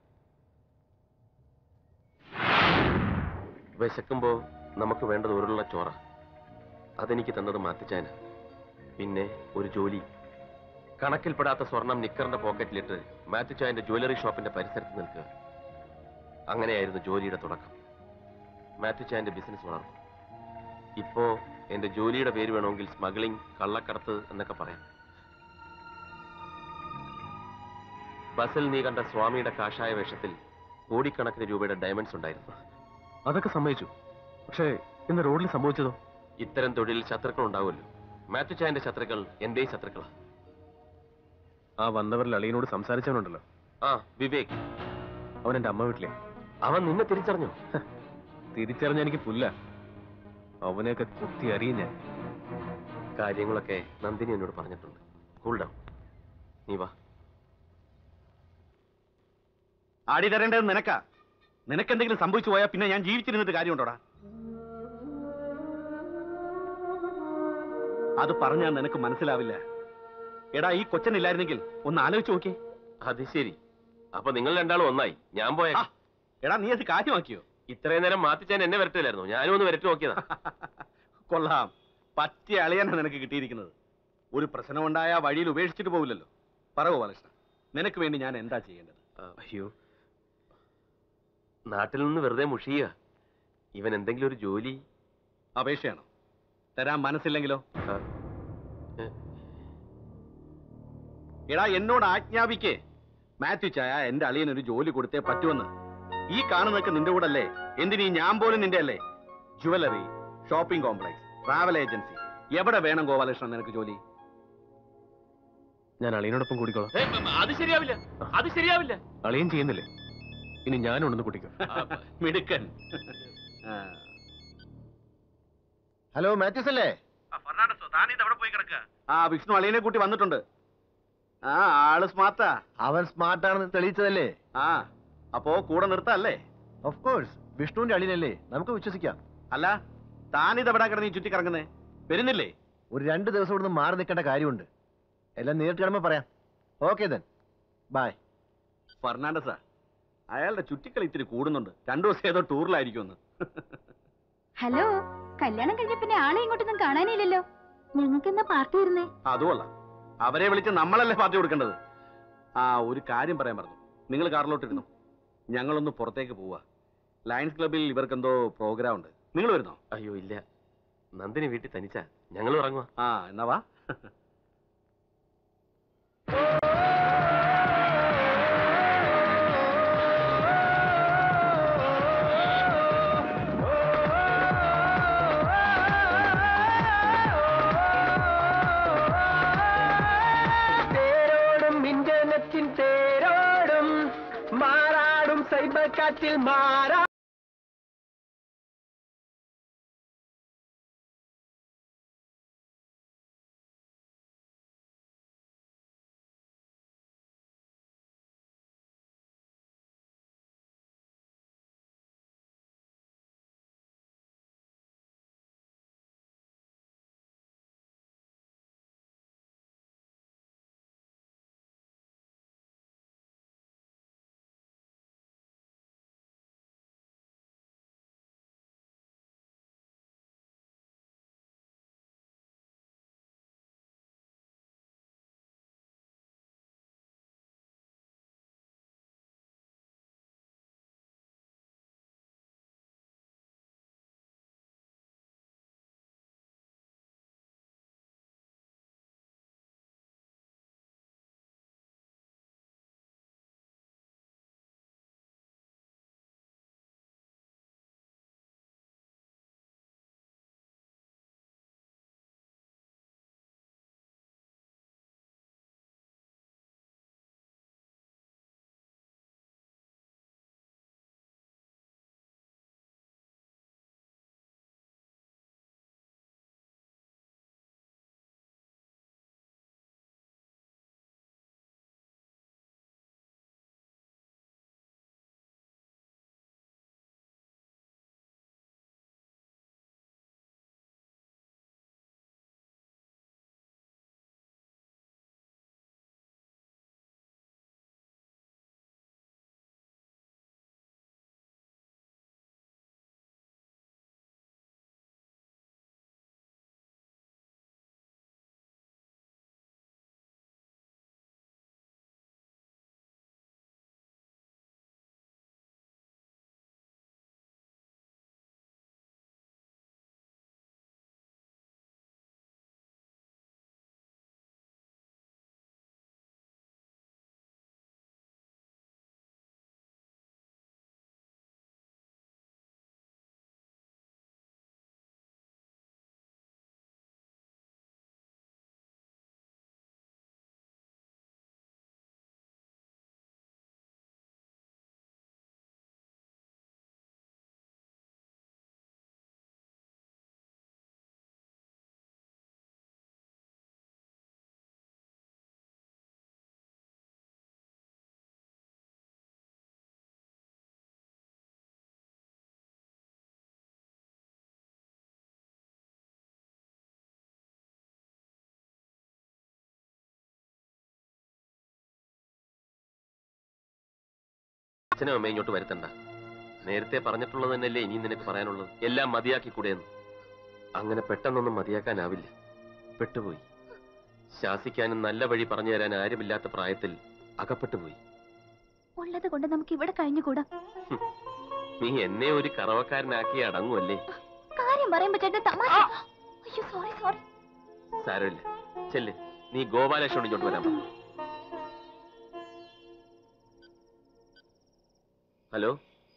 S12: വിശക്കുമ്പോ നമുക്ക് വേണ്ടത് ഉരുളുള്ള ചോറ അതെനിക്ക് തന്നത് മാറ്റിച്ചാന പിന്നെ ഒരു ജോലി കണക്കിൽപ്പെടാത്ത സ്വർണം നിക്കറിന്റെ പോക്കറ്റിലിട്ട് മാത്യുച്ചായന്റെ ജ്വല്ലറി ഷോപ്പിന്റെ പരിസരത്ത് നിൽക്കുക അങ്ങനെയായിരുന്നു ജോലിയുടെ തുടക്കം മാത്യുച്ചായന്റെ ബിസിനസ് വളർന്നു ഇപ്പോ എന്റെ ജോലിയുടെ പേര് വേണമെങ്കിൽ സ്മഗ്ലിംഗ് കള്ളക്കടത്ത് എന്നൊക്കെ പറയാം ബസ്സിൽ നീ കണ്ട സ്വാമിയുടെ കാഷായ വേഷത്തിൽ കോടിക്കണക്കിന് രൂപയുടെ ഡയമണ്ട്സ് ഉണ്ടായിരുന്നു
S5: അതൊക്കെ സമ്മതിച്ചു പക്ഷേ ഇന്ന് റോഡിൽ സംഭവിച്ചതോ
S12: ഇത്തരം തൊഴിലിൽ ശത്രുക്കൾ ഉണ്ടാവുമല്ലോ മാത്യുച്ചായന്റെ ശത്രുക്കൾ എന്റെയും ശത്രുക്കളാ
S5: ആ വന്നവരിൽ അളിയനോട് സംസാരിച്ചവനുണ്ടല്ലോ
S12: ആ വിവേക്
S5: അവൻ എന്റെ അമ്മ വീട്ടിലെ
S12: അവൻ നിന്നെ തിരിച്ചറിഞ്ഞു
S5: തിരിച്ചറിഞ്ഞ എനിക്ക് പുല്ല അവനെയൊക്കെ കുത്തി അറിയും ഞാൻ
S12: കാര്യങ്ങളൊക്കെ നന്ദിനി എന്നോട് പറഞ്ഞിട്ടുണ്ട് കൂൾ ഡൗൺ നീ വാ
S11: ആടി തരേണ്ടത് നിനക്കാ നിനക്കെന്തെങ്കിലും സംഭവിച്ചു പോയാൽ പിന്നെ ഞാൻ ജീവിച്ചിരുന്നിട്ട് കാര്യമുണ്ടോടാ അത് പറഞ്ഞാൽ നിനക്ക് മനസ്സിലാവില്ല എടാ ഈ കൊച്ചനില്ലായിരുന്നെങ്കിൽ ഒന്ന് ആലോചിച്ച് നോക്കിയേ
S12: അത് ശരി അപ്പൊ നിങ്ങൾ രണ്ടാളും ഒന്നായി ഞാൻ പോയ
S11: എടാ നീ അത് കാര്യമാക്കിയോ
S12: ഇത്രയും നേരം മാത്തിച്ചാൻ എന്നെ വരട്ടില്ലായിരുന്നു ഞാനും ഒന്ന് വരട്ടി നോക്കിയതാ
S11: കൊള്ളാം പറ്റിയ അളിയാനാ നിനക്ക് കിട്ടിയിരിക്കുന്നത് ഒരു പ്രശ്നമുണ്ടായ വഴിയിൽ ഉപേക്ഷിച്ചിട്ട് പോവില്ലല്ലോ പറ ഗോപാലകൃഷ്ണ നിനക്ക് വേണ്ടി ഞാൻ എന്താ ചെയ്യേണ്ടത്
S12: അയ്യോ നാട്ടിൽ നിന്ന് വെറുതെ മുഷിയ ഇവൻ എന്തെങ്കിലും ഒരു ജോലി
S11: അപേക്ഷയാണോ തരാൻ മനസ്സില്ലെങ്കിലോ എടാ എന്നോട് ആജ്ഞാപിക്കേ മാത്യു ചായ എന്റെ അളിയൻ ഒരു ജോലി കൊടുത്തേ പറ്റുമെന്ന് ഈ കാണുന്നതൊക്കെ നിന്റെ കൂടെ അല്ലേ എന്തിനീ ഞാൻ പോലും നിന്റെ അല്ലേ jewellery shopping complex travel agency എവിടെ വേണം ഗോപാലകൃഷ്ണൻ നിനക്ക് ജോലി
S5: ഞാൻ അളിയനോടൊപ്പം കൂടിക്കോളാം
S12: ഏയ്, അത് ശരിയാവില്ല അത് ശരിയാവില്ല
S5: അളിയൻ ചെയ്യുന്നില്ലേ ഇനി ഞാനുണ്ടെന്ന് കുട്ടിക്കോ
S11: മിടുക്കൻ
S10: ഹലോ മാത്യൂസ് അല്ലേ
S11: ആ വിഷ്ണു അളിയനെ കൂട്ടി വന്നിട്ടുണ്ട് ആ ആള് സ്മാർട്ടാ
S10: അവൻ സ്മാർട്ടാണെന്ന് തെളിയിച്ചതല്ലേ
S11: ആ അപ്പോ കൂടെ നിർത്തല്ലേ
S10: ഓഫ് കോഴ്സ് വിഷ്ണുവിന്റെ അളിയനല്ലേ നമുക്ക് വിശ്വസിക്കാം
S11: അല്ല താനിത് എവിടെ കിടന്ന് ഈ ചുറ്റി കറങ്ങുന്നേ വരുന്നില്ലേ
S10: ഒരു രണ്ട് ദിവസം ഇവിടുന്ന് മാറി നിൽക്കേണ്ട കാര്യമുണ്ട് എല്ലാം നേരിട്ട് കാണുമ്പോ പറയാം ഓക്കെ ദെൻ ബൈ
S11: ഫെർണാണ്ടസാ അയാളുടെ ചുറ്റിക്കളി ഇത്തിരി കൂടുന്നുണ്ട് രണ്ടു ദിവസം ഏതോ ടൂറിലായിരിക്കുമെന്ന്
S6: ഹലോ കല്യാണം കഴിഞ്ഞ പിന്നെ ആളെ ഇങ്ങോട്ടൊന്നും കാണാനില്ലല്ലോ ഞങ്ങൾക്ക് എന്നാ പാർട്ടി വരുന്നേ
S11: അതുമല്ല അവരെ വിളിച്ച് നമ്മളല്ലേ പാർട്ടി കൊടുക്കേണ്ടത് ആ ഒരു കാര്യം പറയാൻ പറഞ്ഞു നിങ്ങൾ കാറിലോട്ടിരുന്നു ഞങ്ങളൊന്ന് പുറത്തേക്ക് പോവാ ലയൺസ് ക്ലബിൽ ഇവർക്കെന്തോ പ്രോഗ്രാം ഉണ്ട് നിങ്ങൾ വരുന്നോ
S12: അയ്യോ ഇല്ല നന്ദിനി വീട്ടിൽ തനിച്ചാ ഞങ്ങൾ ഇറങ്ങുക
S11: ആ എന്നാ വാ
S7: തേരോടും ഇന്റർനെറ്റിൻ തേരോടും മാറാടും സൈബർ കാറ്റിൽ മാറാ
S12: അച്ഛനും അമ്മയും ഇങ്ങോട്ട് വരുത്തണ്ട നേരത്തെ പറഞ്ഞിട്ടുള്ളത് തന്നെയല്ലേ ഇനി നിനക്ക് പറയാനുള്ളത് എല്ലാം മതിയാക്കി കൂടെയെന്ന് അങ്ങനെ പെട്ടെന്നൊന്നും മതിയാക്കാനാവില്ല പെട്ടുപോയി ശാസിക്കാനും നല്ല വഴി പറഞ്ഞു തരാൻ ആരുമില്ലാത്ത പ്രായത്തിൽ അകപ്പെട്ടുപോയി
S3: ഉള്ളത് കൊണ്ട് നമുക്ക് ഇവിടെ കഴിഞ്ഞുകൂടാ
S12: നീ എന്നെ ഒരു കറവക്കാരനാക്കി അടങ്ങുമല്ലേ
S3: കാര്യം പറയുമ്പോ ചേട്ടൻ തമാശ അയ്യോ സോറി സോറി
S12: സാരമില്ല ചെല്ല് നീ ഗോപാലകൃഷ്ണനോട് ഇങ്ങോട്ട് വരാൻ പറ ഹലോ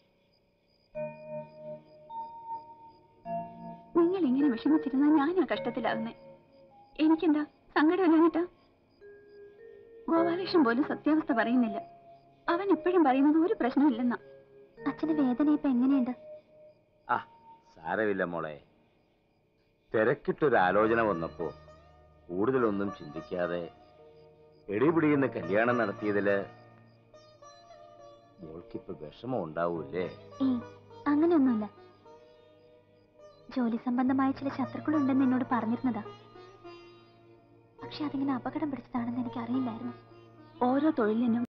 S6: നിങ്ങൾ ഇങ്ങനെ വിഷമിച്ചിരുന്നാൽ ഞാനാ കഷ്ടത്തിലാവുന്നേ എനിക്കെന്താ സങ്കടമില്ലാഞ്ഞിട്ടാ ഗോപാലകൃഷ്ണൻ പോലും സത്യാവസ്ഥ പറയുന്നില്ല അവൻ ഇപ്പോഴും പറയുന്നത് ഒരു പ്രശ്നമില്ലെന്നാ
S3: അച്ഛന് വേദന ഇപ്പൊ എങ്ങനെയുണ്ട്
S11: ആ
S1: സാരമില്ല മോളെ തിരക്കിട്ടൊരു ആലോചന വന്നപ്പോ കൂടുതലൊന്നും ചിന്തിക്കാതെ എടിപിടിയുന്ന കല്യാണം നടത്തിയതില് മോൾക്കിപ്പോ വിഷമം ഉണ്ടാവൂലേ
S3: ഏയ് അങ്ങനെയൊന്നുമില്ല ജോലി സംബന്ധമായ ചില ശത്രുക്കളുണ്ടെന്ന് എന്നോട് പറഞ്ഞിരുന്നതാ പക്ഷെ അതിങ്ങനെ അപകടം പിടിച്ചതാണെന്ന് എനിക്ക് അറിയില്ലായിരുന്നു
S2: ഓരോ തൊഴിലിനും